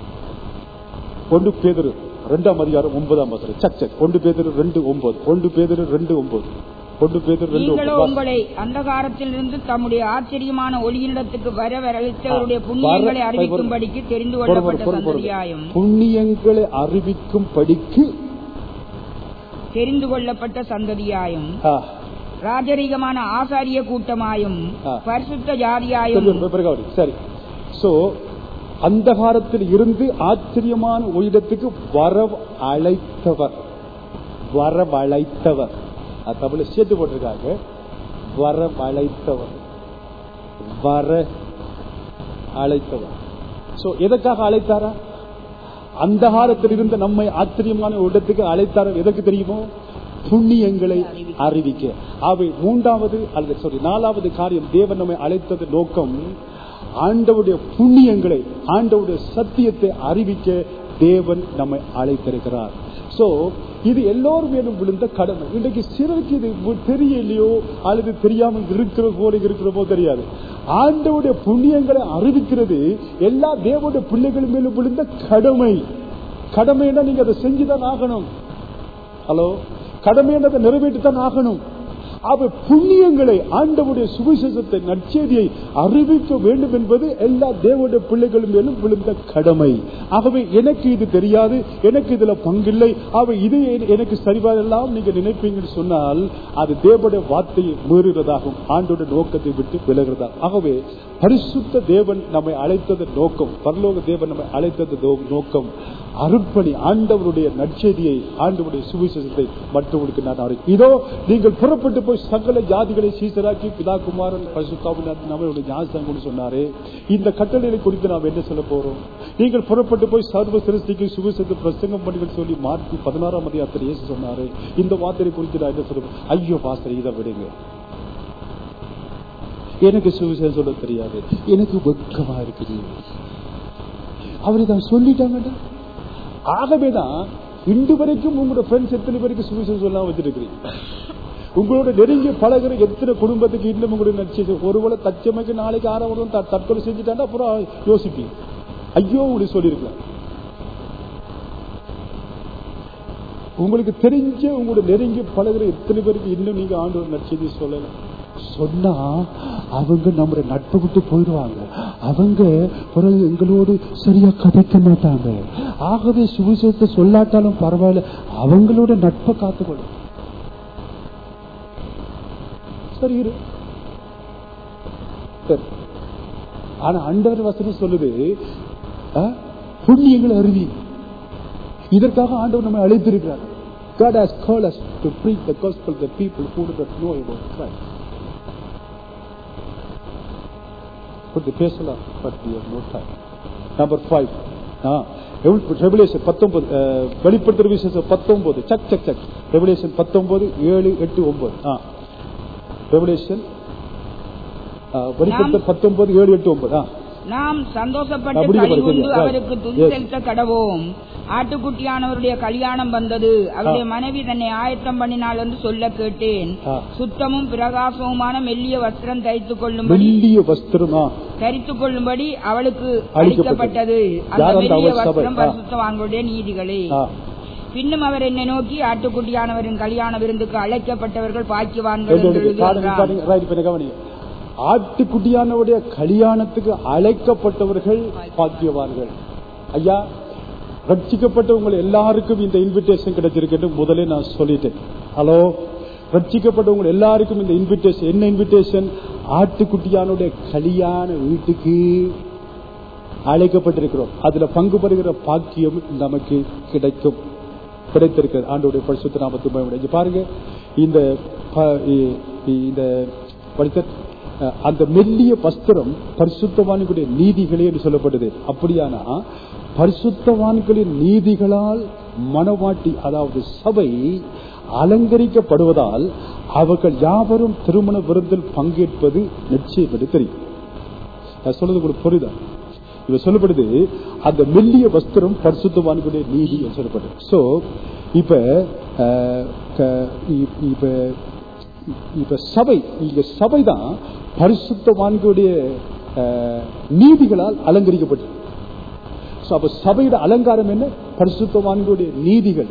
ஒன்று பேதரு ரெண்டாம் அதிகாரம் ஒன்பதாம் வசனம் சக் சக் ஒன்று பேதரு ரெண்டு ஒன்பது ஒன்று பேதரு ரெண்டு ஒன்பது ஒன்று பேதரு ரெண்டு நீங்களோ ஒன்பது உங்களை அந்தகாரத்திலிருந்து தம்முடைய ஆச்சரியமான ஒளியினிடத்துக்கு வர வரவழைத்தவருடைய புண்ணியங்களை வர- அறிவிக்கும்படிக்கு தெரிந்து பொறு, பொறு, கொள்ளப்பட்ட பொறு, பொறு. சந்ததியாயும் புண்ணியங்களை அறிவிக்கும் படிக்கு தெரிந்து கொள்ளப்பட்ட சந்ததியாயும் ஆ, ராஜரீகமான ஆசாரிய கூட்டமாயும் ஆ. பரிசுத்த ஜாதியாயும் சரி, பிறகு அவரு. சரி சோ அந்தகாரத்தில் இருந்து ஆச்சரியமான உயிரத்துக்கு வரவ அழைத்தவர் வரவழைத்தவர் அது தமிழ்ல சேர்த்து போட்டிருக்காங்க வரவழைத்தவர் வர அழைத்தவர் சோ எதற்காக அழைத்தாரா அந்தகாரத்தில் இருந்த நம்மை ஆச்சரியமான ஒரு இடத்துக்கு அழைத்தார எதற்கு தெரியுமோ புண்ணியங்களை அறிவிக்க அவை மூன்றாவது அல்லது சாரி நாலாவது காரியம் தேவன் நம்மை அழைத்தது நோக்கம் ஆண்டவுடைய புண்ணியங்களை ஆண்டவுடைய சத்தியத்தை அறிவிக்க தேவன் நம்மை அழைத்திருக்கிறார் சோ இது எல்லோரும் மேலும் விழுந்த கடமை இன்றைக்கு சிலருக்கு இது வு- தெரியலையோ அல்லது தெரியாமல் இருக்கிற போல இருக்கிறமோ தெரியாது ஆண்டவுடைய புண்ணியங்களை அறிவிக்கிறது எல்லா தேவனுடைய பிள்ளைகள் மேலும் விழுந்த கடமை கடமைன்னா நீங்க அதை செஞ்சுதான் ஆகணும் ஹலோ கடமைன்றதை நிறைவேற்றித்தான் ஆகணும் அவ புண்ணியங்களை ஆண்டவுடைய சுவிசேஷத்தை நற்செய்தியை அறிவிக்க வேண்டும் என்பது எல்லா தேவனுடைய பிள்ளைகளும் மேலும் விழுந்த கடமை ஆகவே எனக்கு இது தெரியாது எனக்கு இதுல பங்கில்லை அவை இது எ- எனக்கு சரிவாரெல்லாம் நீங்க நினைப்பீங்கன்னு சொன்னால் அது தேவனுடைய வார்த்தையை மீறுகிறதாகும் ஆண்டோட நோக்கத்தை விட்டு விலகிறதாகும் ஆகவே பரிசுத்த தேவன் நம்மை அழைத்தது நோக்கம் பரலோக தேவன் நம்மை அழைத்தது நோ- நோக்கம் அருட்பணி ஆண்டவருடைய நற்செய்தியை ஆண்டவருடைய சுவிசேஷத்தை மற்றவர்களுக்கு நான் அறி இதோ நீங்கள் புறப்பட்டு போய் சகல ஜாதிகளை சீசராக்கி பிதா குமாரன் பரிசுத்தாவின் நம்மளுடைய ஞாபகம் சொன்னாரே இந்த கட்டளைகளை குறித்து நாம் என்ன சொல்ல போறோம் நீங்கள் புறப்பட்டு போய் சர்வ சிருஷ்டிக்கு சுவிசேஷத்தை பிரசங்கம் பண்ணுங்கள் சொல்லி மாற்றி பதினாறாம் அதிகாரத்தில் இயேசு சொன்னாரு இந்த வார்த்தையை குறித்து நான் என்ன சொல்லுவேன் ஐயோ பாஸ்டர் இதை விடுங்க எனக்கு சுவிசேஷம் சொல்ல தெரியாது எனக்கு வெக்கமா இருக்குது அவரை தான் சொல்லிட்டாங்கடா ஆகவேதான் இன்று வரைக்கும் உங்களோட ஃப்ரெண்ட்ஸ் எத்தனை பேருக்கு சுவிசேஷம் சொல்லாம வச்சிருக்கிறீங்க உங்களோட நெருங்கிய பழகிற எத்தனை குடும்பத்துக்கு இன்னும் உங்களுடைய நடிச்சு ஒருவேளை தச்சமைக்கு நாளைக்கு ஆரம்பம் தற்கொலை செஞ்சுட்டாண்டா அப்புறம் யோசிப்பீங்க ஐயோ அப்படி சொல்லியிருக்கலாம் உங்களுக்கு தெரிஞ்ச உங்களோட நெருங்கி பழகுற எத்தனை பேருக்கு இன்னும் நீங்க ஆண்டவர் நற்செய்தி சொல்லல சொன்னா அவங்க நம்முடைய நட்பு விட்டு போயிடுவாங்க அவங்க பிறகு எங்களோடு சரியா கதைக்க மாட்டாங்க ஆகவே சுவிசேஷத்தை சொல்லாட்டாலும் பரவாயில்ல அவங்களோட நட்பை காத்துக்கொள்ளும் சரி இரு சரி ஆனா அண்டவர் வசனம் சொல்லுது ஆ, புண்ணியங்களை அருவி இதற்காக ஆண்டவர் நம்மை அழைத்திருக்கிறார் God has called us to preach the gospel to the people who do not know about Christ. கொஞ்சம் பேசலாம் but we have no time. Number five. ஆ, எவ்வளவு- Revelation 19, அஹ், வெளிப்படுத்துற விசேஷம் பத்தொன்பது சக் சக் சக் ரெவலேஷன் பத்தொன்பது ஏழு எட்டு ஒன்பது ஆ ரெவலேஷன் வெளிப்படுத்த பத்தொன்பது ஏழு எட்டு ஒன்பது ஆ நாம் சந்தோஷப்பட்டு அப்படியே கலிகுண்டு படிக்கிறீங்க. அவருக்கு துதி Yes. செலுத்த கடவோம் ஆட்டுக்குட்டியானவருடைய கல்யாணம் வந்தது அவருடைய மனைவி தன்னை ஆயத்தம் பண்ணினாள் என்று சொல்ல கேட்டேன் ஆ. சுத்தமும் பிரகாசமுமான மெல்லிய வஸ்திரம் தைத்துக் கொள்ளும்படி மெல்லிய வஸ்திரமா தரித்துக் கொள்ளும்படி அவளுக்கு அளிக்கப்பட்டது. அளிக்கப்பட்டது அந்த யார் அந்த மெல்லிய அவள் சபை? வஸ்திரம் ஆ. பரிசுத்தவான்களுடைய நீதிகளே ஆ. பின்னும் அவர் என்னை நோக்கி ஆட்டுக்குட்டியானவரின் கல்யாண விருந்துக்கு அழைக்கப்பட்டவர்கள் பாக்கியவான்கள் ரெண்டு என்று எடுத்து. பாருங்க, எழுதுகிறார். பாருங்க. Right, இப்ப என்ன கவனிங்க. ஆட்டுக்குட்டியானவருடைய கல்யாணத்துக்கு அழைக்கப்பட்டவர்கள் பாக்கியவான்கள் ஐயா ரட்சிக்கப்பட்ட உங்கள் எல்லாருக்கும் இந்த இன்விடேஷன் கிடைச்சிருக்கு முதலே நான் சொல்லிட்டேன் ஹலோ ரட்சிக்கப்பட்ட உங்கள் எல்லாருக்கும் இந்த இன்விடேஷன் என்ன இன்விடேஷன் ஆட்டுக்குட்டியானுடைய கல்யாண வீட்டுக்கு அழைக்கப்பட்டிருக்கிறோம் அதுல பங்கு பெறுகிற பாக்கியம் நமக்கு கிடைக்கும் கிடைத்திருக்கிறது ஆண்டோடைய பரிசுத்த நாமத்து பயன்படுத்தி பாருங்க இந்த ப- இ- இ- இந்த படித்த அஹ், அந்த மெல்லிய வஸ்திரம் பரிசுத்தவான்களுடைய நீதிகளே என்று சொல்லப்படுது அப்படியானா பரிசுத்தவான்களின் நீதிகளால் மனவாட்டி அதாவது சபை அலங்கரிக்கப்படுவதால் அவர்கள் யாவரும் திருமண விருந்தில் பங்கேற்பது நிச்சயம் என்று தெரியும் நான் சொல்றது உங்களுக்கு புரியுதா இவ சொல்லப்படுது அந்த மெல்லிய வஸ்திரம் பரிசுத்தவான்களுடைய நீதி என்று சொல்லப்படுது சோ இப்ப அஹ், க- இ- இப்ப இப்ப சபை இங்க சபை தான் பரிசுத்தவான்களுடைய அஹ், நீதிகளால் அலங்கரிக்கப்பட்டது So, அப்ப சபையோட அலங்காரம் என்ன பரிசுத்தவான்களுடைய நீதிகள்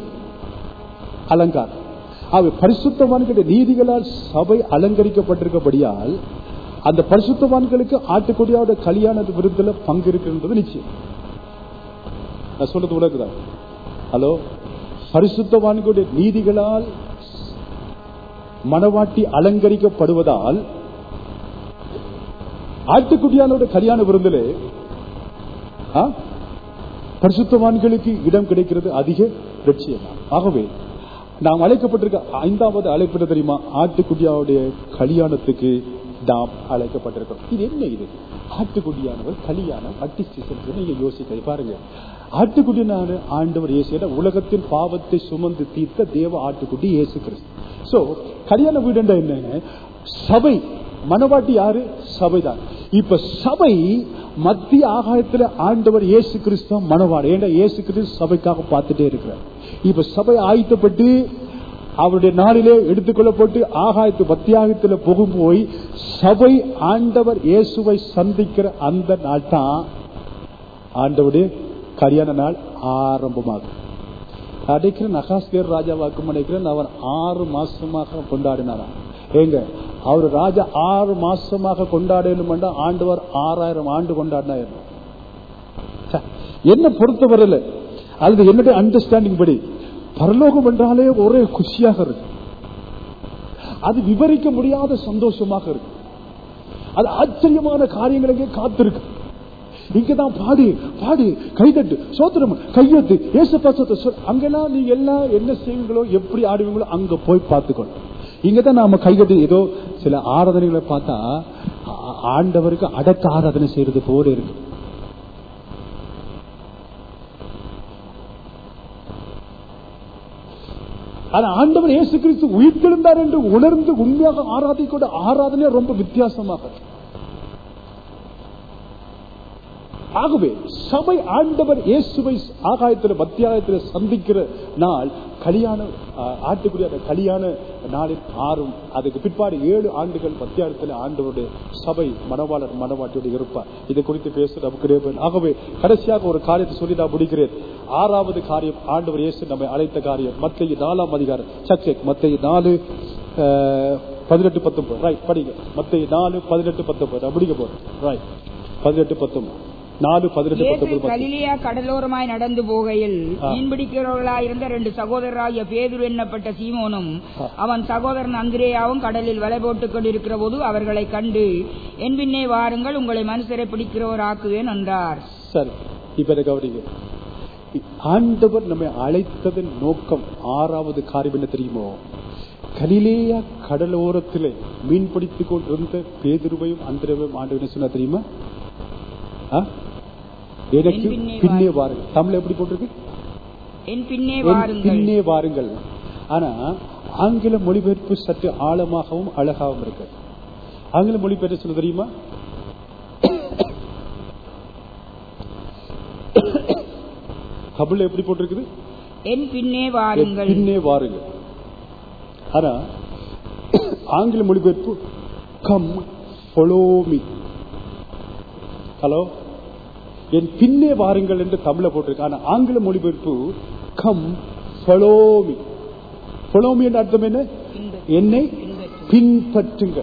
அலங்காரம் அவை பரிசுத்தவான்களுடைய நீதிகளால் சபை அலங்கரிக்கப்பட்டிருக்கபடியால் அந்த பரிசுத்தவான்களுக்கு ஆட்டுக்குடியோட கல்யாண விருதுல பங்கு இருக்குன்றது நிச்சயம் நான் சொல்றது உலகுதான் ஹலோ பரிசுத்தவான்களுடைய நீதிகளால் மனவாட்டி அலங்கரிக்கப்படுவதால் ஆட்டுக்குடியானோட கல்யாண விருந்திலே ஆ? பரிசுத்தவான்களுக்கு இடம் கிடைக்கிறது அதிக லட்சியம் ஆகவே நாம் அழைக்கப்பட்டிருக்க ஐந்தாவது அழைப்பிட தெரியுமா ஆட்டுக்குடியாவுடைய கல்யாணத்துக்கு நாம் அழைக்கப்பட்டிருக்கிறோம் இது என்ன இது ஆட்டுக்குடியானவர் கல்யாணம் அட்டிஸ்டிசன் நீங்க யோசிக்க பாருங்க ஆட்டுக்குடியான ஆண்டவர் இயேசு ஏன்னா உலகத்தின் பாவத்தை சுமந்து தீர்த்த தேவ ஆட்டுக்குடி இயேசு கிறிஸ்து சோ கல்யாண வீடுண்டா என்ன சபை மனவாட்டி யாரு சபைதான் இப்ப சபை மத்திய ஆகாயத்துல ஆண்டவர் இயேசு கிறிஸ்து மனவாடு ஏன்னா இயேசு கிறிஸ்து சபைக்காக பார்த்துட்டே இருக்கிறார் இப்ப சபை ஆயத்தப்பட்டு அவருடைய நாளிலே எடுத்துக்கொள்ளப்பட்டு ஆகாயத்து மத்தியாகத்துல புகும் போய் சபை ஆண்டவர் இயேசுவை சந்திக்கிற அந்த நாள் தான் ஆண்டவருடைய கல்யாண நாள் ஆரம்பமாகும் அடைக்கிறேன் நகாஸ்கர் ராஜாவாக்கும் நினைக்கிறேன் அவர் ஆறு மாசமாக கொண்டாடினாராம் ஏங்க அவர் ராஜா ஆறு மாசமாக கொண்டாடணும் ஆண்டவர் ஆறாயிரம் ஆண்டு கொண்டாடினார் ச்ச, என்ன பொறுத்தவரையில அல்லது என்னுடைய அண்டர்ஸ்டாண்டிங் படி பரலோகம் என்றாலே ஒரே குஷியாக இருக்கு அது விவரிக்க முடியாத சந்தோஷமாக இருக்கு அது ஆச்சரியமான காரியங்களுக்கே காத்திருக்கு இங்கதான் பாடு பாடு கைதட்டு சோத்திரம் கையெத்து ஏசப்பா சோத்த அங்கெல்லாம் நீங்க எல்லாம் என்ன செய்வீங்களோ எப்படி ஆடுவீங்களோ அங்க போய் பார்த்துக்கணும் இங்கதான் நாம கைகட்டி ஏதோ சில ஆராதனைகளை பார்த்தா ஆ- ஆண்டவருக்கு அடக்க ஆராதனை செய்யறது போல இருக்கு ஆனா ஆண்டவர் இயேசு கிறிஸ்து உயிர்த்தெழுந்தார் என்று உணர்ந்து உண்மையாக ஆராதிக்கூட ஆராதனை ரொம்ப வித்தியாசமாக இருக்கு. ஆகவே சபை ஆண்டவர் இயேசுவை ஆகாயத்தில் மத்தியாயத்தில் சந்திக்கிற நாள் கல்யாண ஆஹ், ஆட்டுக்குரிய அந்த கல்யாண நாளில் ஆறும் அதுக்கு பிற்பாடு ஏழு ஆண்டுகள் மத்தியானத்தில் ஆண்டவருடைய சபை மணவாளர் மணவாட்டியோடு இருப்பார் இது குறித்து பேச நமக்கு நேர்மை. ஆகவே கடைசியாக ஒரு காரியத்தை சொல்லி நான் முடிக்கிறேன் ஆறாவது காரியம் ஆண்டவர் இயேசு நம்மை அழைத்த காரியம் மத்திய நாலாம் அதிகாரம் சக்செக் மத்திய நாலு ஆஹ், பதினெட்டு பத்தொன்பது ரைட் படிங்க மத்திய நாலு பதினெட்டு பத்தொன்பது நான் முடிக்க போறேன் ரைட் பதினெட்டு பத்தொன்பது நாலு பதினெட்டு இயேசு பத்தொன்பது பத்து. கலிலியா கடலோரமாய் நடந்து போகையில் ஆ. மீன்பிடிக்கிறவர்களாயிருந்த ரெண்டு சகோதரராகிய பேதுரு என்னப்பட்ட சீமோனும் ஆ. அவன் சகோதரன் அந்திரேயாவும் கடலில் வலை போட்டுக் கொண்டிருக்கிற போது அவர்களை கண்டு என் பின்னே வாருங்கள் உங்களை மனுஷரை பிடிக்கிறவர் ஆக்குவேன் என்றார் சரி இப்ப இதை கவனிங்க ஆண்டவர் நம்மை அழைத்ததன் நோக்கம் ஆறாவது காரியம் என்ன தெரியுமோ கலிலேயா கடலோரத்திலே மீன் பிடித்துக் கொண்டிருந்த பேதுருவையும் அந்திரவையும் ஆண்டவர் என்ன சொன்னா தெரியுமா ஆ? எனக்கு என் பின்னே பின்னே வாருங்கள் தமிழ் எப்படி போட்டிருக்கு என் பின்னே என் வாருங்கள் பின்னே வாருங்கள் ஆனா ஆங்கில மொழிபெயர்ப்பு சற்று ஆழமாகவும் அழகாகவும் இருக்கு ஆங்கில மொழிபெயர்ப்பு சொல்ல தெரியுமா தமிழ்ல எப்படி போட்டிருக்குது என் பின்னே என் வாருங்கள் பின்னே வாருங்கள் ஆனா ஆங்கில மொழிபெயர்ப்பு கம் follow me ஹலோ என் பின்னே வாருங்கள் என்று தமிழ போட்டிருக்கு ஆனா ஆங்கில மொழிபெயர்ப்பு come follow me follow me என்ற அர்த்தம் என்ன பின்பற்று. என்னை பின்பற்று. பின்பற்றுங்கள்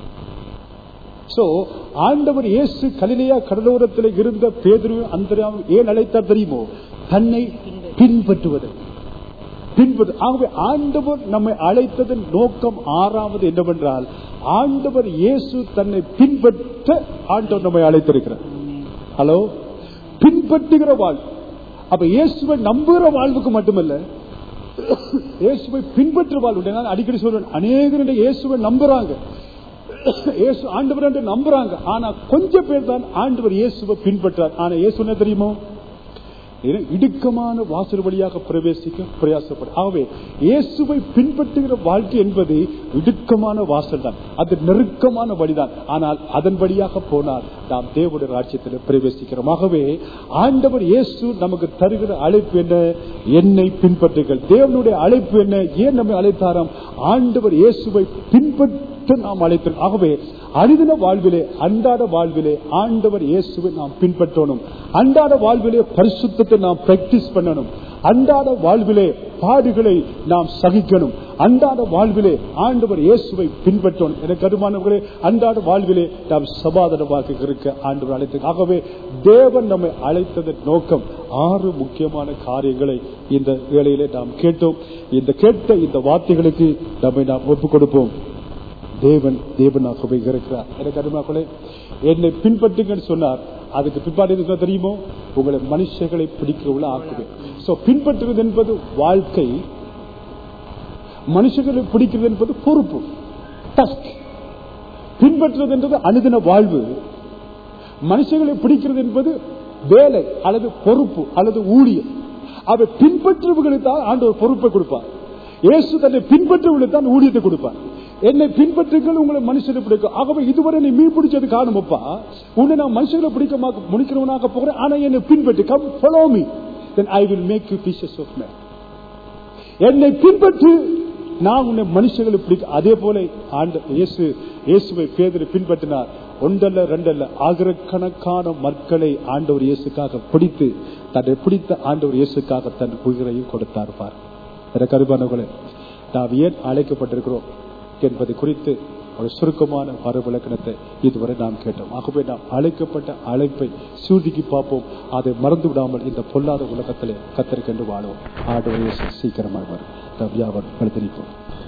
சோ ஆண்டவர் இயேசு கலிலேயா கடலோரத்தில் இருந்த பேதுரு அந்தராவும் ஏன் அழைத்தார் தெரியுமோ தன்னை பின்பற்றுவது பின்பற்று ஆகவே ஆண்டவர் நம்மை அழைத்ததன் நோக்கம் ஆறாவது என்னவென்றால் ஆண்டவர் இயேசு தன்னை பின்பற்ற ஆண்டவர் நம்மை அழைத்திருக்கிறார் ஹலோ பின்பற்றுகிற வாழ்வு அப்ப இயேசுவை நம்புகிற வாழ்வுக்கு மட்டுமல்ல இயேசுவை பின்பற்ற வாழ்வு நான் அடிக்கடி சொல்றேன் அநேகர் இந்த இயேசுவை நம்புறாங்க இயேசு ஆண்டவர் என்று நம்புறாங்க ஆனா கொஞ்சம் பேர் தான் ஆண்டவர் இயேசுவை பின்பற்றார் ஆனா இயேசு என்ன தெரியுமோ இது இடுக்கமான வாசல் வழியாக பிரவேசிக்க பிரயாசப்படும் ஆகவே இயேசுவை பின்பற்றுகிற வாழ்க்கை என்பது இடுக்கமான வாசல் தான் அது நெருக்கமான வழிதான் ஆனால் அதன் வழியாக போனால் நாம் தேவனுடைய ராஜ்யத்தில் பிரவேசிக்கிறோம் ஆகவே ஆண்டவர் இயேசு நமக்கு தருகிற அழைப்பு என்ன என்னை பின்பற்றுங்கள் தேவனுடைய அழைப்பு என்ன ஏன் நம்மை அழைத்தாராம் ஆண்டவர் இயேசுவை பின்பற்ற நாம் அழைத்தோம் ஆகவே அனுதின வாழ்விலே அன்றாட வாழ்விலே ஆண்டவர் இயேசுவை நாம் பின்பற்றணும் அன்றாட வாழ்விலே பரிசுத்தத்தை நாம் பிராக்டிஸ் பண்ணணும் அன்றாட வாழ்விலே பாடுகளை நாம் சகிக்கணும் அன்றாட வாழ்விலே ஆண்டவர் இயேசுவை பின்பற்றணும் எனக்கு அருமானவர்களே அன்றாட வாழ்விலே நாம் சமாதானமாக இருக்க ஆண்டவர் அழைத்து ஆகவே தேவன் நம்மை அழைத்ததன் நோக்கம் ஆறு முக்கியமான காரியங்களை இந்த வேளையிலே நாம் கேட்டோம் இந்த கேட்ட இந்த வார்த்தைகளுக்கு நம்மை நாம் ஒப்புக் கொடுப்போம் தேவன் தேவனாகவே இருக்கிறார் எனக்கு அருமாக்களே என்னை பின்பற்றுங்கன்னு சொன்னார் அதுக்கு பிற்பாடு என்ன தெரியுமோ உங்களை மனுஷர்களை பிடிக்கிறவள ஆக்குவேன் சோ பின்பற்றுவது என்பது வாழ்க்கை மனுஷர்களை பிடிக்கிறது என்பது பொறுப்பு task. பின்பற்றுவது என்பது அனுதின வாழ்வு மனுஷர்களை பிடிக்கிறது என்பது வேலை அல்லது பொறுப்பு அல்லது ஊழியம் அதை பின்பற்றுவர்களுக்கு தான் ஆண்டவர் பொறுப்பை கொடுப்பார் இயேசு தன்னை பின்பற்றுவர்களுக்கு தான் ஊழியத்தை கொடுப்பார் என்னை பின்பற்றுங்கள் உங்களை மனுஷனை பிடிக்கும் ஆகவே இதுவரை நீ மீன் பிடிச்சது காணுமப்பா உன்னை நான் மனுஷங்களை பிடிக்க மா- முடிக்கிறவனாக போகிறேன் ஆனா என்னை பின்பற்றி come follow me then I will make you pieces of man என்னை பின்பற்று நான் உன்னை மனுஷங்களை பிடிக்க அதே போல ஆண்ட இயேசு இயேசுவை பேதரை பின்பற்றினார் ஒன்றல்ல ரெண்டல்ல ஆயிரக்கணக்கான மக்களை ஆண்டவர் இயேசுக்காக பிடித்து தன்னை பிடித்த ஆண்டவர் இயேசுக்காக தன் உயிரையும் கொடுத்தார் பார் எனக்கு அருமானவர்களே நாம் ஏன் அழைக்கப்பட்டிருக்கிறோம் என்பது குறித்து ஒரு சுருக்கமான மறுவிளக்கணத்தை இதுவரை நாம் கேட்டோம் ஆகவே நாம் அழைக்கப்பட்ட அழைப்பை சூதிக்கு பார்ப்போம் அதை மறந்து விடாமல் இந்த பொல்லாத உலகத்திலே கத்தரிக்கென்று வாழுவோம் ஆண்டவர் இயேசு சீக்கிரமாக வரும் நாம் யாவர் எழுதிருப்போம்